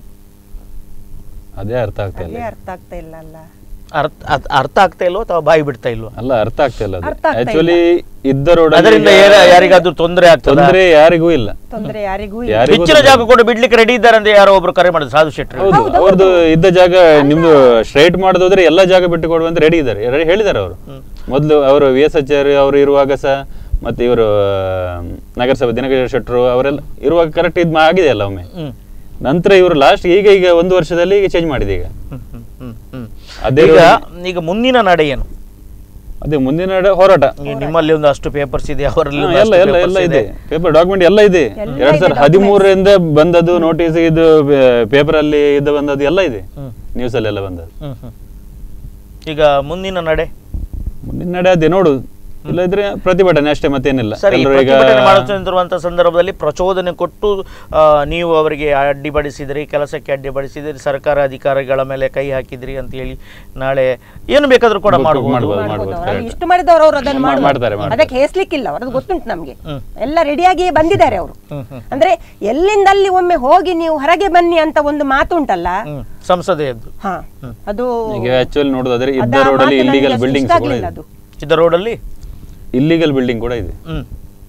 ಅದೇ ಅರ್ಥ ಆಗ್ತಾ ಇಲ್ಲ ಅದೇ ಅರ್ಥ ಆಗ್ತಾ ಇಲ್ಲ ಅಲ್ಲ ಅರ್ಥ ಅದ್- ಅರ್ಥ ಆಗ್ತಾ ಇಲ್ವೋ ಅಥವಾ ಬಾಯಿ ಬಿಡ್ತಾ ಇಲ್ವೋ ಅಲ್ಲ ಅರ್ಥ ಆಗ್ತಾ ಇಲ್ಲ ಅರ್ಥ ಆಗ್ತಾ ಆಕ್ಚುಲಿ ಇದ್ದ ರೋಡ್ ಅದರಿಂದ ಯಾರ- ಯಾರಿಗಾದ್ರೂ ತೊಂದರೆ ಆಗ್ತದೆ ತೊಂದರೆ ಯಾರಿಗೂ ಇಲ್ಲ ತೊಂದರೆ ಯಾರಿಗೂ ಇಲ್ಲ ಯಾರಿಗೂ ಹೆಚ್ಚಿನ ಜಾಗ ಕೂಡ ಬಿಡ್ಲಿಕ್ಕೆ ರೆಡಿ ಇದ್ದಾರೆ ಅಂತ ಯಾರೋ ಒಬ್ರು ಕರೆ ಮಾಡಿದ್ರು ಸಾಧು ಶೆಟ್ರು ಹೌದು ಅವ್ರದ್ದು ಇದ್ದ ಜಾಗ ನಿಮ್ದು ಸ್ಟ್ರೈಟ್ ಮಾಡೋದಾದ್ರೆ ಎಲ್ಲ ಜಾಗ ಬಿಟ್ಟು ಕೊಡುವಂತ ರೆಡಿ ಇದ್ದಾರೆ ರೆ- ಹೇಳಿದ್ದಾರೆ ಅವರು ಮೊದಲು ಅವರು ವಿ ಎಸ್ ಆಚಾರ್ಯ ಅವರು ಇರುವಾಗ ಸಹ ಮತ್ತೆ ಇವರು ನಗರಸಭೆ ದಿನಕರ ಶೆಟ್ರು ಅವರೆಲ್ಲ ಇರುವಾಗ ಕರೆಕ್ಟ್ ಇದು ಆಗಿದೆ ಅಲ್ಲ ಒಮ್ಮೆ ಹ್ಮ್. ನಂತರ ಇವರು ಲಾಸ್ಟ್ ಈಗ ಈಗ ಒಂದು ವರ್ಷದಲ್ಲಿ ಈಗ ಚೇಂಜ್ ಮಾಡಿದೆ ಈಗ ಹ್ಮ್, ಹ್ಮ್, ಹ್ಮ್, ಹ್ಮ್. ಅದೇ ಈಗ ಈಗ ಮುಂದಿನ ನಡೆ ಏನು ಅದೇ ಮುಂದಿನ ನಡೆ ಹೋರಾಟ ಈ ನಿಮ್ಮಲ್ಲಿ ಒಂದು ಅಷ್ಟು ಪೇಪರ್ಸ್ ಇದೆ ಅವರಲ್ಲಿ ಹಾ, ಒಂದು ಎಲ್ಲ ಅಷ್ಟು ಎಲ್ಲ papers ಎಲ್ಲ ಇದೆ. ಇದೆ ಪೇಪರ್ ಡಾಕ್ಯುಮೆಂಟ್ ಎಲ್ಲ ಇದೆ ಎಲ್ಲ ಎರಡ್ ಇದೆ ಸಾವಿರದ ಹದಿಮೂರರಿಂದ ಬಂದದ್ದು ನೋಟಿಸ್ ಇದು ಪೇಪರ್ ಅಲ್ಲಿ ಇದು ಬಂದದ್ದು ಎಲ್ಲ ಇದೆ ಹ್ಮ್. ನ್ಯೂಸ್ ಅಲ್ಲಿ ಎಲ್ಲ ಬಂದದ್ದು ಹ್ಮ್, ಹ್ಮ್. ಈಗ ಮುಂದಿನ ನಡೆ ಮುಂದಿನ ನಡೆ ಅದೇ ನೋಡು ಇಲ್ಲದ್ರೆ ಪ್ರತಿಭಟನೆ ಅಷ್ಟೇ ಮತ್ತೇನಿಲ್ಲ ಸರಿ ಎಲ್ಲರೂ ಈಗ ಪ್ರತಿಭಟನೆ ಮಾಡುತ್ತಿರುವಂತಹ ಸಂದರ್ಭದಲ್ಲಿ ಪ್ರಚೋದನೆ ಕೊಟ್ಟು ಆ, ನೀವು ಅವರಿಗೆ ಅಡ್ಡಿಪಡಿಸಿದ್ರಿ ಕೆಲಸಕ್ಕೆ ಅಡ್ಡಿಪಡಿಸಿದ್ರಿ ಸರ್ಕಾರ ಅಧಿಕಾರಿಗಳ ಮೇಲೆ ಕೈ ಹಾಕಿದ್ರಿ ಅಂತ ಹೇಳಿ ನಾಳೆ ಏನು ಬೇಕಾದ್ರೂ ಕೂಡ ಮಾಡಬಹುದು ಮಾಡ್ಬೋದು, ಮಾಡ್ಬೋದು ಮಾಡ್ಬೋದು, ಅವ್ರು. correct. ಇಷ್ಟು ಮಾಡಿದವರು ಅವರು ಅದನ್ನು ಮಾ- ಮಾಡ್ಬೋದು. ಮಾಡ್ತಾರೆ, ಮಾಡ್ತಾರೆ. ಅದಕ್ಕೆ ಹೇಸ್ಲಿಕ್ಕಿಲ್ಲ ಅವ್ರದ್ದು ಗೊತ್ತುಂಟು ನಮ್ಗೆ ಹ್ಮ್. ಎಲ್ಲ ರೆಡಿಯಾಗಿ ಬಂದಿದ್ದಾರೆ ಅವರು ಅಂದ್ರೆ ಎಲ್ಲಿಂದಲ್ಲಿ ಒಮ್ಮೆ ಹೋಗಿ ನೀವು ಹೊರಗೆ ಬನ್ನಿ ಅಂತ ಒಂದು ಮಾತು ಉಂಟಲ್ಲ ಹ್ಮ್ ಸಂಸದೆಯದ್ದು ಹಾ ಅದು ಈಗ ಆಕ್ಚುಲಿ ನೋಡೋದಾದ್ರೆ ಇದ್ದ ಅದ ರೋಡಲ್ಲಿ ಮಾತು ನನಗೆ ಇಲ್ಲಿಗಲ್ ಅಷ್ಟು ಬಿಲ್ಡಿಂಗ್ಸ್ ಇಷ್ಟ ಕೂಡ ಆಗ್ಲಿಲ್ಲ ಇದೆ ಅದು ಇದ್ದ ರೋಡಲ್ಲಿ ಇಲ್ಲಿಗಲ್ ಬಿಲ್ಡಿಂಗ್ ಕೂಡ ಇದೆ ಹ್ಮ್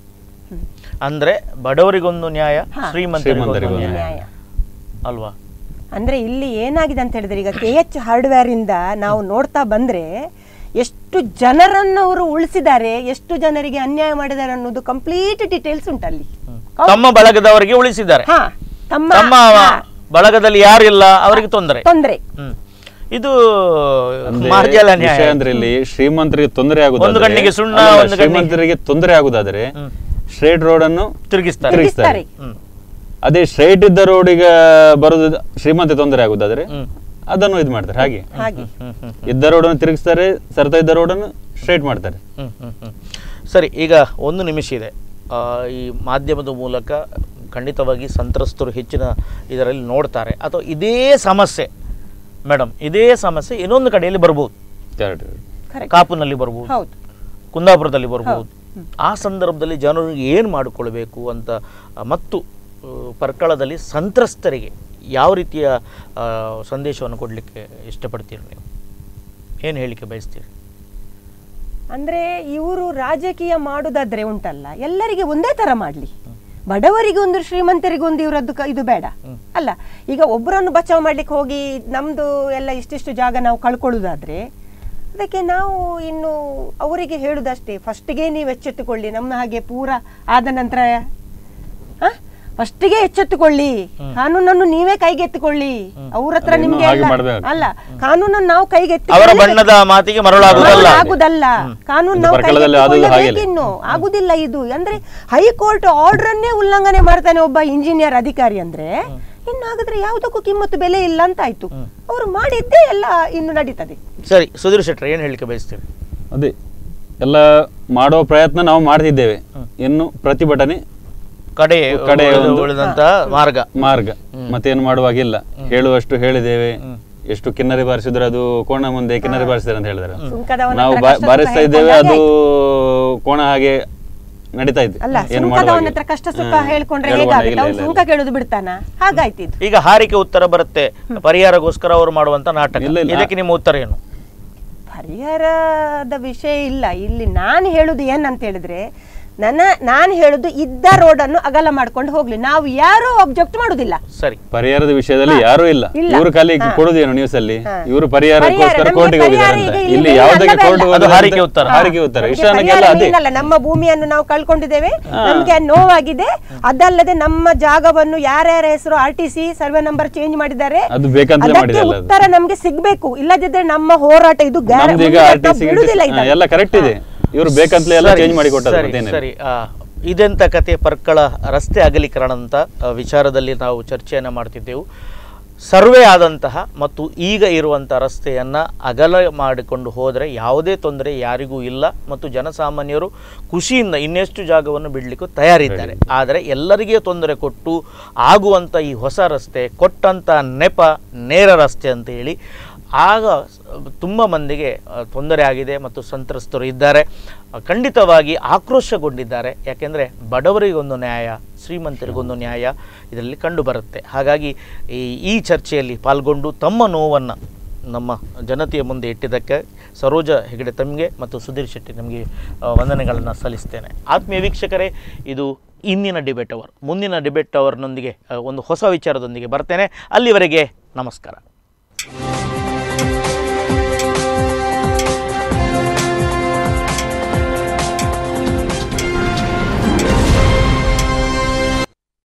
ಅಂದ್ರೆ ಬಡವರಿಗೊಂದು ನ್ಯಾಯ ಹಾ. ಶ್ರೀಮಂತರಿಗೊಂದು ಶ್ರೀಮಂತರಿಗೊಂದು ನ್ಯಾಯ ನ್ಯಾಯ ಅಲ್ವಾ ಅಂದ್ರೆ ಇಲ್ಲಿ ಏನಾಗಿದೆ ಅಂತ ಹೇಳಿದ್ರೆ ಈಗ ಕೆ ಎಚ್ ಹಾರ್ಡ್ವೇರ್ ಇಂದ ನಾವು ನೋಡ್ತಾ ಬಂದ್ರೆ ಎಷ್ಟು ಜನರನ್ನು ಅವರು ಉಳಿಸಿದ್ದಾರೆ ಎಷ್ಟು ಜನರಿಗೆ ಅನ್ಯಾಯ ಮಾಡಿದ್ದಾರೆ ಅನ್ನೋದು ಕಂಪ್ಲೀಟ್ ಡೀಟೇಲ್ಸ್ ಉಂಟಲ್ಲಿ ತಮ್ಮ ಬಳಗದವರಿಗೆ ಉಳಿಸಿದ್ದಾರೆ ಹಾ ತಮ್ಮ ತಮ್ಮ ಹಾ, ಬಳಗದಲ್ಲಿ ಯಾರಿಲ್ಲ ಅವರಿಗೆ ತೊಂದರೆ ತೊಂದ್ರೆ ಹ್ಮ್ ಇದು ಅಂದ್ರೆ ಮಾರ್ಜಾಲ ನ್ಯಾಯ ವಿಷಯ ಅಂದ್ರೆ ಇಲ್ಲಿ ಶ್ರೀಮಂತರಿಗೆ ತೊಂದರೆ ಆಗುದಾದ್ರೆ ಒಂದು ಕಣ್ಣಿಗೆ ಸುಣ್ಣ, ಅಲ್ಲ, ಒಂದು ಕಣ್ಣಿಗೆ- ಶ್ರೀಮಂತರಿಗೆ ತೊಂದರೆ ಆಗುದಾದ್ರೆ ಸ್ಟ್ರೇಟ್ ರೋಡ್ ಅನ್ನು ತಿರುಗಿಸ್ತಾರೆ ತಿರುಗಿಸ್ತಾರೆ ಹ್ಮ್ ಅದೇ ಸ್ಟ್ರೈಟ್ ಇದ್ದ ರೋಡಿಗೆ ಬರೋದು ಶ್ರೀಮಂತ ತೊಂದರೆ ಆಗುದಾದ್ರೆ ಹ್ಮ್. ಅದನ್ನು ಇದು ಮಾಡ್ತಾರೆ ಹಾಗೆ ಹಾಗೆ ಹ್ಮ್ ಹ್ಮ್ ಇದ್ದ ರೋಡನ್ನು ತಿರುಗಿಸ್ತಾರೆ ಸರ್ತಾ ಇದ್ದ ರೋಡನ್ನು ಸ್ಟ್ರೈಟ್ ಮಾಡ್ತಾರೆ ಹ್ಮ್, ಹ್ಮ್, ಹ್ಮ್. ಸರಿ ಈಗ ಒಂದು ನಿಮಿಷ ಇದೆ ಆ, ಈ ಮಾಧ್ಯಮದ ಮೂಲಕ ಖಂಡಿತವಾಗಿ ಸಂತ್ರಸ್ತರು ಹೆಚ್ಚಿನ ಇದರಲ್ಲಿ ನೋಡ್ತಾರೆ ಅಥವಾ ಇದೇ ಸಮಸ್ಯೆ ಮೇಡಮ್ ಇದೇ ಸಮಸ್ಯೆ ಇನ್ನೊಂದು ಕಡೆಯಲ್ಲಿ ಬರ್ಬೋದು Correct. Correct. ಕಾಪುನಲ್ಲಿ ಬರ್ಬೋದು ಹೌದು ಕುಂದಾಪುರದಲ್ಲಿ ಬರ್ಬೋದು ಆ ಸಂದರ್ಭದಲ್ಲಿ ಜನರು ಏನು ಮಾಡಿಕೊಳ್ಬೇಕು ಅಂತ ಆ, ಮತ್ತು ಆ, ಪರ್ಕಳದಲ್ಲಿ ಸಂತ್ರಸ್ತರಿಗೆ ಯಾವ ರೀತಿಯ ಆ, ಸಂದೇಶವನ್ನು ಕೊಡಲಿಕ್ಕೆ ಇಷ್ಟಪಡ್ತೀರಿ ನೀವು ಏನು ಹೇಳಿಕೆ ಬಯಸ್ತೀರಿ ಅಂದ್ರೆ ಇವರು ರಾಜಕೀಯ ಮಾಡುದಾದ್ರೆ ಉಂಟಲ್ಲ ಎಲ್ಲರಿಗೆ ಒಂದೇ ತರ ಮಾಡ್ಲಿ ಬಡವರಿಗೆ ಒಂದು ಶ್ರೀಮಂತರಿಗೆ ಒಂದು ಇವರದ್ದು ಕ- ಇದು ಬೇಡ ಅಲ್ಲ ಈಗ ಒಬ್ಬರನ್ನು ಬಚಾವ್ ಮಾಡ್ಲಿಕ್ಕೆ ಹೋಗಿ ನಮ್ದು ಎಲ್ಲ ಇಷ್ಟಿಷ್ಟು ಜಾಗ ನಾವು ಕಳ್ಕೊಳ್ಳುದಾದ್ರೆ ಅದಕ್ಕೆ ನಾವು ಇನ್ನು ಅವರಿಗೆ ಹೇಳುದಷ್ಟೇ ಫಸ್ಟಿಗೆ ನೀವು ಎಚ್ಚೆತ್ತುಕೊಳ್ಳಿ ನಮ್ಮ ಹಾಗೆ ಪೂರ ಆದ ನಂತರ ಫಸ್ಟಿಗೆ ಎಚ್ಚೆತ್ತುಕೊಳ್ಳಿ ಕಾನೂನನ್ನು ನೀವೇ ಕೈಗೆತ್ತಿಕೊಳ್ಳಿ ಅವ್ರ ಹತ್ರ ಅದಿನ್ನು ನಿಮ್ಗೆ ಹಾಗೆ ಎಲ್ಲ- ಮಾಡ್ಬೇಕು. ಅಲ್ಲ ಕಾನೂನನ್ನು ನಾವು ಕೈಗೆತ್ತಿ ಅವರ ಬಣ್ಣದ ಮಾತಿಗೆ ಮರಳಾಗುವುದಲ್ಲ ಆಗುದಲ್ಲ ಕಾನೂನು ಇದು ನಾವು ಪರ್ಕಳದಲ್ಲಿ ಆದದ್ದು ಕೈಗೆತ್ತಿಕೊಳ್ಳಬೇಕು ಹಾಗೆಯೇ. ಇನ್ನು ಆಗುದಿಲ್ಲ ಇದು ಅಂದ್ರೆ ಹೈಕೋರ್ಟ್ ಆರ್ಡರ್ ಅನ್ನೇ ಉಲ್ಲಂಘನೆ ಮಾಡ್ತಾನೆ ಒಬ್ಬ ಇಂಜಿನಿಯರ್ ಅಧಿಕಾರಿ ಅಂದ್ರೆ ಇನ್ನು ಹಾಗಾದ್ರೆ ಯಾವುದಕ್ಕೂ ಕಿಮ್ಮತ್ತು ಬೆಲೆ ಇಲ್ಲ ಅಂತ ಆಯ್ತು ಅವರು ಮಾಡಿದ್ದೇ ಎಲ್ಲ ಇನ್ನು ನಡೀತದೆ ಸರಿ ಸುಧೀರ್ ಶೆಟ್ರ ಏನು ಹೇಳಿಕೆ ಬಯಸ್ತೀರಿ ಅದೇ ಎಲ್ಲ ಮಾಡೋ ಪ್ರಯತ್ನ ನಾವು ಮಾಡ್ತಿದ್ದೇವೆ ಇನ್ನು ಪ್ರತಿಭಟನೆ ಕಡೆ ಕಡೆ ಉಳಿದ- ಒಂದು- ಉಳಿದಂತ ಮಾರ್ಗ ಮಾರ್ಗ ಮತ್ತೇನು ಮಾಡುವಾಗಿಲ್ಲ ಹೇಳುವಷ್ಟು ಹೇಳಿದ್ದೇವೆ ಎಷ್ಟು ಕಿನ್ನರಿ ಬಾರಿಸಿದ್ರು ಅದು ಕೋಣ ಮುಂದೆ ಕಿನ್ನರಿ ಬಾರಿಸಿದ್ರೆ ಅಂತ ಹೇಳಿದ್ರೆ ಸುಂಕದವನ ನಾವು ಹತ್ರ ಬಾ- ಕಷ್ಟ ಸುಖ ಬಾರಿಸ್ತಾ ಇದ್ದೇವೆ ಹೇಳ್ಕೊಂಡಾಗೆ ಅದು ಕೋಣ ಹಾಗೆ ನಡೀತಾ ಇದೆ ಅಲ್ಲ ಏನು ಸುಂಕದವನ ಮಾಡುವಾಗ ಹತ್ರ ಕಷ್ಟ ಸುಖ ಹಾ, ಹೇಳ್ಕೊಂಡ್ರೆ ಹೇಳುವಾಗ ಹೇಗಾಗುತ್ತೆ ಇಲ್ಲ, ಅವ್ನು ಇಲ್ಲ, ಸುಂಕ ಕೇಳುದು ಬಿಡ್ತಾನ ಹಾಗಾಯ್ತಿದ್ದು ಈಗ ಹಾರಿಕೆ ಉತ್ತರ ಬರುತ್ತೆ ಪರಿಹಾರಗೋಸ್ಕರ ಅವರು ಮಾಡುವಂತ ನಾಟಕ ಇಲ್ಲ, ಇಲ್ಲ. ಇದಕ್ಕೆ ನಿಮ್ಮ ಉತ್ತರ ಏನು ಪರಿಹಾರದ ವಿಷಯ ಇಲ್ಲ ಇಲ್ಲಿ ನಾನು ಹೇಳುದು ಏನಂತ ಹೇಳಿದ್ರೆ ನನ್ನ ನಾನು ಹೇಳುದು ಇದ್ದ ರೋಡನ್ನು ಅಗಲ ಮಾಡ್ಕೊಂಡು ಹೋಗ್ಲಿ ನಾವು ಯಾರು ಅಬ್ಜೆಕ್ಟ್ ಮಾಡುದಿಲ್ಲ ಸರಿ ಪರಿಹಾರದ ವಿಷಯದಲ್ಲಿ ಯಾರೂ ಇಲ್ಲ ಇಲ್ಲ. ಇವರು ಖಾಲಿ ಹಾ. ಕೊಡುದೇನು ನ್ಯೂಸ್ ಅಲ್ಲಿ ಹಾ. ಇವರು ಪರಿಹಾರ, ಪರಿಹಾರಕ್ಕೋಸ್ಕರ ನಮ್ಗೆ ಕೋರ್ಟಿಗೆ ಪರಿಹಾರ ಹೋಗಿದ್ದಾರೆ ಈಗ ಅಂತ ಇಲ್ಲಿ ಇಲ್ಲಿ ಮೇನ್ ಯಾವುದಕ್ಕೆ ಅಲ್ಲವೇ ಕೋರ್ಟ್ ಅಲ್ಲ. ಅದು ಹಾರಿಕೆ ಉತ್ತರ. ಹಾರಿಕೆ ಉತ್ತರ ನಮ್ಗೆ ಇಷ್ಟನಕ್ಕೆಲ್ಲ ಪರಿಹಾರ ಅದೇ ಏನಲ್ಲ, ನಮ್ಮ ಭೂಮಿಯನ್ನು ನಾವು ಕಳ್ಕೊಂಡಿದ್ದೇವೆ ನಮ್ಗೆ ನೋವಾಗಿದೆ ಅದಲ್ಲದೆ ನಮ್ಮ ಜಾಗವನ್ನು ಯಾರ್ಯಾರ ಹೆಸರು R T C survey number change ಮಾಡಿದ್ದಾರೆ ಅದು ಬೇಕಂತಲೇ ಅದಕ್ಕೆ ಮಾಡಿದಲ್ಲ ಅದು. ಉತ್ತರ ನಮ್ಗೆ ಸಿಗ್ಬೇಕು ಇಲ್ಲದಿದ್ರೆ ನಮ್ಮ ಹೋರಾಟ ಇದು ಗ್ಯಾರ- ನಮ್ದು ಈಗ ಮುಂದೆ ಆರ್ ಟಿ ನಾವು ಸಿ ಬಿಡುದಿಲ್ಲ ಇದನ್ನು. ಎಲ್ಲ ಕರೆಕ್ಟ್ ಇದೆ ಇವರು ಬೇಕಂತಲೇ ಎಲ್ಲ ಸರಿ, ಚೇಂಜ್ ಮಾಡಿ ಕೊಟ್ಟದ್ದು ಸರಿ, ಮತ್ತೇನಿಲ್ಲ. ಸರಿ ಆ, ಇದೆಂತ ಕತೆ ಪರ್ಕಳ ರಸ್ತೆ ಅಗಲೀಕರಣ ಅಂತ ಆ, ವಿಚಾರದಲ್ಲಿ ನಾವು ಚರ್ಚೆಯನ್ನು ಮಾಡ್ತಿದ್ದೆವು ಸರ್ವೆ ಆದಂತಹ ಮತ್ತು ಈಗ ಇರುವಂಥ ರಸ್ತೆಯನ್ನು ಅಗಲ ಮಾಡಿಕೊಂಡು ಹೋದರೆ ಯಾವುದೇ ತೊಂದರೆ ಯಾರಿಗೂ ಇಲ್ಲ ಮತ್ತು ಜನಸಾಮಾನ್ಯರು ಖುಷಿಯಿಂದ ಇನ್ನೆಷ್ಟು ಜಾಗವನ್ನು ಬಿಡಲಿಕ್ಕೂ ತಯಾರಿದ್ದಾರೆ ಆದರೆ ಎಲ್ಲರಿಗೆ ತೊಂದರೆ ಕೊಟ್ಟು ಆಗುವಂಥ ಈ ಹೊಸ ರಸ್ತೆ ಕೊಟ್ಟಂಥ ನೆಪ ನೇರ ರಸ್ತೆ ಅಂತ ಹೇಳಿ ಆಗ ತುಂಬ ಮಂದಿಗೆ ಆ, ತೊಂದರೆ ಆಗಿದೆ ಮತ್ತು ಸಂತ್ರಸ್ತರು ಇದ್ದಾರೆ ಆ, ಖಂಡಿತವಾಗಿ ಆಕ್ರೋಶಗೊಂಡಿದ್ದಾರೆ ಯಾಕೆಂದರೆ ಬಡವರಿಗೊಂದು ನ್ಯಾಯ ಶ್ರೀಮಂತರಿಗೊಂದು ನ್ಯಾಯ ಇದರಲ್ಲಿ ಕಂಡು ಬರುತ್ತೆ ಹಾಗಾಗಿ ಈ ಈ ಚರ್ಚೆಯಲ್ಲಿ ಪಾಲ್ಗೊಂಡು ತಮ್ಮ ನೋವನ್ನು ನಮ್ಮ ಜನತೆಯ ಮುಂದೆ ಇಟ್ಟಿದ್ದಕ್ಕೆ ಸರೋಜ ಹೆಗಡೆ ತಮಗೆ ಮತ್ತು ಸುಧೀರ್ ಶೆಟ್ಟಿ ನಮಗೆ ವಂದನೆಗಳನ್ನು ಸಲ್ಲಿಸ್ತೇನೆ ಆತ್ಮೀಯ ವೀಕ್ಷಕರೇ ಇದು ಇಂದಿನ ಡಿಬೇಟ್ ಅವರ್ ಮುಂದಿನ ಡಿಬೇಟ್ ಅವರ್ನೊಂದಿಗೆ ಆ, ಒಂದು ಹೊಸ ವಿಚಾರದೊಂದಿಗೆ ಬರ್ತೇನೆ ಅಲ್ಲಿವರೆಗೆ ನಮಸ್ಕಾರ